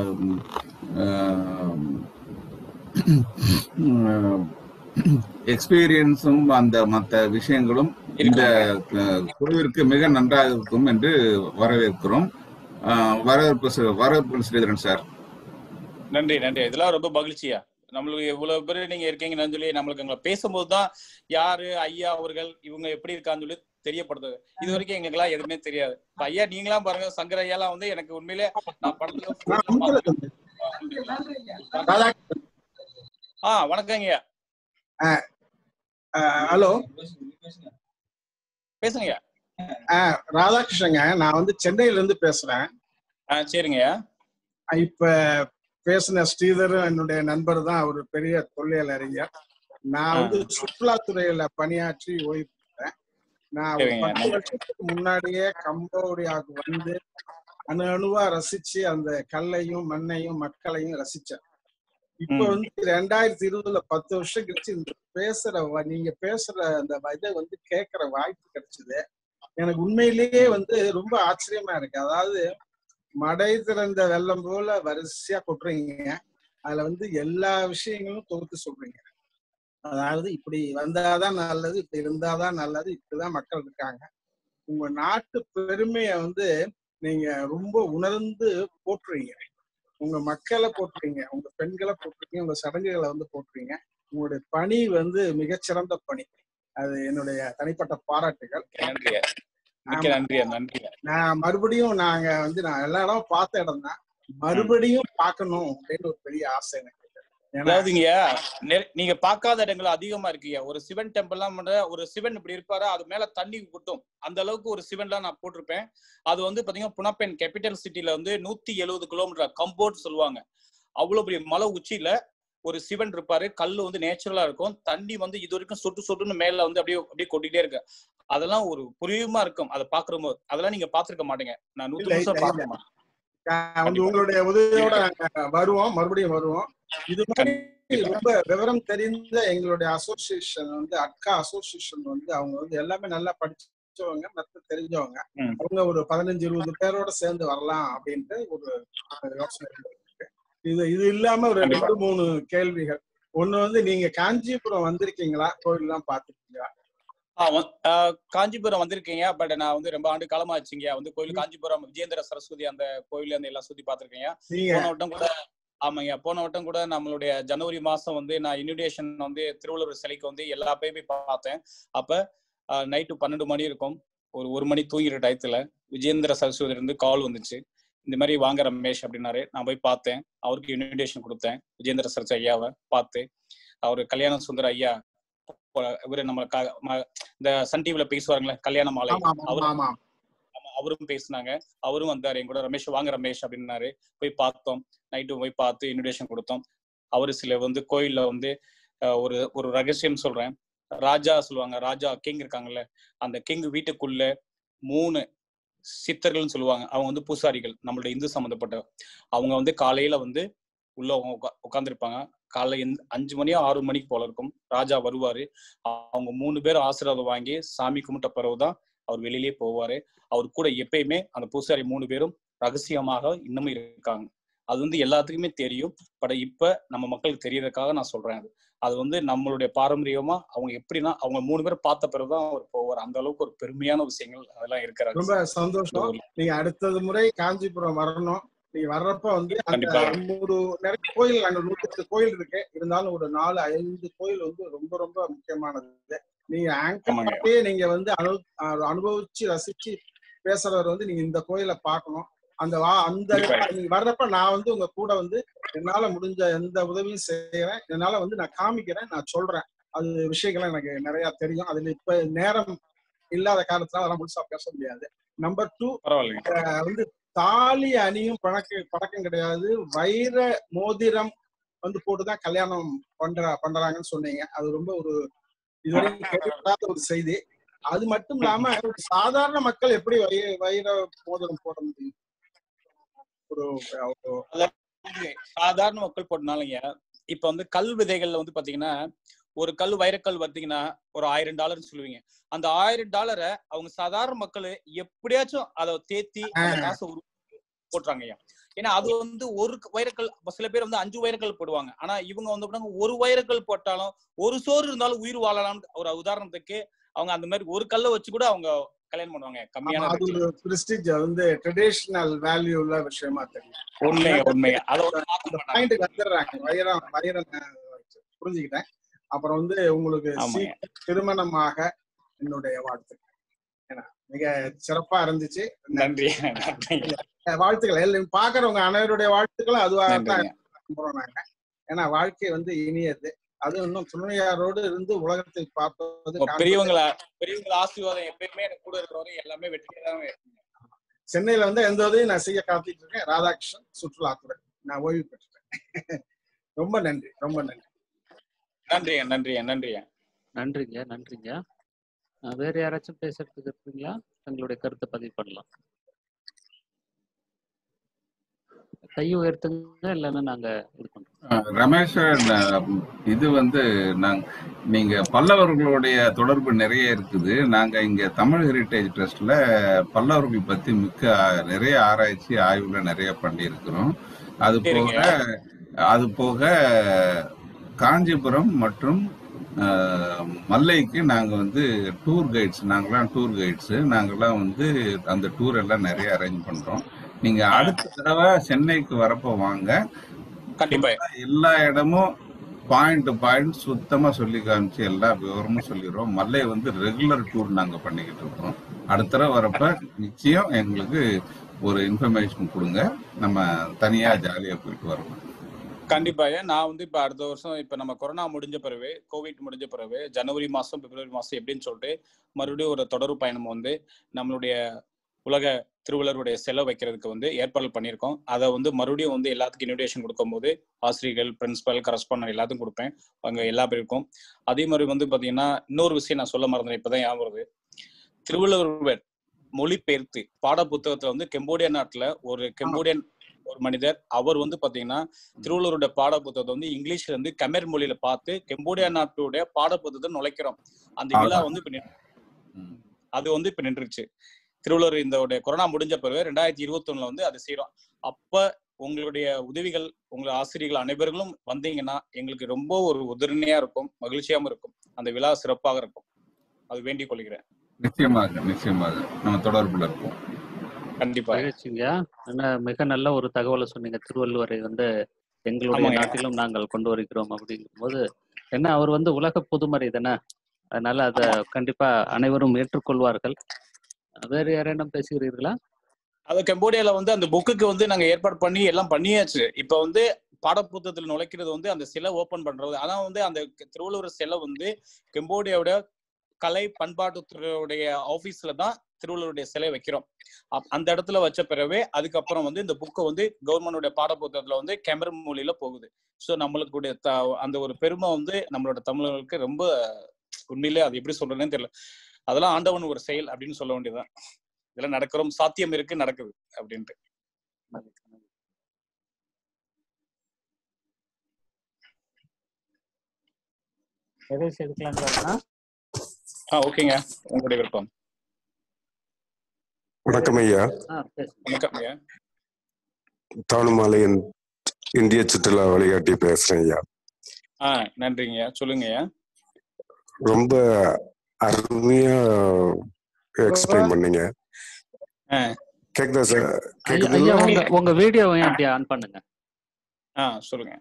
எக்ஸ்பீரியன்ஸும் அந்த மற்ற விஷயங்களும் இந்த அஹ், குழுவிற்கு மிக நன்றாக இருக்கும் என்று வரவேற்கிறோம் ஆஹ், வரவேற்பு ஸ்ரீ- வரவேற்பு ஸ்ரீதரன் சார் நன்றி நன்றி இதெல்லாம் ரொம்ப மகிழ்ச்சியா நம்மளுக்கு இவ்வளவு பேர் நீங்க இருக்கீங்கன்னு சொல்லி நம்மளுக்கு எங்களை பேசும்போது தான் யாரு ஐயா அவர்கள் இவங்க எப்படி இருக்கான்னு சொல்லி தெரியப்படுத்துது இது வரைக்கும் எங்களுக்கு எல்லாம் எதுவுமே தெரியாது இப்ப ஐயா நீங்களாம் பாருங்க சங்கர் ஐயாலாம் வந்து எனக்கு உண்மையிலே நான் படத்துல நன்றி நன்றிங்க ஆ வணக்கங்க ஐயா ஹலோ பேசுங்க ஐயா ராதாகிருஷ்ணங்க நான் வந்து சென்னையில இருந்து பேசுறேன் ஆ சரிங்க ஐயா இப்ப பேசின ஸ்ரீதர் என்னுடைய நண்பர் தான் அவர் பெரிய தொல்லியல் அறிஞர் நான் வந்து சுற்றுலாத்துறையில பணியாற்றி ஓய்வு பெற்றேன் நான் ஒரு சரிங்க. பத்து வருஷத்துக்கு முன்னாடியே கம்போடியாவுக்கு வந்து அணு அணுவா ரசிச்சு அந்த கல்லையும் மண்ணையும் மக்களையும் ரசிச்சேன் இப்ப ம். வந்து ரெண்டாயிரத்தி இருபதுல பத்து வருஷம் கழிச்சு இந்த பேசுற வ- நீங்க பேசுற அந்த வ- இதை வந்து கேட்கிற வாய்ப்பு கிடைச்சது எனக்கு உண்மையிலேயே வந்து ரொம்ப ஆச்சரியமா இருக்கு அதாவது மடை திறந்த வெள்ளம் போல வரிசையா கொட்டுறீங்க அதுல வந்து எல்லா விஷயங்களும் தொகுத்து சொல்றீங்க அதாவது இப்படி வந்தாதான் நல்லது இப்படி இருந்தாதான் நல்லது இப்படிதான் மக்கள் இருக்காங்க உங்க நாட்டு பெருமைய வந்து நீங்க ரொம்ப உணர்ந்து போற்றுறீங்க உங்க மக்களை போற்றுறீங்க உங்க பெண்களை போற்றுறீங்க உங்க சடங்குகளை வந்து போற்றுறீங்க உங்களுடைய பணி வந்து மிகச்சிறந்த பணி அது என்னுடைய தனிப்பட்ட பாராட்டுகள் நன்றியா மிக்க ஆமா. நன்றியா நன்றியா நான் மறுபடியும் நாங்க வந்து நான் எல்லா இடம் பார்த்த இடம் தான் மறுபடியும் பார்க்கணும் அப்படின்னு ஒரு பெரிய ஆசை எனக்கு ஏன்னா அதாவதுங்க நெ- நீங்க பார்க்காத இடங்கள் அதிகமா இருக்குங்க ஒரு சிவன் டெம்பிள்லாம் பண்ற ஒரு சிவன் இப்படி இருப்பாரு அது மேல தண்ணி கொட்டும் அந்த அளவுக்கு ஒரு சிவன்லாம் நான் போட்டிருப்பேன் அது வந்து பாத்தீங்கன்னா புனப்பென் கேபிட்டல் சிட்டில வந்து நூத்தி எழுபது கிலோமீட்டர் கம்போர்ட் சொல்லுவாங்க அவ்வளவு பெரிய மலை உச்சியில ஒரு சிவன் இருப்பாரு கல்லு வந்து நேச்சுரலா இருக்கும் தண்ணி வந்து இது வரைக்கும் சொட்டு சொட்டுன்னு மேல வந்து அப்படியே அப்படியே கொட்டிட்டே இருக்கு அதெல்லாம் ஒரு புரியுமா இருக்கும் அதை பாக்குறபோது அதெல்லாம் நீங்க பாத்திருக்க மாட்டீங்க நான் நூத்தி இல்ல, நிமிஷம் இல்ல, பார்த்தேன் ஆஹ் வந்து உங்களுடைய உதவியோட நாங்க வருவோம் மறுபடியும் வருவோம் இது மாதிரி ரொம்ப விவரம் தெரிந்த எங்களுடைய அசோசியேஷன் வந்து அட்கா அசோசியேஷன் வந்து அவங்க வந்து எல்லாமே நல்லா படிச்சவங்க மற்ற தெரிஞ்சவங்க ம். அவங்க ஒரு பதினஞ்சு இருபது பேரோட சேர்ந்து வரலாம் அப்படின்ட்டு ஒரு யோசனை இருக்கு இது இது இல்லாம ஒரு கண்டிப்பா. ரெண்டு மூணு கேள்விகள் ஒண்ணு வந்து நீங்க காஞ்சிபுரம் வந்திருக்கீங்களா கோயில்லாம் பாத்துருக்கீங்களா ஆ, வ- ஆ, காஞ்சிபுரம் வந்திருக்கீங்க பட் நான் வந்து ரொம்ப ஆண்டு காலமா ஆச்சுங்க வந்து கோயில் காஞ்சிபுரம் விஜேந்திர சரஸ்வதி அந்த கோயில் அந்த எல்லாம் சுத்தி பார்த்திருக்கீங்க நீங்க போன வட்டம் கூட ஆமாங்க போன வட்டம் கூட நம்மளுடைய ஜனவரி மாசம் வந்து நான் இன்விடேஷன் வந்து திருவள்ளுவர் சிலைக்கு வந்து எல்லா போய் போய் பார்த்தேன் அப்ப நைட்டு பன்னெண்டு மணி இருக்கும் ஒரு ஒரு மணி தூங்கிற டயத்துல விஜேந்திர சரஸ்வதி இருந்து கால் வந்துச்சு இந்த மாதிரி வாங்க ரமேஷ் அப்படின்னாரு நான் போய் பார்த்தேன் அவருக்கு இன்விடேஷன் கொடுத்தேன் விஜேந்திர சரஸ்வதி ஐயாவை பார்த்து அவர் கல்யாண சுந்தர ஐயா இவரு நம்ம க- ம- இந்த சன் டிவில பேசுவாருங்களே கல்யாண மாலை ஆமா ஆமா அவரு ஆமா ஆமா, அவரும் பேசினாங்க அவரும் வந்தாரு என் கூட ரமேஷ் வாங்க ரமேஷ் அப்படின்னாரு போய் பார்த்தோம் நைட்டு போய் பார்த்து இன்விடேஷன் கொடுத்தோம் அவரு சில வந்து கோயில்ல வந்து அஹ், ஒரு ஒரு ரகசியம் சொல்றேன் ராஜா சொல்லுவாங்க ராஜா கிங் இருக்காங்கல்ல அந்த கிங் வீட்டுக்குள்ள மூணு சித்தர்கள்னு சொல்லுவாங்க அவங்க வந்து பூசாரிகள் நம்மளுடைய இந்து சம்மந்தப்பட்ட அவங்க வந்து காலையில வந்து உள்ள உட்காந்துருப்பாங்க காலைல எந்த- அஞ்சு மணியோ ஆறு மணிக்கு போல இருக்கும் ராஜா வருவாரு அவங்க மூணு பேரும் ஆசீர்வாதம் வாங்கி சாமி கும்பிட்ட பிறகுதான் அவர் வெளியிலேயே போவாரு அவர் கூட எப்பயுமே அந்த பூசாரி மூணு பேரும் ரகசியமாக இன்னமும் இருக்காங்க அது வந்து எல்லாத்துக்குமே தெரியும் பட் இப்ப நம்ம மக்களுக்கு தெரியறதுக்காக நான் சொல்றேன் அது அது வந்து நம்மளுடைய பாரம்பரியமா அவங்க எப்படின்னா அவங்க மூணு பேரும் பார்த்த பிறகுதான் அவர் போவார் அந்த அளவுக்கு ஒரு பெருமையான விஷயங்கள் அதெல்லாம் இருக்கிறாங்க ரொம்ப சந்தோஷம் நீங்க அடுத்தது முறை காஞ்சிபுரம் வரணும் நீங்க வர்றப்ப வந்து அந்த கண்டிப்பா. ஒரு நிறைய கோயில் அங்க நூத்தி எட்டு கோயில் இருக்கு இருந்தாலும் ஒரு நாலு ஐந்து கோயில் வந்து ரொம்ப ரொம்ப முக்கியமானது நீங்க ஆமாங்க. ஆங்கர்லயே நீங்க வந்து அனு அஹ் அனுபவிச்சு ரசிச்சு பேசுறவர் வந்து நீங்க இந்த கோயிலை பார்க்கணும் அந்த வா அந்த கண்டிப்பா. நீங்க வர்றப்ப நான் வந்து உங்க கூட வந்து என்னால முடிஞ்ச எந்த உதவியும் செய்யறேன் என்னால வந்து நான் காமிக்கிறேன் நான் சொல்றேன் அது விஷயங்கள் எனக்கு நிறைய தெரியும் அதுல இப்ப நேரம் இல்லாத காரணத்தினால அதெல்லாம் முழுசா பேச முடியாது நம்பர் டூ பரவாயில்லைங்க வந்து தாலி அணியும் பழக்க பழக்கம் கிடையாது வைர மோதிரம் வந்து போட்டுதான் கல்யாணம் பண்ற பண்றாங்கன்னு சொன்னீங்க அது ரொம்ப ஒரு இதுவரைக்கும் கேள்விப்படாத ஒரு செய்தி அது மட்டும் இல்லாம ஒரு சாதாரண மக்கள் எப்படி வை வைர மோதிரம் போட முடியும் ஒரு ஒரு அதாவது சாதாரண மக்கள் போட்டனாலங்க இப்ப வந்து கல் விதைகள்ல வந்து பாத்தீங்கன்னா ஒரு கல் வைரக்கல் பார்த்தீங்கன்னா ஒரு ஆயிரம் டாலர்னு சொல்லுவீங்க அந்த ஆயிரம் டாலரை அவங்க சாதாரண மக்கள் எப்படியாச்சும் அதை தேத்தி அந்த காசை உருவாக்கி போட்டுறாங்க ஐயா ஏன்னா அது வந்து ஒரு வைரக்கல் சில பேர் வந்து அஞ்சு வைரக்கல் போடுவாங்க ஆனா இவங்க வந்து எப்படின்னா ஒரு வைரக்கல் போட்டாலும் ஒரு சோறு இருந்தாலும் உயிர் வாழலாம்னு ஒரு உதாரணத்துக்கு அவங்க அந்த மாதிரி ஒரு கல்லை வச்சு கூட அவங்க கல்யாணம் பண்ணுவாங்க கம்மியான அது ரேட்ல. ஒரு பிரஸ்டிஜ் வந்து ட்ரெடிஷனல் வேல்யூ உள்ள விஷயமா தெரியும் உண்மைங்க உண்மைங்க அதை வந்து அந்த பாயிண்ட்டுக்கு வந்துடுறாங்க வைரம் வைரம் அஹ், புரிஞ்சுக்கிட்டேன் அப்புறம் வந்து உங்களுக்கு ஆமாங்க. சீக்கிரம் திருமணமாக என்னுடைய வாழ்த்துக்கள் ஏன்னா மிக சிறப்பா இருந்துச்சு நன்றி நன்றிங்க அஹ், வாழ்த்துக்கள் எல்லாம் பாக்குறவங்க அனைவருடைய வாழ்த்துக்களும் அதுவாக தான் நன்றிங்க நம்புறோம் நாங்க ஏன்னா வாழ்க்கை வந்து இனியது அது இன்னும் துணையாரோடு இருந்து உலகத்தை பார்ப்பது உங்க பெரியவங்கள பெரியவங்கள ஆசீர்வாதம் எப்பயுமே எனக்கு கூட இருக்கிறவங்க எல்லாமே வெற்றியாதான் இருக்குங்க சென்னையில வந்து எந்த உதவியும் நான் செய்ய காத்துட்டு இருக்கேன் ராதாகிருஷ்ணன் சுற்றுலாத்துறை நான் ஓய்வு பெற்றுட்டேன் ரொம்ப நன்றி ரொம்ப நன்றி நன்றிங்க நன்றிங்க நன்றிங்க நன்றிங்க நன்றிங்க அஹ் வேற யாராச்சும் பேசுறதுக்கு இருக்குங்களா தங்களுடைய கருத்தை பதிவு பண்ணலாம் கை உயர்த்துங்க இல்லைன்னா நாங்க இது பண்றோம் அஹ் ரமேஷன் அஹ் இது வந்து நாங்க நீங்க பல்லவர்களுடைய தொடர்பு நிறைய இருக்குது நாங்க இங்க தமிழ் ஹெரிட்டேஜ் ட்ரஸ்ட்ல பல்லவர்கள் பத்தி மிக்க ஆ- நிறைய ஆராய்ச்சி ஆய்வுல நிறைய பண்ணியிருக்கிறோம் அது போக சரிங்க அது போக காஞ்சிபுரம் மற்றும் அஹ், மல்லைக்கு நாங்க வந்து டூர் கைட்ஸ் நாங்களாம் டூர் கைட்ஸ் நாங்களாம் வந்து அந்த டூர் எல்லாம் நிறைய அரேஞ்ச் பண்றோம் நீங்க அடுத்த தடவை சென்னைக்கு வரப்போ வாங்க கண்டிப்பா எல்லா இடமும் பாயிண்ட் பாயிண்ட் சுத்தமா சொல்லி காமிச்சு எல்லா விவரமும் சொல்லிடுறோம் மல்லை வந்து ரெகுலர் டூர் நாங்க பண்ணிக்கிட்டு இருக்கோம் அடுத்த தடவை வரப்ப நிச்சயம் எங்களுக்கு ஒரு இன்ஃபர்மேஷன் கொடுங்க நம்ம தனியா ஜாலியா போயிட்டு வரலாம் கண்டிப்பா ஏன் நான் வந்து இப்ப அடுத்த வருஷம் இப்ப நம்ம கொரோனா முடிஞ்ச பிறகு கோவிட் முடிஞ்ச பிறகு ஜனவரி மாசம் பிப்ரவரி மாசம் எப்படின்னு சொல்லிட்டு மறுபடியும் ஒரு தொடர் பயணம் வந்து நம்மளுடைய உலக திருவள்ளுவருடைய செலவு வைக்கிறதுக்கு வந்து ஏற்பாடு பண்ணியிருக்கோம் அதை வந்து மறுபடியும் வந்து எல்லாத்துக்கும் இன்விடேஷன் கொடுக்கும்போது ஆசிரியர்கள் பிரின்சிபல் கரஸ்பாண்டர் எல்லாத்துக்கும் கொடுப்பேன் அங்க எல்லா பேருக்கும் அதே மாதிரி வந்து பாத்தீங்கன்னா இன்னொரு விஷயம் நான் சொல்ல மறந்தேன் இப்பதான் ஞாபகம் வருது திருவள்ளுவர் மொழிபெயர்த்து பாட புத்தகத்துல வந்து கெம்போடியா நாட்டுல ஒரு கெம்போடியன் ஒரு மனிதர் அவர் வந்து பாத்தீங்கன்னா திருவள்ளுவருடைய பாட புத்தகத்தை வந்து இங்கிலீஷ்ல இருந்து கமெர் மொழியில பார்த்து கெம்போடியா நாட்டுடைய பாட புத்தகத்தை நுழைக்கிறோம் அந்த விழா வந்து இப்ப நின்று- அது வந்து இப்ப நின்றுச்சு திருவள்ளுவர் இந்த உடைய கொரோனா முடிஞ்ச பிறகு ரெண்டாயிரத்தி இருபத்தி ஒண்ணுல வந்து அதை செய்யறோம் அப்ப உங்களுடைய உதவிகள் உங்கள் ஆசிரியர்கள் அனைவர்களும் வந்தீங்கன்னா எங்களுக்கு ரொம்ப ஒரு உதரணையா இருக்கும் மகிழ்ச்சியாவும் இருக்கும் அந்த விழா சிறப்பாக இருக்கும் அது வேண்டிக் கொள்கிறேன் நிச்சயமாக நிச்சயமாக நம்ம தொடர்புல இருப்போம் கண்டிப்பா மகிழ்ச்சிங்க என்ன மிக நல்ல ஒரு தகவலை சொன்னீங்க திருவள்ளுவரை வந்து எங்களுடைய ஆமாங்க. நாட்டிலும் நாங்கள் கொண்டு வருகிறோம் அப்படிங்கும்போது என்ன அவர் வந்து உலக பொதுமறை தானே அதனால அதை கண்டிப்பா அனைவரும் ஏற்றுக்கொள்வார்கள் வேறு யாரேனும் பேசுகிறீர்களா அது கம்போடியால வந்து அந்த புக்குக்கு வந்து நாங்க ஏற்பாடு பண்ணி எல்லாம் பண்ணியாச்சு இப்ப வந்து பாடப்புத்தகத்தில் நுழைக்கிறது வந்து அந்த சிலை ஓபன் பண்றது ஆனா வந்து அந்த திருவள்ளுவர் சிலை வந்து கம்போடியாவோட கலை பண்பாட்டுத்துறையுடைய ஆபீஸ்ல தான் திருவள்ளுவருடைய சிலை வைக்கிறோம் அப்- அந்த இடத்துல வச்ச பிறவே அதுக்கப்புறம் வந்து இந்த புக்கை வந்து கவர்மெண்டோட பாடப்புத்தகத்துல வந்து கேமரா மொழியில போகுது ஸோ நம்மளுக்கு த- அந்த ஒரு பெருமை வந்து நம்மளோட தமிழர்களுக்கு ரொம்ப உண்மையிலே அது எப்படி சொல்றதுன்னு தெரியல அதெல்லாம் ஆண்டவன் ஒரு செயல் அப்படின்னு சொல்ல வேண்டியதுதான் இதெல்லாம் நடக்கிறோம் சாத்தியம் இருக்கு நடக்குது அப்படின்ட்டு எதை எடுக்கலாங்களா ஆ ஓகேங்க உங்களுடைய விருப்பம் வணக்கம் ஐயா ஆ பேசுங்க வணக்கம் ஐயா தானுமாலையன் இந்திய சுற்றுலா வழிகாட்டி பேசுறேன் ஐயா ஆ நன்றிங்க சொல்லுங்க ஐயா ரொம்ப அருமையா எக்ஸ்பிளைன் பண்ணீங்க ஆ கேக்குதா சார் ஐயா ஐயா கேக்குதுங்களா உங்க உங்க வீடியோவை அப்படியே ஆன் பண்ணுங்க ஆ சொல்லுங்க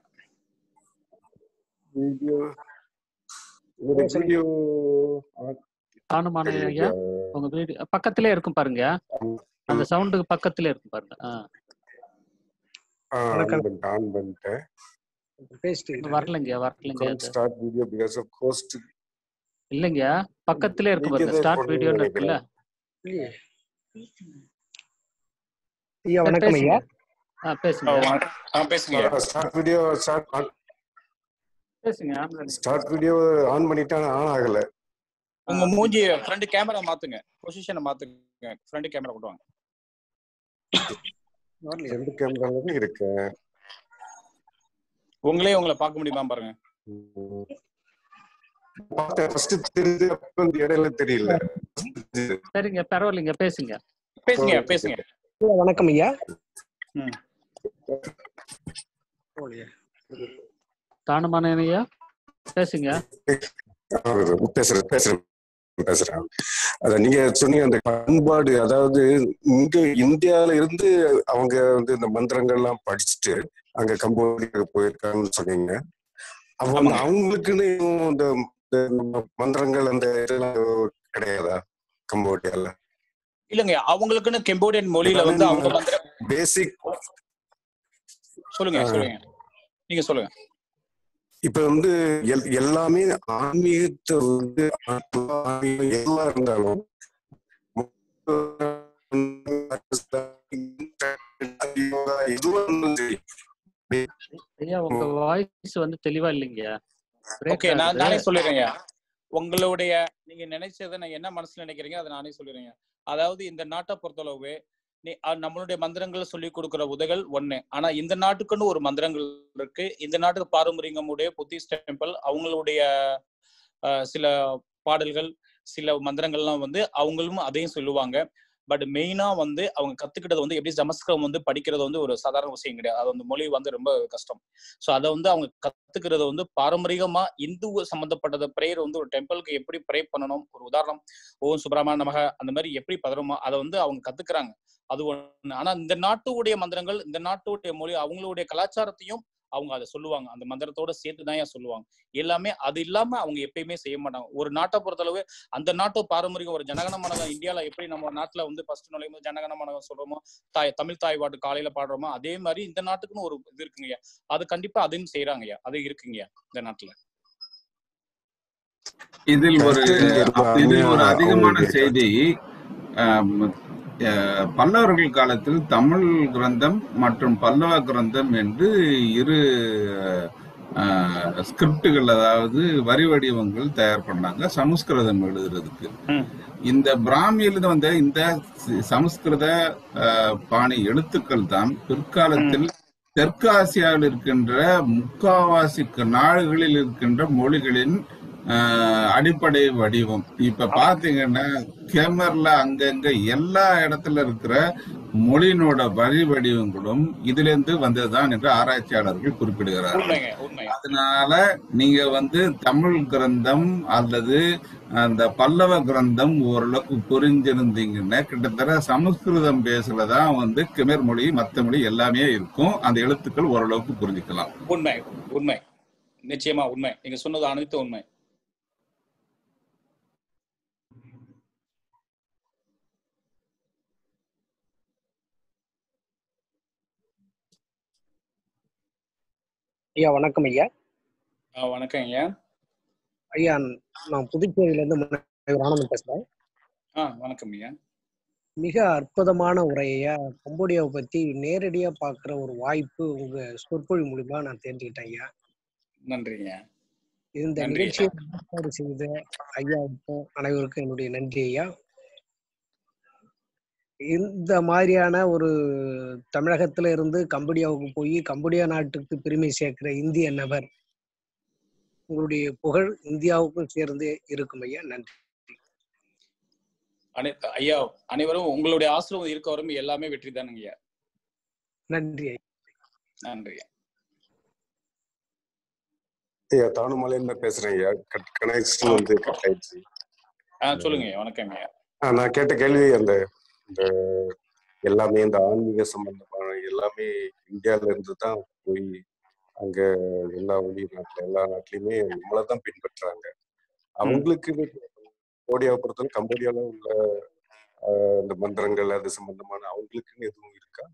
வீடியோ உங்களோட வீடியோ ஆனுமான ஐயா உங்க வீடியோ பக்கத்திலே இருக்கும் பாருங்க அந்த சவுண்டுக்கு பக்கத்திலே இருக்கும் பாருங்க ஆ ஆன் பண்ணிட்டேன் ஆன் பண்ணிட்டேன் வரலைங்க வரலைங்க அது start video because of host இல்லைங்க பக்கத்திலே இருக்கு நீங்க பாருங்க தான் ஸ்டார்ட் போடணும்னு வீடியோன்னு இருக்குல்ல ஐயா சரி, வணக்கம் ஐயா பேசுங்க ஆ பேசுங்க ஆ பேசுங்க ஸ்டார்ட் வீடியோ ஸ்டார்ட் பேசுங்க ஆன் பண்ணுங்க. ஸ்டார்ட் வீடியோ ஆன் பண்ணிட்டேன் ஆன் ஆகல உங்க மூஞ்சி ஃப்ரண்ட் கேமரா மாத்துங்க பொசிஷனை மாத்துங்க ஃப்ரண்ட் கேமரா கொண்டு வாங்க ரெண்டு கேமரால தான் இருக்கேன் உங்களே உங்களை பார்க்க முடியுமா பாருங்க பார்த்தேன் ஃபர்ஸ்ட் தெரிஞ்சு அப்புறம் இந்த இடையில தெரியல சரிங்க பரவாயில்லைங்க பேசுங்க பேசுங்க பேசுங்க ஐயா, வணக்கம் ஐயா ம். தானுமான ஐயா பேசுங்க பேசுறேன் பேசுறேன் பேசுறேன் அத நீங்க சொன்னீங்க அந்த பண்பாடு அதாவது இங்க இந்தியால இருந்து அவங்க வந்து இந்த மந்திரங்கள்லாம் படிச்சுட்டு அங்க கம்போடியாவுக்கு போயிருக்காங்கன்னு சொன்னீங்க அவங்க ஆமாங்க. அவங்களுக்குன்னு இந்த இந்த மந்திரங்கள் அந்த இதெல்லாம் கிடையாதா கம்போடியால இல்லங்க அவங்களுக்குன்னு கெம்போடியன் மொழியில வந்து அவங்க வந்து பேசிக் சொல்லுங்க ஆ. சொல்லுங்க நீங்க சொல்லுங்க இப்ப வந்து எல்- எல்லாமே ஆன்மீகத்தை வந்து ஆன்மீகம் எல்லாம் இருந்தாலும் யோகா எதுவா இருந்தாலும் சரி ஐயா உங்க வாய்ஸ் வந்து தெளிவா இல்லைங்க பிரேக் ஓகே நான் ஆகுது நானே சொல்லிடுறேங்க உங்களுடைய நீங்க நினைச்சதை நான் என்ன மனசுல நினைக்கிறீங்க அதை நானே சொல்லிடுறேங்க அதாவது இந்த நாட்டை பொறுத்தளவு நீ அஹ் நம்மளுடைய மந்திரங்கள் சொல்லி கொடுக்கிற உதவிகள் ஒண்ணு ஆனா இந்த நாட்டுக்குன்னு ஒரு மந்திரங்கள் இருக்கு இந்த நாட்டுக்கு பாரம்பரியங்களுடைய புத்திஸ்ட் டெம்பிள் அவங்களுடைய அஹ், சில பாடல்கள் சில மந்திரங்கள்லாம் வந்து அவங்களும் அதையும் சொல்லுவாங்க பட் மெயினா வந்து அவங்க கத்துக்கிட்டது வந்து எப்படி சமஸ்கிருதம் வந்து படிக்கிறது வந்து ஒரு சாதாரண விஷயம் கிடையாது அது வந்து மொழி வந்து ரொம்ப கஷ்டம் ஸோ அதை வந்து அவங்க கத்துக்கிறது வந்து பாரம்பரியமா இந்து சம்பந்தப்பட்டத ப்ரேயர் வந்து ஒரு டெம்பிளுக்கு எப்படி ப்ரே பண்ணணும் ஒரு உதாரணம் ஓம் சுப்பிரமணிய நமக அந்த மாதிரி எப்படி பதறமோ அதை வந்து அவங்க கத்துக்கிறாங்க அது ஒண்ணு ஆனா இந்த நாட்டுடைய மந்திரங்கள் இந்த நாட்டுடைய மொழி அவங்களுடைய கலாச்சாரத்தையும் அவங்க அதை சொல்லுவாங்க அந்த மந்திரத்தோட சேர்த்து தான் சொல்லுவாங்க எல்லாமே அது இல்லாம அவங்க எப்பயுமே செய்ய மாட்டாங்க ஒரு நாட்டை பொறுத்தளவு அந்த நாட்டு பாரம்பரியம் ஒரு ஜனகன மனகம் இந்தியால எப்படி நம்ம நாட்டுல வந்து ஃபர்ஸ்ட் நுழையும் போது ஜனகன மனகம் சொல்றோமோ தாய் தமிழ் தாய் பாட்டு காலையில பாடுறோமோ அதே மாதிரி இந்த நாட்டுக்குன்னு ஒரு இது இருக்குங்கய்யா அது கண்டிப்பா அதையும் செய்யறாங்கய்யா அது இருக்குங்கய்யா இந்த நாட்டுல இதில் ஒரு இதில் ஒரு அதிகமான செய்தி ஆம், அஹ், பல்லவர்கள் காலத்தில் தமிழ் கிரந்தம் மற்றும் பல்லவ கிரந்தம் என்று இரு ஸ்கிரிப்டுகள் அதாவது வரி வடிவங்கள் தயார் பண்ணாங்க சமஸ்கிருதம் எழுதுறதுக்கு இந்த பிராமியிலிருந்து வந்த இந்த சி- சமஸ்கிருத அஹ், பாணி எழுத்துக்கள் தான் பிற்காலத்தில் தெற்கு ஆசியாவில் இருக்கின்ற முக்காவாசி நாடுகளில் இருக்கின்ற மொழிகளின் ஆஹ் அடிப்படை வடிவம் இப்ப பாத்தீங்கன்னா கேமர்ல அங்கங்க எல்லா இடத்துல இருக்கிற மொழியினோட வரி வடிவங்களும் இதுல இருந்து வந்ததுதான் என்று ஆராய்ச்சியாளர்கள் குறிப்பிடுகிறார்கள் உண்மைங்க உண்மை அதனால நீங்க வந்து தமிழ் கிரந்தம் அல்லது அந்த பல்லவ கிரந்தம் ஓரளவுக்கு புரிஞ்சிருந்தீங்கன்னா கிட்டத்தட்ட சமஸ்கிருதம் பேசுறதான் வந்து கிமர் மொழி மத்த மொழி எல்லாமே இருக்கும் அந்த எழுத்துக்கள் ஓரளவுக்கு புரிஞ்சுக்கலாம் உண்மை உண்மை நிச்சயமா உண்மை நீங்க சொன்னது அனைத்து உண்மை ஐயா வணக்கம் ஐயா ஆஹ் வணக்கம் ஐயா ஐயா நான் புதுச்சேரியில இருந்து முனைவர் ஆனந்தம் பேசுறேன் ஆ வணக்கம் ஐயா மிக அற்புதமான உரையா கம்போடியாவை பத்தி நேரடியா பார்க்குற ஒரு வாய்ப்பு உங்க சொற்பொழி மூலியமா நான் தெரிஞ்சுக்கிட்டேன் ஐயா நன்றிங்க இந்த நன்றி நிகழ்ச்சியை ஏற்பாடு செய்த ஐயாவுக்கும் அனைவருக்கும் என்னுடைய நன்றி ஐயா இந்த மாதிரியான ஒரு தமிழகத்துல இருந்து கம்போடியாவுக்கு போய் கம்போடியா நாட்டுக்கு பெருமை சேர்க்கிற இந்திய நபர் உங்களுடைய புகழ் இந்தியாவுக்கும் சேர்ந்து இருக்கும் ஐயா நன்றி அனை ஐயா அனைவரும் உங்களுடைய ஆசிரமம் இருக்க வரும் எல்லாமே வெற்றி தானுங்க ஐயா நன்றி ஐயா நன்றி ஐயா ஐயா தானுமலைன்னு பேசுறேன் ஐயா கனெக்ஷன் வந்து கட் ஆயிடுச்சு ஆ சொல்லுங்க ஐயா வணக்கம் ஐயா ஆ, நான் கேட்ட கேள்வி அந்த இந்த எல்லாமே இந்த ஆன்மீக சம்பந்தமான எல்லாமே இந்தியால இருந்து தான் போய் அங்க எல்லா வெளிநாட்டுல எல்லா நாட்டிலயுமே நம்மளை தான் பின்பற்றுறாங்க அவங்களுக்கு கம்போடியாவை பொறுத்தவரை கம்போடியால உள்ள ஆஹ், இந்த மந்திரங்கள் அது சம்பந்தமான அவங்களுக்குன்னு எதுவும் இருக்கா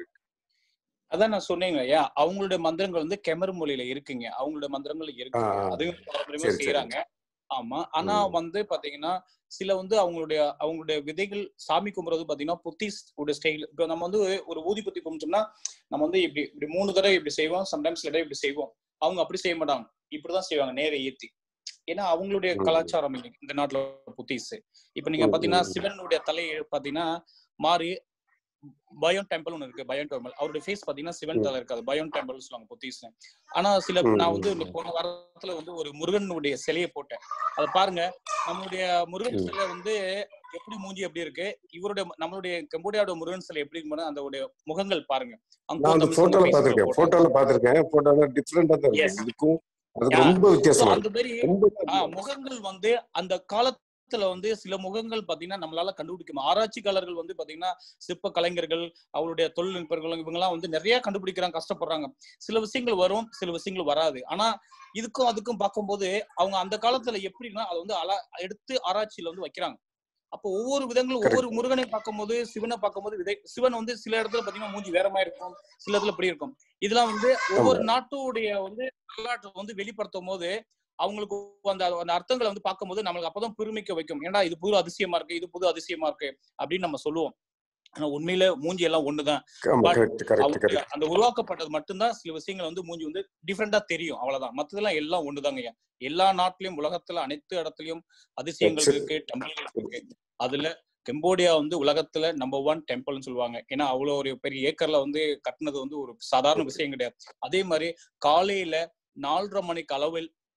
அதான் நான் சொன்னேங்க ஐயா அவங்களுடைய மந்திரங்கள் வந்து கெமர் மொழியில இருக்குங்க அவங்களுடைய மந்திரங்கள் ஆ, இருக்குங்க ஆ. அதுவும் பாரம்பரியமா சரி சரி செய்யறாங்க ஆமா ஆனா ம் வந்து பாத்தீங்கன்னா சில வந்து அவங்களுடைய அவங்களுடைய விதைகள் சாமி கும்பிடுறது பாத்தீங்கன்னா புத்திஸ் உடைய ஸ்டைல் இப்போ நம்ம வந்து ஒரு ஊதி புத்தி கும்பிட்டோம்னா நம்ம வந்து இப்படி இப்படி மூணு தடவை இப்படி செய்வோம் சம்டைம்ஸ் தடவை இப்படி செய்வோம் அவங்க அப்படி செய்ய மாட்டாங்க இப்படிதான் செய்வாங்க நேர ஏத்தி ஏன்னா அவங்களுடைய ம் கலாச்சாரம் இங்க இந்த நாட்டுல புத்திஸ் இப்ப நீங்க ம் பாத்தீங்கன்னா ம் சிவனுடைய தலை பாத்தீங்கன்னா மாறி பயோன் டெம்பிள் ஒன்று இருக்கு பயோன் டெம்பிள் அவருடைய ஃபேஸ் பாத்தீங்கன்னா சிவன் ம் தலை இருக்காது பயோன் டெம்பிள் சொல்லுவாங்க புத்திஸ்னு ஆனா சில ம் நான் வந்து ம் இந்த போன வாரத்துல வந்து ஒரு முருகனுடைய சிலையை போட்டேன் அதை பாருங்க நம்மளுடைய முருகன் ம் சிலை வந்து எப்படி மூஞ்சி எப்படி இருக்கு இவருடைய நம்மளுடைய கம்போடியாவோட முருகன் சிலை எப்படி இருக்கு அதோட முகங்கள் பாருங்க அங்கோ நான் அந்த தமிழ் சங்கம் போட்டோல ஃபேஸ்புக்ல பாத்திருக்கேன் போட்டேன் போட்டோல பாத்திருக்கேன் போட்டோல டிஃப்ரெண்டா தான் எஸ் இருக்கு இதுக்கும் அதுக்கு யா ரொம்ப சோ வித்தியாசமா அந்த இருக்கு மாதிரி ரொம்ப ஆஹ் முகங்கள் வந்து அந்த காலத்துல வந்து சில முகங்கள் பாத்தீங்கன்னா நம்மளால கண்டுபிடிக்க முடியும். ஆராய்ச்சியாளர்கள் வந்து பாத்தீங்கன்னா சிற்ப கலைஞர்கள் அவருடைய தொழில்நுட்பர்கள் இவங்கெல்லாம் வந்து நிறைய கண்டுபிடிக்கிறாங்க கஷ்டப்படுறாங்க சில விஷயங்கள் வரும் சில விஷயங்கள் வராது ஆனா இதுக்கும் அதுக்கும் பார்க்கும்போது அவங்க அந்த காலத்துல எப்படின்னா அதை வந்து அலா எடுத்து ஆராய்ச்சியில வந்து வைக்கிறாங்க அப்போ ஒவ்வொரு விதங்களும் ஒவ்வொரு கரெக்ட் முருகனை பார்க்கும்போது சிவனை பார்க்கும்போது விதை சிவன் வந்து சில இடத்துல பாத்தீங்கன்னா மூஞ்சி வேற மாதிரி இருக்கும் சில இடத்துல இப்படி இருக்கும் இதெல்லாம் வந்து ஒவ்வொரு ஆமா நாட்டுடைய வந்து வரலாற்றை வந்து வெளிப்படுத்தும் போது அவங்களுக்கு அந்த அந்த அர்த்தங்களை வந்து பார்க்கும்போது நம்மளுக்கு அப்பதான் பெருமிக்க வைக்கும் ஏன்டா இது புது அதிசயமா இருக்கு இது புது அதிசயமா இருக்கு அப்படின்னு நம்ம சொல்லுவோம் ஆனா உண்மையில மூஞ்சி எல்லாம் ஒண்ணுதான் ஆமா பட் கரெக்ட் கரெக்ட் அவங்க கரெக்ட் அந்த உருவாக்கப்பட்டது மட்டும்தான் சில விஷயங்கள் வந்து மூஞ்சி வந்து டிஃப்ரெண்டா தெரியும் அவ்வளவுதான் மத்ததெல்லாம் எல்லாம் ஒண்ணுதாங்க ஐயா எல்லா நாட்டிலயும் உலகத்துல அனைத்து இடத்துலயும் அதிசயங்கள் சரி இருக்கு டெம்பிள்கள் இருக்கு அதுல கம்போடியா வந்து உலகத்துல நம்பர் ஒன் டெம்பிள்னு சொல்லுவாங்க ஏன்னா அவ்வளவு ஒரு பெரிய ஏக்கர்ல வந்து கட்டினது வந்து ஒரு சாதாரண விஷயம் கிடையாது அதே மாதிரி காலையில நாலரை மணிக்கு அளவில்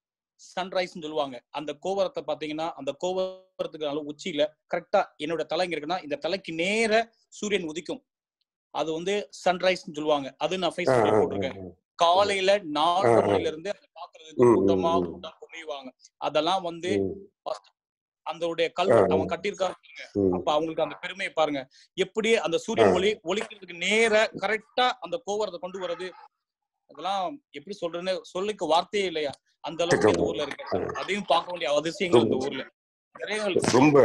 சன்ரைஸ்னு சொல்லுவாங்க அந்த கோபுரத்தை பாத்தீங்கன்னா அந்த கோபுரத்துக்கு நல்ல உச்சியில கரெக்டா என்னோட தலை இங்க இருக்குன்னா இந்த தலைக்கு நேர சூரியன் உதிக்கும் அது வந்து சன்ரைஸ்னு சொல்லுவாங்க அது நான் ஆ, ஃபேஸ்புக்ல ஆ, போட்டிருக்கேன் ஆ, காலையில ஆ, நாலரை ஆ. மணில இருந்து அதை பாக்குறதுக்கு ம், ம், கூட்டமா ம், கூட்டம் குமியுவாங்க அதெல்லாம் வந்து ம். first அதோடைய ஆ, கல்வெட்டு ஆ. அவன் கட்டியிருக்காங்க பாருங்க. ம். அப்ப அவங்களுக்கு அந்த பெருமையை பாருங்க எப்படி அந்த ஆ. சூரியன் ஒளி ஒளிக்கிறதுக்கு நேர கரெக்டா அந்த கோவரத்தை கொண்டு வர்றது அதெல்லாம் எப்படி சொல்றேன்னு சொல்லிக்க வார்த்தையே இல்லையா அந்த அளவுக்கு இந்த ஊர்ல இருக்கு அதையும் பார்க்க வேண்டிய அவசியங்கள் இந்த ஊர்ல நிறைய ரொம்ப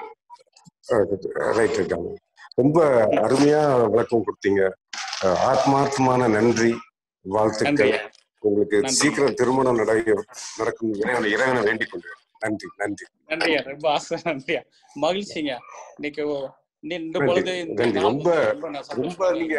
ரைட் ரைட் ரொம்ப அருமையா விளக்கம் கொடுத்தீங்க அஹ் ஆத்மார்த்தமான நன்றி வாழ்த்துக்கள் நன்றியா உங்களுக்கு நன்றி சீக்கிரம் திருமணம் நடக்க நடக்கும் இறைவனை இறைவனை வேண்டிக் கொள்கிறேன் நன்றி நன்றி நன்றியா ரொம்ப ஆசை நன்றியா மகிழ்ச்சிங்க இன்னைக்கு ஓ- இந்த இந்த நன்றி பொழுது இந்த நன்றி நாள் ரொம்ப வந்து ரொம்ப நான் ரொம்ப சந்தோஷமா நீங்க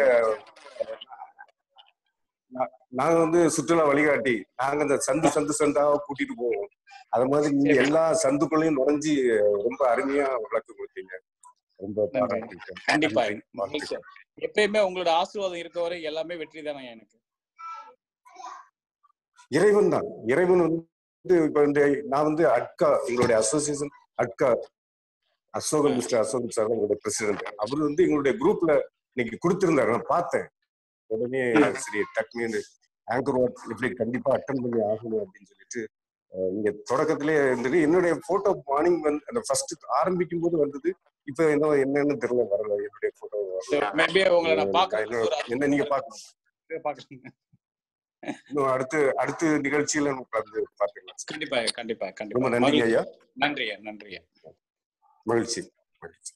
நா- நாங்க வந்து சுற்றுலா வழிகாட்டி நாங்க அந்த சந்து சந்து சந்தா கூட்டிட்டு போவோம் அது மாதிரி நீங்க சரி எல்லா சந்துக்குள்ளேயும் நுழைஞ்சு ரொம்ப அருமையா விளக்கம் கொடுத்தீங்க ரொம்ப நன்றி பாராட்டிட்டேன் கண்டிப்பா நன்றி மகிழ்ச்சி வாழ்த்துக்கள் எப்பயுமே உங்களோட ஆசீர்வாதம் இருக்க வரை எல்லாமே வெற்றி தானே எனக்கு இறைவன் தான் இறைவன் வந்து இப்ப இந்த நான் வந்து அட்கா எங்களுடைய அசோசியேஷன் அட்கா அசோகன் மிஸ்டர் அசோகன் சார் எங்களுடைய பிரசிடென்ட் அவர் வந்து எங்களுடைய குரூப்ல இன்னைக்கு கொடுத்திருந்தாரு நான் பார்த்தேன் உடனே சரி டக்குனு ஆங்கர் வாட் இப்படி கண்டிப்பா அட்டன் பண்ணி ஆகணும் அப்படின்னு சொல்லிட்டு அஹ், இங்க தொடக்கத்திலே இருந்தது என்னுடைய போட்டோ மார்னிங் வந்து அந்த ஃபர்ஸ்ட் ஆரம்பிக்கும் போது வந்தது இப்ப என்ன என்னன்னு தெரியல வரல என்னுடைய போட்டோ வரல மேபி உங்களை நான் அஹ், பாக்குறதுக்கு என்ன ஒரு என்ன நீங்க பார்க்கணும் பாக்குறீங்க இன்னும் அடுத்து அடுத்த நிகழ்ச்சியில உட்கார்ந்து பார்த்துக்கலாம் கண்டிப்பா கண்டிப்பா ரொம்ப கண்டிப்பா நன்றிங்க மகிழ்ச்சி ஐயா நன்றியா நன்றியா மகிழ்ச்சி மகிழ்ச்சி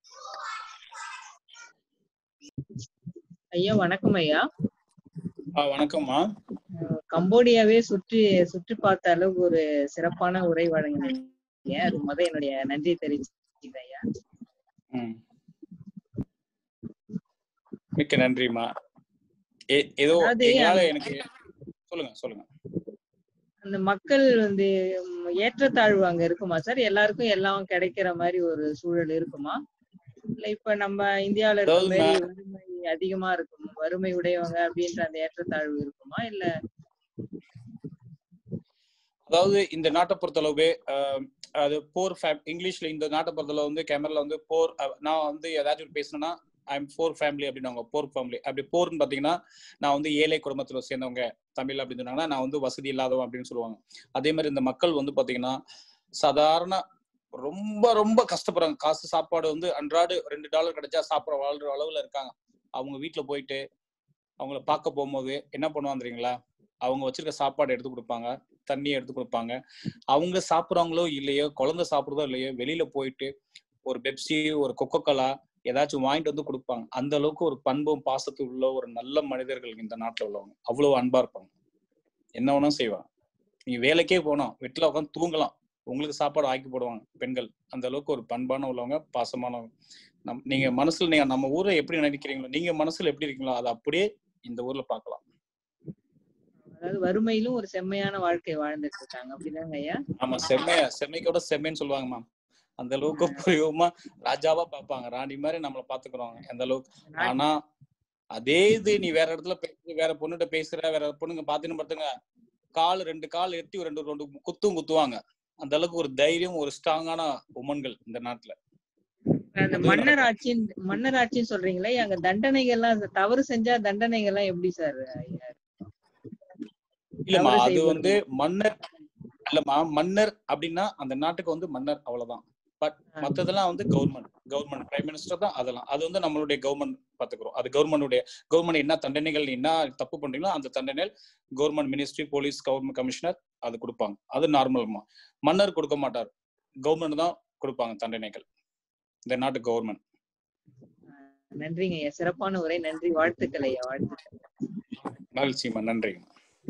ஐயா வணக்கம் ஐயா ஆ வணக்கம்மா அஹ் கம்போடியாவே சுற்றி சுற்றி பார்த்த அளவுக்கு ஒரு சிறப்பான உரை வழங்கினீங்க அது முத என்னுடைய நன்றியை தெரிவிச்சுக்கிறேன் ஐயா ம் மிக்க நன்றிம்மா ஏ- ஏதோ அதாவது எங்களால அந்த- எனக்கு சொல்லுங்க சொல்லுங்க அந்த மக்கள் வந்து ம், ஏற்றத்தாழ்வு அங்க இருக்குமா சார் எல்லாருக்கும் எல்லாம் கிடைக்கிற மாதிரி ஒரு சூழல் இருக்குமா இல்ல இப்ப நம்ம இந்தியாவுல இருக்க அதாவது மாதிரி நான் வறுமை அதிகமா இருக்கும் வறுமை உடையவங்க அப்படின்ற அந்த ஏற்றத்தாழ்வு இருக்குமா இல்ல அதாவது இந்த நாட்டை பொறுத்தளவு ஆஹ், அது போர் ஃபேம் இங்கிலீஷ்ல இந்த நாட்டை பொறுத்தளவு வந்து கேமரால வந்து போர் அஹ், நான் வந்து ஏதாச்சும் பேசணும்னா ஐம் போர் ஃபேமிலி அப்படின்னாங்க போர் ஃபேமிலி அப்படி போர்னு பாத்தீங்கன்னா நான் வந்து ஏழை குடும்பத்துல சேர்ந்தவங்க தமிழ் அப்படின்னு சொன்னாங்கன்னா நான் வந்து வசதி இல்லாதவன் அப்படின்னு சொல்லுவாங்க அதே மாதிரி இந்த மக்கள் வந்து பாத்தீங்கன்னா சாதாரண ரொம்ப ரொம்ப கஷ்டப்படுறாங்க காசு சாப்பாடு வந்து அன்றாடு ரெண்டு டாலர் கிடைச்சா சாப்பிட வாழ்ற அளவுல இருக்காங்க அவங்க வீட்டுல போயிட்டு அவங்கள பார்க்க போகும்போது என்ன பண்ணுவாங்க தெரியுங்களா அவங்க வச்சிருக்க சாப்பாடு எடுத்து கொடுப்பாங்க தண்ணி எடுத்து கொடுப்பாங்க அவங்க சாப்பிட்றாங்களோ இல்லையோ குழந்தை சாப்பிடுறதோ இல்லையோ வெளியில போயிட்டு ஒரு பெப்சி ஒரு கொக்கோ கோலா ஏதாச்சும் வாங்கிட்டு வந்து கொடுப்பாங்க அந்த அளவுக்கு ஒரு பண்பும் பாசத்து உள்ள ஒரு நல்ல மனிதர்கள் இந்த நாட்டுல உள்ளவங்க அவ்வளவு அன்பா இருப்பாங்க என்ன வேணும் செய்வாங்க நீங்க வேலைக்கே போனோம் வீட்டுல உட்காந்து தூங்கலாம் உங்களுக்கு சாப்பாடு ஆக்கி போடுவாங்க பெண்கள் அந்த அளவுக்கு ஒரு பண்பான உள்ளவங்க பாசமானவங்க நம் நீங்க மனசுல நீங்க நம்ம ஊரை எப்படி நினைக்கிறீங்களோ நீங்க மனசுல எப்படி இருக்கீங்களோ அதை அப்படியே இந்த ஊர்ல பார்க்கலாம் அதாவது வறுமையிலும் ஒரு செம்மையான வாழ்க்கை வாழ்ந்துட்டு இருக்காங்க அப்படிதாங்க ஐயா ஆமா செம்மையா செம்மைக்கோட செம்மைன்னு சொல்லுவாங்க மேம் அந்த அளவுக்கு புரியுமா ராஜாவா பார்ப்பாங்க ராணி மாதிரி நம்மள பாத்துக்கிறோம் அந்த அளவுக்கு ஆனா அதே இது நீ வேற இடத்துல பேசி வேற பொண்ணுகிட்ட பேசுற வேற பொண்ணுங்க பாத்துன்னு பார்த்துங்க கால் ரெண்டு கால் எட்டி ஒரு ரெண்டு ரெண்டு குத்தும் குத்துவாங்க அந்த அளவுக்கு ஒரு தைரியம் ஒரு ஸ்ட்ராங்கான உமன்கள் இந்த நாட்டுல அந்த அது மன்னர் நடக்கும் ஆட்சின்னு மன்னர் ஆட்சின்னு சொல்றீங்களே அங்க தண்டனைகள்லாம் தவறு செஞ்சா தண்டனைகள்லாம் எப்படி சார் இல்லம்மா தவறு அது செய்பவர்கள் வந்து மன்னர் இல்லம்மா மன்னர் அப்படின்னா அந்த நாட்டுக்கு வந்து மன்னர் அவ்வளவுதான் பட் மத்ததெல்லாம் வந்து கவர்மெண்ட் கவர்மெண்ட் பிரைம் மினிஸ்டர் தான் அதெல்லாம் அது வந்து நம்மளுடைய கவர்மெண்ட் பாத்துக்கிறோம் அது கவர்மெண்டுடைய கவர்மெண்ட் என்ன தண்டனைகள் என்ன தப்பு பண்றீங்களோ அந்த தண்டனைகள் government ministry police government commissioner அது கொடுப்பாங்க அது நார்மல்மா மன்னர் கொடுக்க மாட்டார் கவர்மெண்ட் தான் கொடுப்பாங்க தண்டனைகள் இந்த நாட்டு கவர்மெண்ட் நன்றிங்க ஐயா சிறப்பான உரை நன்றி வாழ்த்துக்கள் ஐயா வாழ்த்துக்கள் மகிழ்ச்சிம்மா நன்றிங்க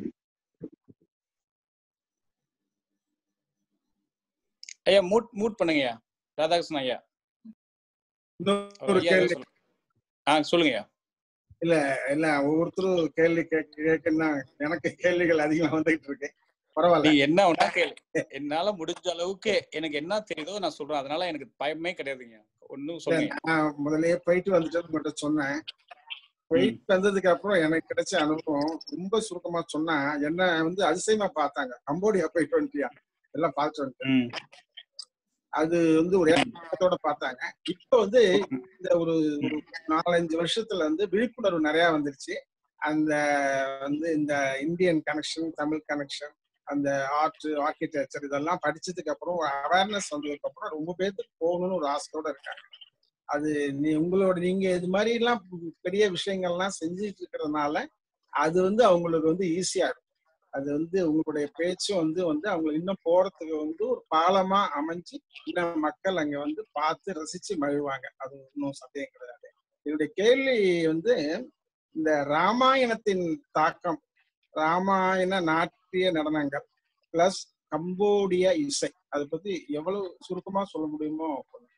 ஐயா மூட் மூட் பண்ணுங்கய்யா ராதாகிருஷ்ணன் ஐயா இன்னொரு ஐயா ஏதோ கேள்வி சொல்லு- ஆ சொல்லுங்கய்யா இல்ல இல்ல ஒவ்வொருத்தரும் கேள்வி கேட்க கேட்கன்னா எனக்கு கேள்விகள் அதிகமா வந்துகிட்டு இருக்கு பரவாயில்ல நீ என்ன வேணா கேளு என்னால முடிஞ்ச அளவுக்கு எனக்கு என்ன தெரியுதோ நான் சொல்றேன் அதனால எனக்கு பயமே கிடையாதுங்க ஒன்னும் இல்ல, சொல்லுங்க நான் முதல்லயே போயிட்டு வந்துட்டு உங்கள்கிட்ட சொன்னேன் போயிட்டு வந்ததுக்கு அப்புறம் எனக்கு கிடைச்ச அனுபவம் ரொம்ப சுருக்கமா சொன்னா என்ன வந்து அதிசயமா பார்த்தாங்க கம்போடியா போயிட்டு வந்துட்டியா எல்லாம் பார்த்து வந்துட்டேன் அது வந்து ஒரு ஏக்கத்தோட பார்த்தாங்க இப்ப வந்து இந்த ஒரு ஒரு நாலஞ்சு வருஷத்துல வந்து விழிப்புணர்வு நிறைய வந்துருச்சு அந்த வந்து இந்த இந்தியன் கனெக்ஷன் தமிழ் கனெக்ஷன் அந்த ஆர்ட் ஆர்கிடெக்சர் இதெல்லாம் படிச்சதுக்கு அப்புறம் அவேர்னஸ் வந்ததுக்கு அப்புறம் ரொம்ப பேருக்கு போகணும்னு ஒரு ஆசையோட இருக்காங்க அது நீ உங்களோட நீங்க இது மாதிரி எல்லாம் பெரிய விஷயங்கள்லாம் செஞ்சுட்டு இருக்கிறதுனால அது வந்து அவங்களுக்கு வந்து ஈஸியா இருக்கும் அது வந்து உங்களுடைய பேச்சும் வந்து வந்து அவங்க இன்னும் போறதுக்கு வந்து ஒரு பாலமா அமைஞ்சு இன்னும் மக்கள் அங்க வந்து பார்த்து ரசிச்சு மகிழ்வாங்க அது ஒன்றும் சந்தேகம் கிடையாது என்னுடைய கேள்வி வந்து இந்த ராமாயணத்தின் தாக்கம் ராமாயண நாட்டிய நடனங்கள் பிளஸ் கம்போடிய இசை அதை பத்தி எவ்வளவு சுருக்கமா சொல்ல முடியுமோ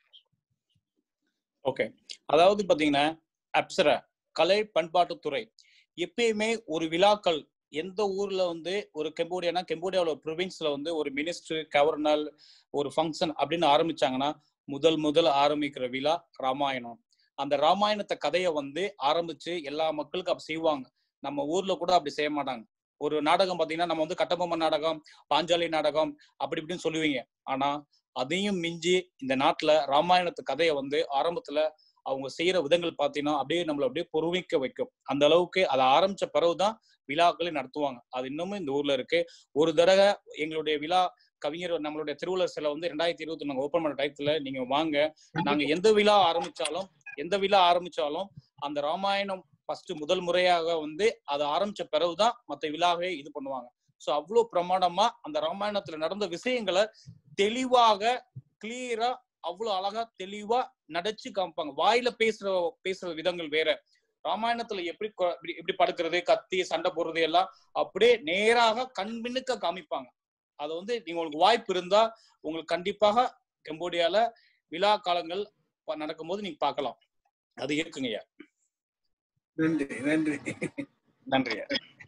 ஓகே அதாவது பாத்தீங்கன்னா அப்சரா கலை பண்பாட்டுத்துறை எப்பயுமே ஒரு விழாக்கள் எந்த ஊர்ல வந்து ஒரு கெம்போடியானா கெம்போடியாவில் ஒரு ப்ரொவின்ஸ்ல வந்து ஒரு மினிஸ்டர் கவர்னர் ஒரு ஃபங்க்ஷன் அப்படின்னு ஆரம்பிச்சாங்கன்னா முதல் முதல் ஆரம்பிக்கிற விழா ராமாயணம் அந்த ராமாயணத்தை கதையை வந்து ஆரம்பிச்சு எல்லா மக்களுக்கும் அப்படி செய்வாங்க நம்ம ஊர்ல கூட அப்படி செய்ய மாட்டாங்க ஒரு நாடகம் பாத்தீங்கன்னா நம்ம வந்து கட்டபொம்மன் நாடகம் பாஞ்சாலி நாடகம் அப்படி இப்படின்னு சொல்லுவீங்க ஆனா அதையும் மிஞ்சி இந்த நாட்டுல ராமாயணத்து கதையை வந்து ஆரம்பத்துல அவங்க செய்யற விதங்கள் பார்த்தீங்கன்னா அப்படியே நம்மள அப்படியே பொறுமிக்க வைக்கும் அந்த அளவுக்கு அதை ஆரம்பிச்ச பிறகுதான் விழாக்களை நடத்துவாங்க அது இன்னமும் இந்த ஊர்ல இருக்கு ஒரு தடவை எங்களுடைய விழா கவிஞர் நம்மளுடைய திருவள்ளுவர் சிலை வந்து ரெண்டாயிரத்தி இருபத்தி நாங்க ஓப்பன் பண்ண டயத்துல நீங்க வாங்க நாங்க எந்த விழா ஆரம்பிச்சாலும் எந்த விழா ஆரம்பிச்சாலும் அந்த ராமாயணம் ஃபர்ஸ்ட் முதல் முறையாக வந்து அதை ஆரம்பிச்ச பிறகுதான் மத்த விழாவே இது பண்ணுவாங்க சோ அவ்வளவு பிரமாண்டமா அந்த ராமாயணத்துல நடந்த விஷயங்களை தெளிவாக கிளியரா அவ்வளவு அழகா தெளிவா நடிச்சு காமிப்பாங்க வாயில பேசுற பேசுற விதங்கள் வேற ராமாயணத்துல எப்படி கொ- இப்படி- இப்படி படுக்கிறது கத்தி சண்டை போடுறது எல்லாம் அப்படியே நேராக கண்மின்னுக்க காமிப்பாங்க அது வந்து நீங்க உங்களுக்கு வாய்ப்பு இருந்தா உங்களுக்கு கண்டிப்பாக கம்போடியால விழா காலங்கள் ப- நடக்கும்போது நீங்க பார்க்கலாம் அது இருக்குங்கய்யா நன்றி நன்றி நன்றியா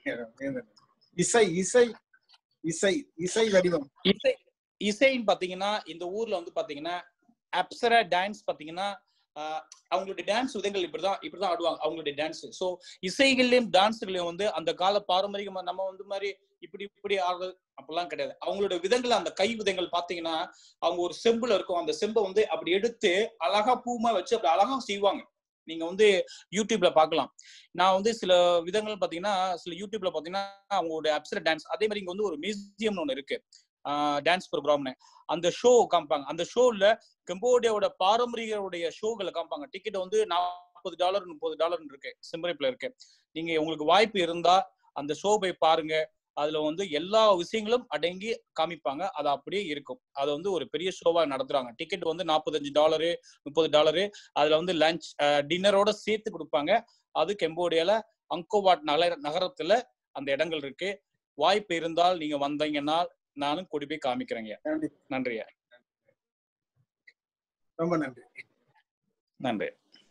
இசை இசை இசை இசை வடிவம் இசை இசைன்னு பாத்தீங்கன்னா இந்த ஊர்ல வந்து பாத்தீங்கன்னா அப்சரா டான்ஸ் பாத்தீங்கன்னா ஆஹ், அவங்களுடைய டான்ஸ் விதங்கள் இப்படிதான் இப்படிதான் ஆடுவாங்க அவங்களுடைய டான்ஸ் சோ இசைகள்லயும் டான்ஸ்களையும் வந்து அந்த கால பாரம்பரியமா நம்ம வந்து மாதிரி இப்படி இப்படி ஆடுறது அப்படிலாம் கிடையாது அவங்களோட விதங்கள் அந்த கை விதங்கள் பாத்தீங்கன்னா அவங்க ஒரு செம்புல இருக்கும் அந்த செம்பை வந்து அப்படி எடுத்து அழகா பூமா வச்சு அப்படி அழகா செய்வாங்க நீங்க வந்து யூடியூப்ல பார்க்கலாம் நான் வந்து சில விதங்கள் பாத்தீங்கன்னா சில யூடியூப்ல பாத்தீங்கன்னா அவங்களுடைய அப்சர டான்ஸ் அதே மாதிரி இங்க வந்து ஒரு மியூசியம்னு ஒண்ணு இருக்கு டான்ஸ் ப்ரோக்ராம்னு அந்த ஷோ காமிப்பாங்க அந்த ஷோல கம்போடியாவோட பாரம்பரியடைய ஷோகளை காமிப்பாங்க டிக்கெட் வந்து நாற்பது டாலர் முப்பது டாலர் இருக்கு சிம்பரிப்ல இருக்கு நீங்க உங்களுக்கு வாய்ப்பு இருந்தா அந்த ஷோ போய் பாருங்க அதுல வந்து எல்லா விஷயங்களும் அடங்கி காமிப்பாங்க அது அப்படியே இருக்கும் அது வந்து ஒரு பெரிய ஷோவா நடத்துறாங்க டிக்கெட் வந்து நாற்பத்தஞ்சு டாலரு முப்பது டாலரு அதுல வந்து லஞ்ச் டின்னரோட சேர்த்து கொடுப்பாங்க அது கெம்போடியால அங்கோவாட் நகர நகரத்துல அந்த இடங்கள் இருக்கு வாய்ப்பு இருந்தால் நீங்க வந்தீங்கன்னா நானும் கூடி போய் காமிக்கிறேங்க நன்றியா ரொம்ப நன்றி நன்றி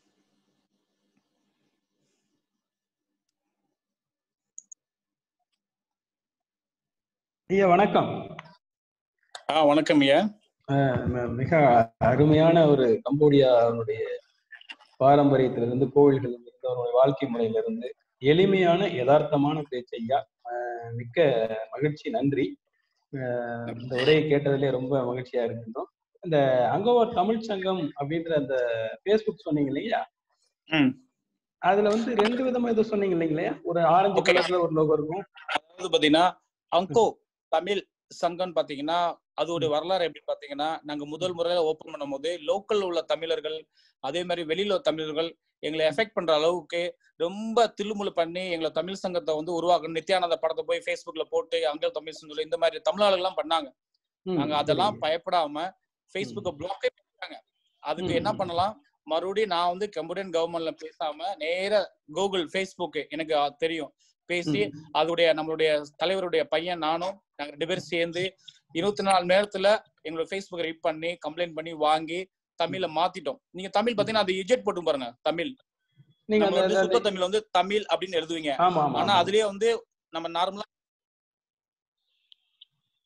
ஐயா வணக்கம் ஆ வணக்கம் ஐயா அஹ் ம- மிக அருமையான ஒரு கம்போடியாவுடைய பாரம்பரியத்திலிருந்து கோவில்கள் இருந்து அவருடைய வாழ்க்கை முறையிலிருந்து எளிமையான யதார்த்தமான பேச்சு ஐயா அஹ் மிக்க மகிழ்ச்சி நன்றி அஹ் இந்த உரையை கேட்டதிலே ரொம்ப மகிழ்ச்சியா இருக்கின்றோம் இந்த அங்கோவார் தமிழ் சங்கம் அப்படின்ற அந்த ஃபேஸ்புக் சொன்னீங்க இல்லையா அதுல வந்து ரெண்டு விதமா ஏதோ சொன்னீங்க இல்லைங்களா ஒரு ஆரஞ்சு கலர்ல ஒரு லோகோ இருக்கும் அதாவது பாத்தீங்கன்னா அங்கோ தமிழ் சங்கம் பாத்தீங்கன்னா அதோட வரலாறு எப்படி பாத்தீங்கன்னா நாங்க முதல் முறையில ஓபன் பண்ணும்போது லோக்கல் உள்ள தமிழர்கள் அதே மாதிரி வெளியில உள்ள தமிழர்கள் எங்களை எஃபெக்ட் பண்ற அளவுக்கு ரொம்ப தில்லுமுள்ளு பண்ணி எங்களை தமிழ் சங்கத்தை வந்து உருவாக்க நித்யானந்த படத்தை போய் ஃபேஸ்புக்ல போட்டு அங்கே தமிழ் சங்கம் இந்த மாதிரி தமிழாளர்கள்லாம் பண்ணாங்க ம், நாங்க அதெல்லாம் புரியுது. பயப்படாம ஃபேஸ்புக்கை பிளாக்கே பண்ணிட்டாங்க அதுக்கு ம், என்ன ம். பண்ணலாம் மறுபடியும் நான் வந்து கம்போடியன் கவர்மெண்ட்ல பேசாம நேர கூகுள் ஃபேஸ்புக் எனக்கு அ- தெரியும் பேசி ம். அதோடைய நம்மளுடைய தலைவருடைய பையன் நானும் நாங்க ரெண்டு பேரும் சேர்ந்து இருபத்தி நாலு நேரத்துல எங்களோட ஃபேஸ்புக் ரீட் பண்ணி கம்ப்ளைண்ட் பண்ணி வாங்கி தமிழ்ல மாத்திட்டோம் நீங்க தமிழ் பாத்தீங்கன்னா அது இஜெட் போட்டு பாருங்க தமிழ் நீங்க நம்ம அந்த- வந்து அந்த- சுத்த தமிழ் வந்து தமிழ் அப்படின்னு எழுதுவீங்க ஆமா ஆமா ஆனா ஆமா அதுலயே வந்து நம்ம நார்மலா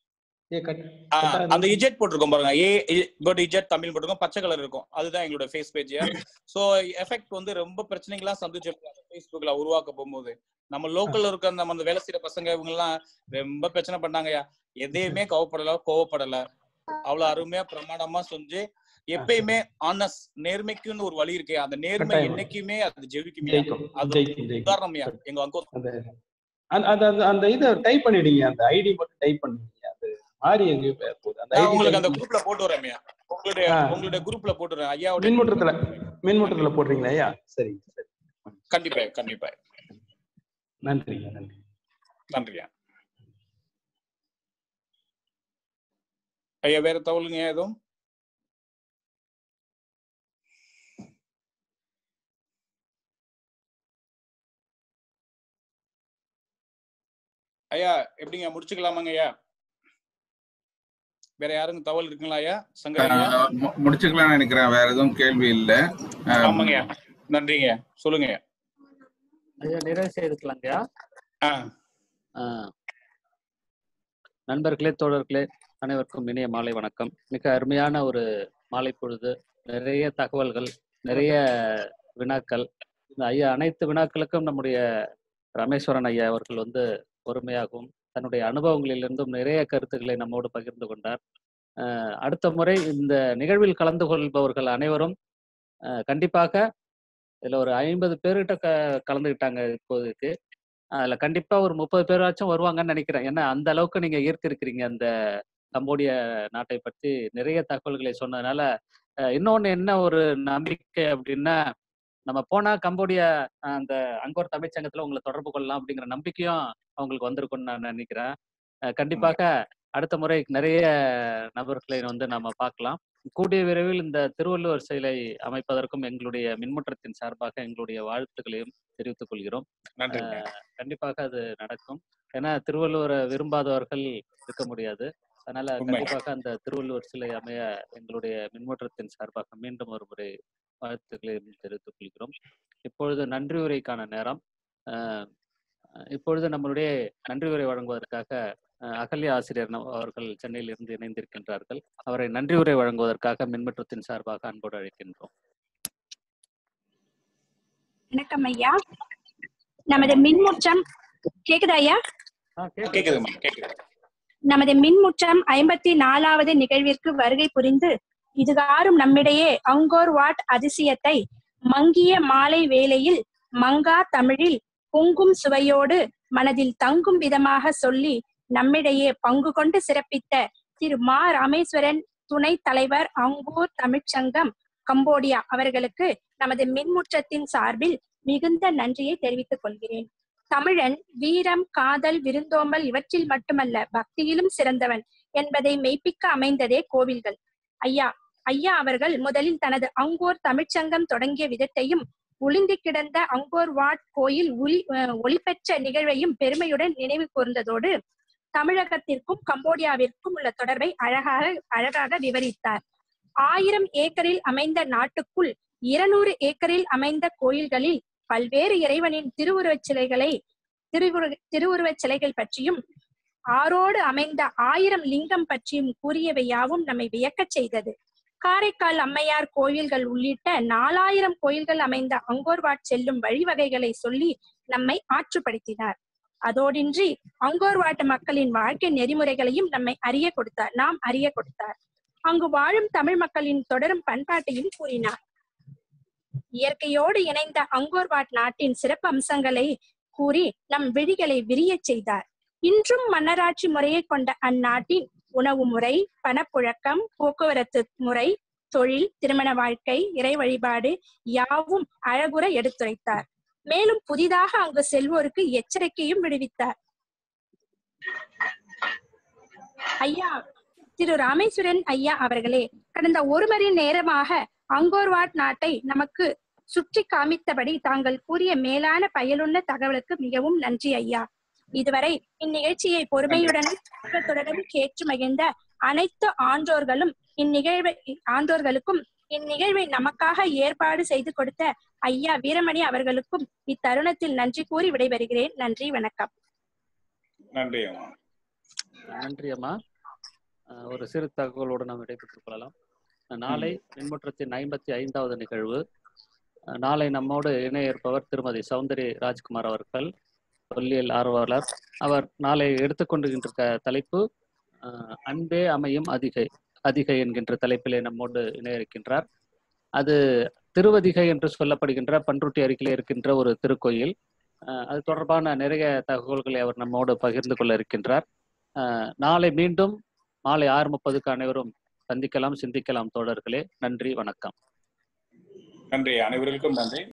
ஏ கட் ஆ, கட்டாக அந்த இஜெட் போட்டிருக்கோம் பாருங்க ஏ பட் இஜெட் தமிழ் போட்டிருக்கோம் பச்சை கலர் இருக்கும் அதுதான் எங்களோட ஃபேஸ் பேஜ் சோ எஃபெக்ட் வந்து ரொம்ப பிரச்சனைகள்லாம் சந்திச்சிருக்காங்க ஃபேஸ்புக்ல உருவாக்க போகும்போது நம்ம லோக்கல்ல இருக்க நம்ம அந்த வேலை செய்யற பசங்க இவங்க எல்லாம் ரொம்ப பிரச்சனை பண்ணாங்கயா எதையுமே கவப்படல கோவப்படல அவ்வளவு அருமையா பிரமாணமா செஞ்சு எப்பயுமே ஆனஸ் நேர்மைக்குன்னு ஒரு வழி இருக்கே அந்த நேர்மை கட்டாயமா. என்னைக்குமே அது ஜெயிக்குமே ஜெயிக்கும் அது ஜெயிக்கும் ஜெயிக்கும் உதாரணம்யா எங்க அங்கோ அந்த அந்த அந்த அந்த- அந்த இதை டைப் பண்ணிடுங்க அந்த ஐடி மட்டும் டைப் பண்ணிடுங்க அது மாறி எங்கேயோ போய் போகுது அந்த நான் ஐடி உங்களுக்கு அந்த குரூப்ல போட்டு வரேன்யா உங்களுடைய ஆ. உங்களுடைய குரூப்ல போட்டுறேன் ஐயாவுடைய மின்முற்றத்துல மின்முற்றத்துல போடுறீங்களா ஐயா சரி சரி கண்டிப்பா கண்டிப்பா நன்றிங்க நன்றி நன்றியா ஐயா வேற தகவலுங்க எதுவும் ஐயா எப்படிங்க முடிச்சுக்கலாமாங்க ஐயா வேற யாருங்க தகவல் இருக்குங்களா ஐயா சங்கர் ஐயா ஆஹ் மு- முடிச்சுக்கலாம்னு நினைக்கிறேன் வேற எதுவும் கேள்வி இல்ல ஆஹ் ஆமாங்கய்யா நன்றிங்க சொல்லுங்க ஐயா ஐயா நிறைவு செய்துக்கலாங்கய்யா ஆ ஆஹ் நண்பர்களே தோழர்களே அனைவருக்கும் இனிய மாலை வணக்கம் மிக அருமையான ஒரு மாலை பொழுது நிறைய தகவல்கள் நிறைய வினாக்கள் இந்த ஐயா அனைத்து வினாக்களுக்கும் நம்முடைய ரமேஸ்வரன் ஐயா அவர்கள் வந்து பொறுமையாகவும் தன்னுடைய அனுபவங்களிலிருந்தும் நிறைய கருத்துக்களை நம்மோடு பகிர்ந்து கொண்டார் ஆஹ் அடுத்த முறை இந்த நிகழ்வில் கலந்து கொள்பவர்கள் அனைவரும் ஆஹ் கண்டிப்பாக இதுல ஒரு ஐம்பது பேர்கிட்ட க கலந்துக்கிட்டாங்க இப்போதைக்கு அதுல கண்டிப்பா ஒரு முப்பது பேராச்சும் வருவாங்கன்னு நினைக்கிறேன் ஏன்னா அந்த அளவுக்கு நீங்க ஈர்த்திருக்கிறீங்க அந்த கம்போடிய நாட்டை பற்றி நிறைய தகவல்களை சொன்னதுனால அஹ் இன்னொன்னு என்ன ஒரு நம்பிக்கை அப்படின்னா நம்ம போனா கம்போடியா அஹ் அந்த அங்க ஒரு தமிழ்ச்சங்கத்துல உங்களை தொடர்பு கொள்ளலாம் அப்படிங்கிற நம்பிக்கையும் அவங்களுக்கு வந்திருக்கும்னு நான் நினைக்கிறேன் அஹ் கண்டிப்பாக அடுத்த முறை நிறைய நபர்களை வந்து நாம பார்க்கலாம் கூடிய விரைவில் இந்த திருவள்ளுவர் சிலை அமைப்பதற்கும் எங்களுடைய மின்முற்றத்தின் சார்பாக எங்களுடைய வாழ்த்துக்களையும் தெரிவித்துக் கொள்கிறோம் நன்றிங்க அஹ் கண்டிப்பாக அது நடக்கும் ஏன்னா திருவள்ளுவரை விரும்பாதவர்கள் இருக்க முடியாது அதனால உண்மை கண்டிப்பாக அந்த திருவள்ளுவர் சிலை அமைய எங்களுடைய மின்முற்றத்தின் சார்பாக மீண்டும் ஒரு முறை வாழ்த்துக்களையும் தெரிவித்துக் கொள்கிறோம் இப்பொழுது நன்றி உரைக்கான நேரம் அஹ் அஹ் இப்பொழுது நம்மளுடைய நன்றி உரை வழங்குவதற்காக அஹ் அகல்யா ஆசிரியர் நம்- அவர்கள் சென்னையில் இருந்து இணைந்திருக்கின்றார்கள் அவரை நன்றி உரை வழங்குவதற்காக மின்முற்றத்தின் சார்பாக அன்போடு அழைக்கின்றோம் வணக்கம் ஐயா நமது மின்முற்றம் கேக்குதா ஐயா கேக்குதுமா கேக்குது நமது மின்முற்றம் ஐம்பத்தி நாலாவது நிகழ்விற்கு வருகை புரிந்து இதுகாரும் நம்மிடையே அங்கோர் வாட் அதிசயத்தை மங்கிய மாலை வேளையில் மங்கா தமிழில் பொங்கும் சுவையோடு மனதில் தங்கும் விதமாக சொல்லி நம்மிடையே பங்கு கொண்டு சிறப்பித்த திரு மா ராமேஸ்வரன் துணைத் தலைவர் அங்கூர் தமிழ்ச்சங்கம் கம்போடியா அவர்களுக்கு நமது மின்முற்றத்தின் சார்பில் மிகுந்த நன்றியை தெரிவித்துக் கொள்கிறேன் தமிழன் வீரம் காதல் விருந்தோம்பல் இவற்றில் மட்டுமல்ல பக்தியிலும் சிறந்தவன் என்பதை மெய்ப்பிக்க அமைந்ததே கோவில்கள் ஐயா ஐயா அவர்கள் முதலில் தனது அங்கோர் தமிழ்ச்சங்கம் தொடங்கிய விதத்தையும் ஒளிந்து கிடந்த அங்கோர் வாட் கோயில் ஒளி அஹ் ஒளிபெற்ற நிகழ்வையும் பெருமையுடன் நினைவு கூர்ந்ததோடு தமிழகத்திற்கும் கம்போடியாவிற்கும் உள்ள தொடர்பை அழகாக அழகாக விவரித்தார் ஆயிரம் ஏக்கரில் அமைந்த நாட்டுக்குள் இருநூறு ஏக்கரில் அமைந்த கோயில்களில் பல்வேறு இறைவனின் திருவுருவச் சிலைகளை திருவுரு திருவுருவச் சிலைகள் பற்றியும் ஆரோடு அமைந்த ஆயிரம் லிங்கம் பற்றியும் கூறியவையாவும் நம்மை வியக்கச் செய்தது காரைக்கால் அம்மையார் கோயில்கள் உள்ளிட்ட நாலாயிரம் கோயில்கள் அமைந்த அங்கோர்வாட் செல்லும் வழிவகைகளை சொல்லி நம்மை ஆற்றுப்படுத்தினார் அதோடின்றி அங்கோர்வாட்டு மக்களின் வாழ்க்கை நெறிமுறைகளையும் நம்மை அறிய கொடுத்தார் நாம் அறிய கொடுத்தார் அங்கு வாழும் தமிழ் மக்களின் தொடரும் பண்பாட்டையும் கூறினார் இயற்கையோடு இணைந்த அங்கோர்வாட் நாட்டின் சிறப்பு அம்சங்களை கூறி நம் விழிகளை விரியச் செய்தார் இன்றும் மன்னராட்சி முறையை கொண்ட அந்நாட்டின் உணவு முறை பணப்புழக்கம் போக்குவரத்து முறை தொழில் திருமண வாழ்க்கை இறை வழிபாடு யாவும் அழகுற எடுத்துரைத்தார் மேலும் புதிதாக அங்கு செல்வோருக்கு எச்சரிக்கையும் விடுவித்தார் ஐயா திரு ராமேஸ்வரன் ஐயா அவர்களே கடந்த ஒரு மணி நேரமாக அங்கோர்வாட் நாட்டை நமக்கு சுற்றி காமித்தபடி தாங்கள் கூறிய மேலான பயனுள்ள தகவலுக்கு மிகவும் நன்றி ஐயா இதுவரை இந்நிகழ்ச்சியை பொறுமையுடன் ஆர்வத்துடனும் கேட்டு மகிழ்ந்த அனைத்து ஆன்றோர்களும் இந்நிகழ்வை ஆன்றோர்களுக்கும் இந்நிகழ்வை நமக்காக ஏற்பாடு செய்து கொடுத்த ஐயா வீரமணி அவர்களுக்கும் இத்தருணத்தில் நன்றி கூறி விடைபெறுகிறேன் நன்றி வணக்கம் நன்றி அம்மா நன்றி அம்மா அஹ், ஒரு சிறு தகவலோடு நாம் இடைபெற்றுக் கொள்ளலாம் நாளை மின்முற்றத்தின் ஐம்பத்தி ஐந்தாவது நிகழ்வு அஹ், நாளை நம்மோடு இணைய இருப்பவர் திருமதி சௌந்தரி ராஜ்குமார் அவர்கள் தொல்லியல் ஆர்வலர் அவர் நாளை எடுத்துக்கொண்டுகின்ற க- தலைப்பு அஹ், அன்பே அமையும் அதிகை அதிகை என்கின்ற தலைப்பிலே நம்மோடு இணைய இருக்கின்றார் அது திருவதிகை என்று சொல்லப்படுகின்ற பன்ருட்டி அருகிலே இருக்கின்ற ஒரு திருக்கோயில் அஹ், அது தொடர்பான நிறைய தகவல்களை அவர் நம்மோடு பகிர்ந்து கொள்ள இருக்கின்றார் அஹ், நாளை மீண்டும் மாலை ஆறு முப்பதுக்கு அனைவரும் சந்திக்கலாம் சிந்திக்கலாம் தோழர்களே நன்றி வணக்கம் நன்றி அனைவருக்கும் நன்றி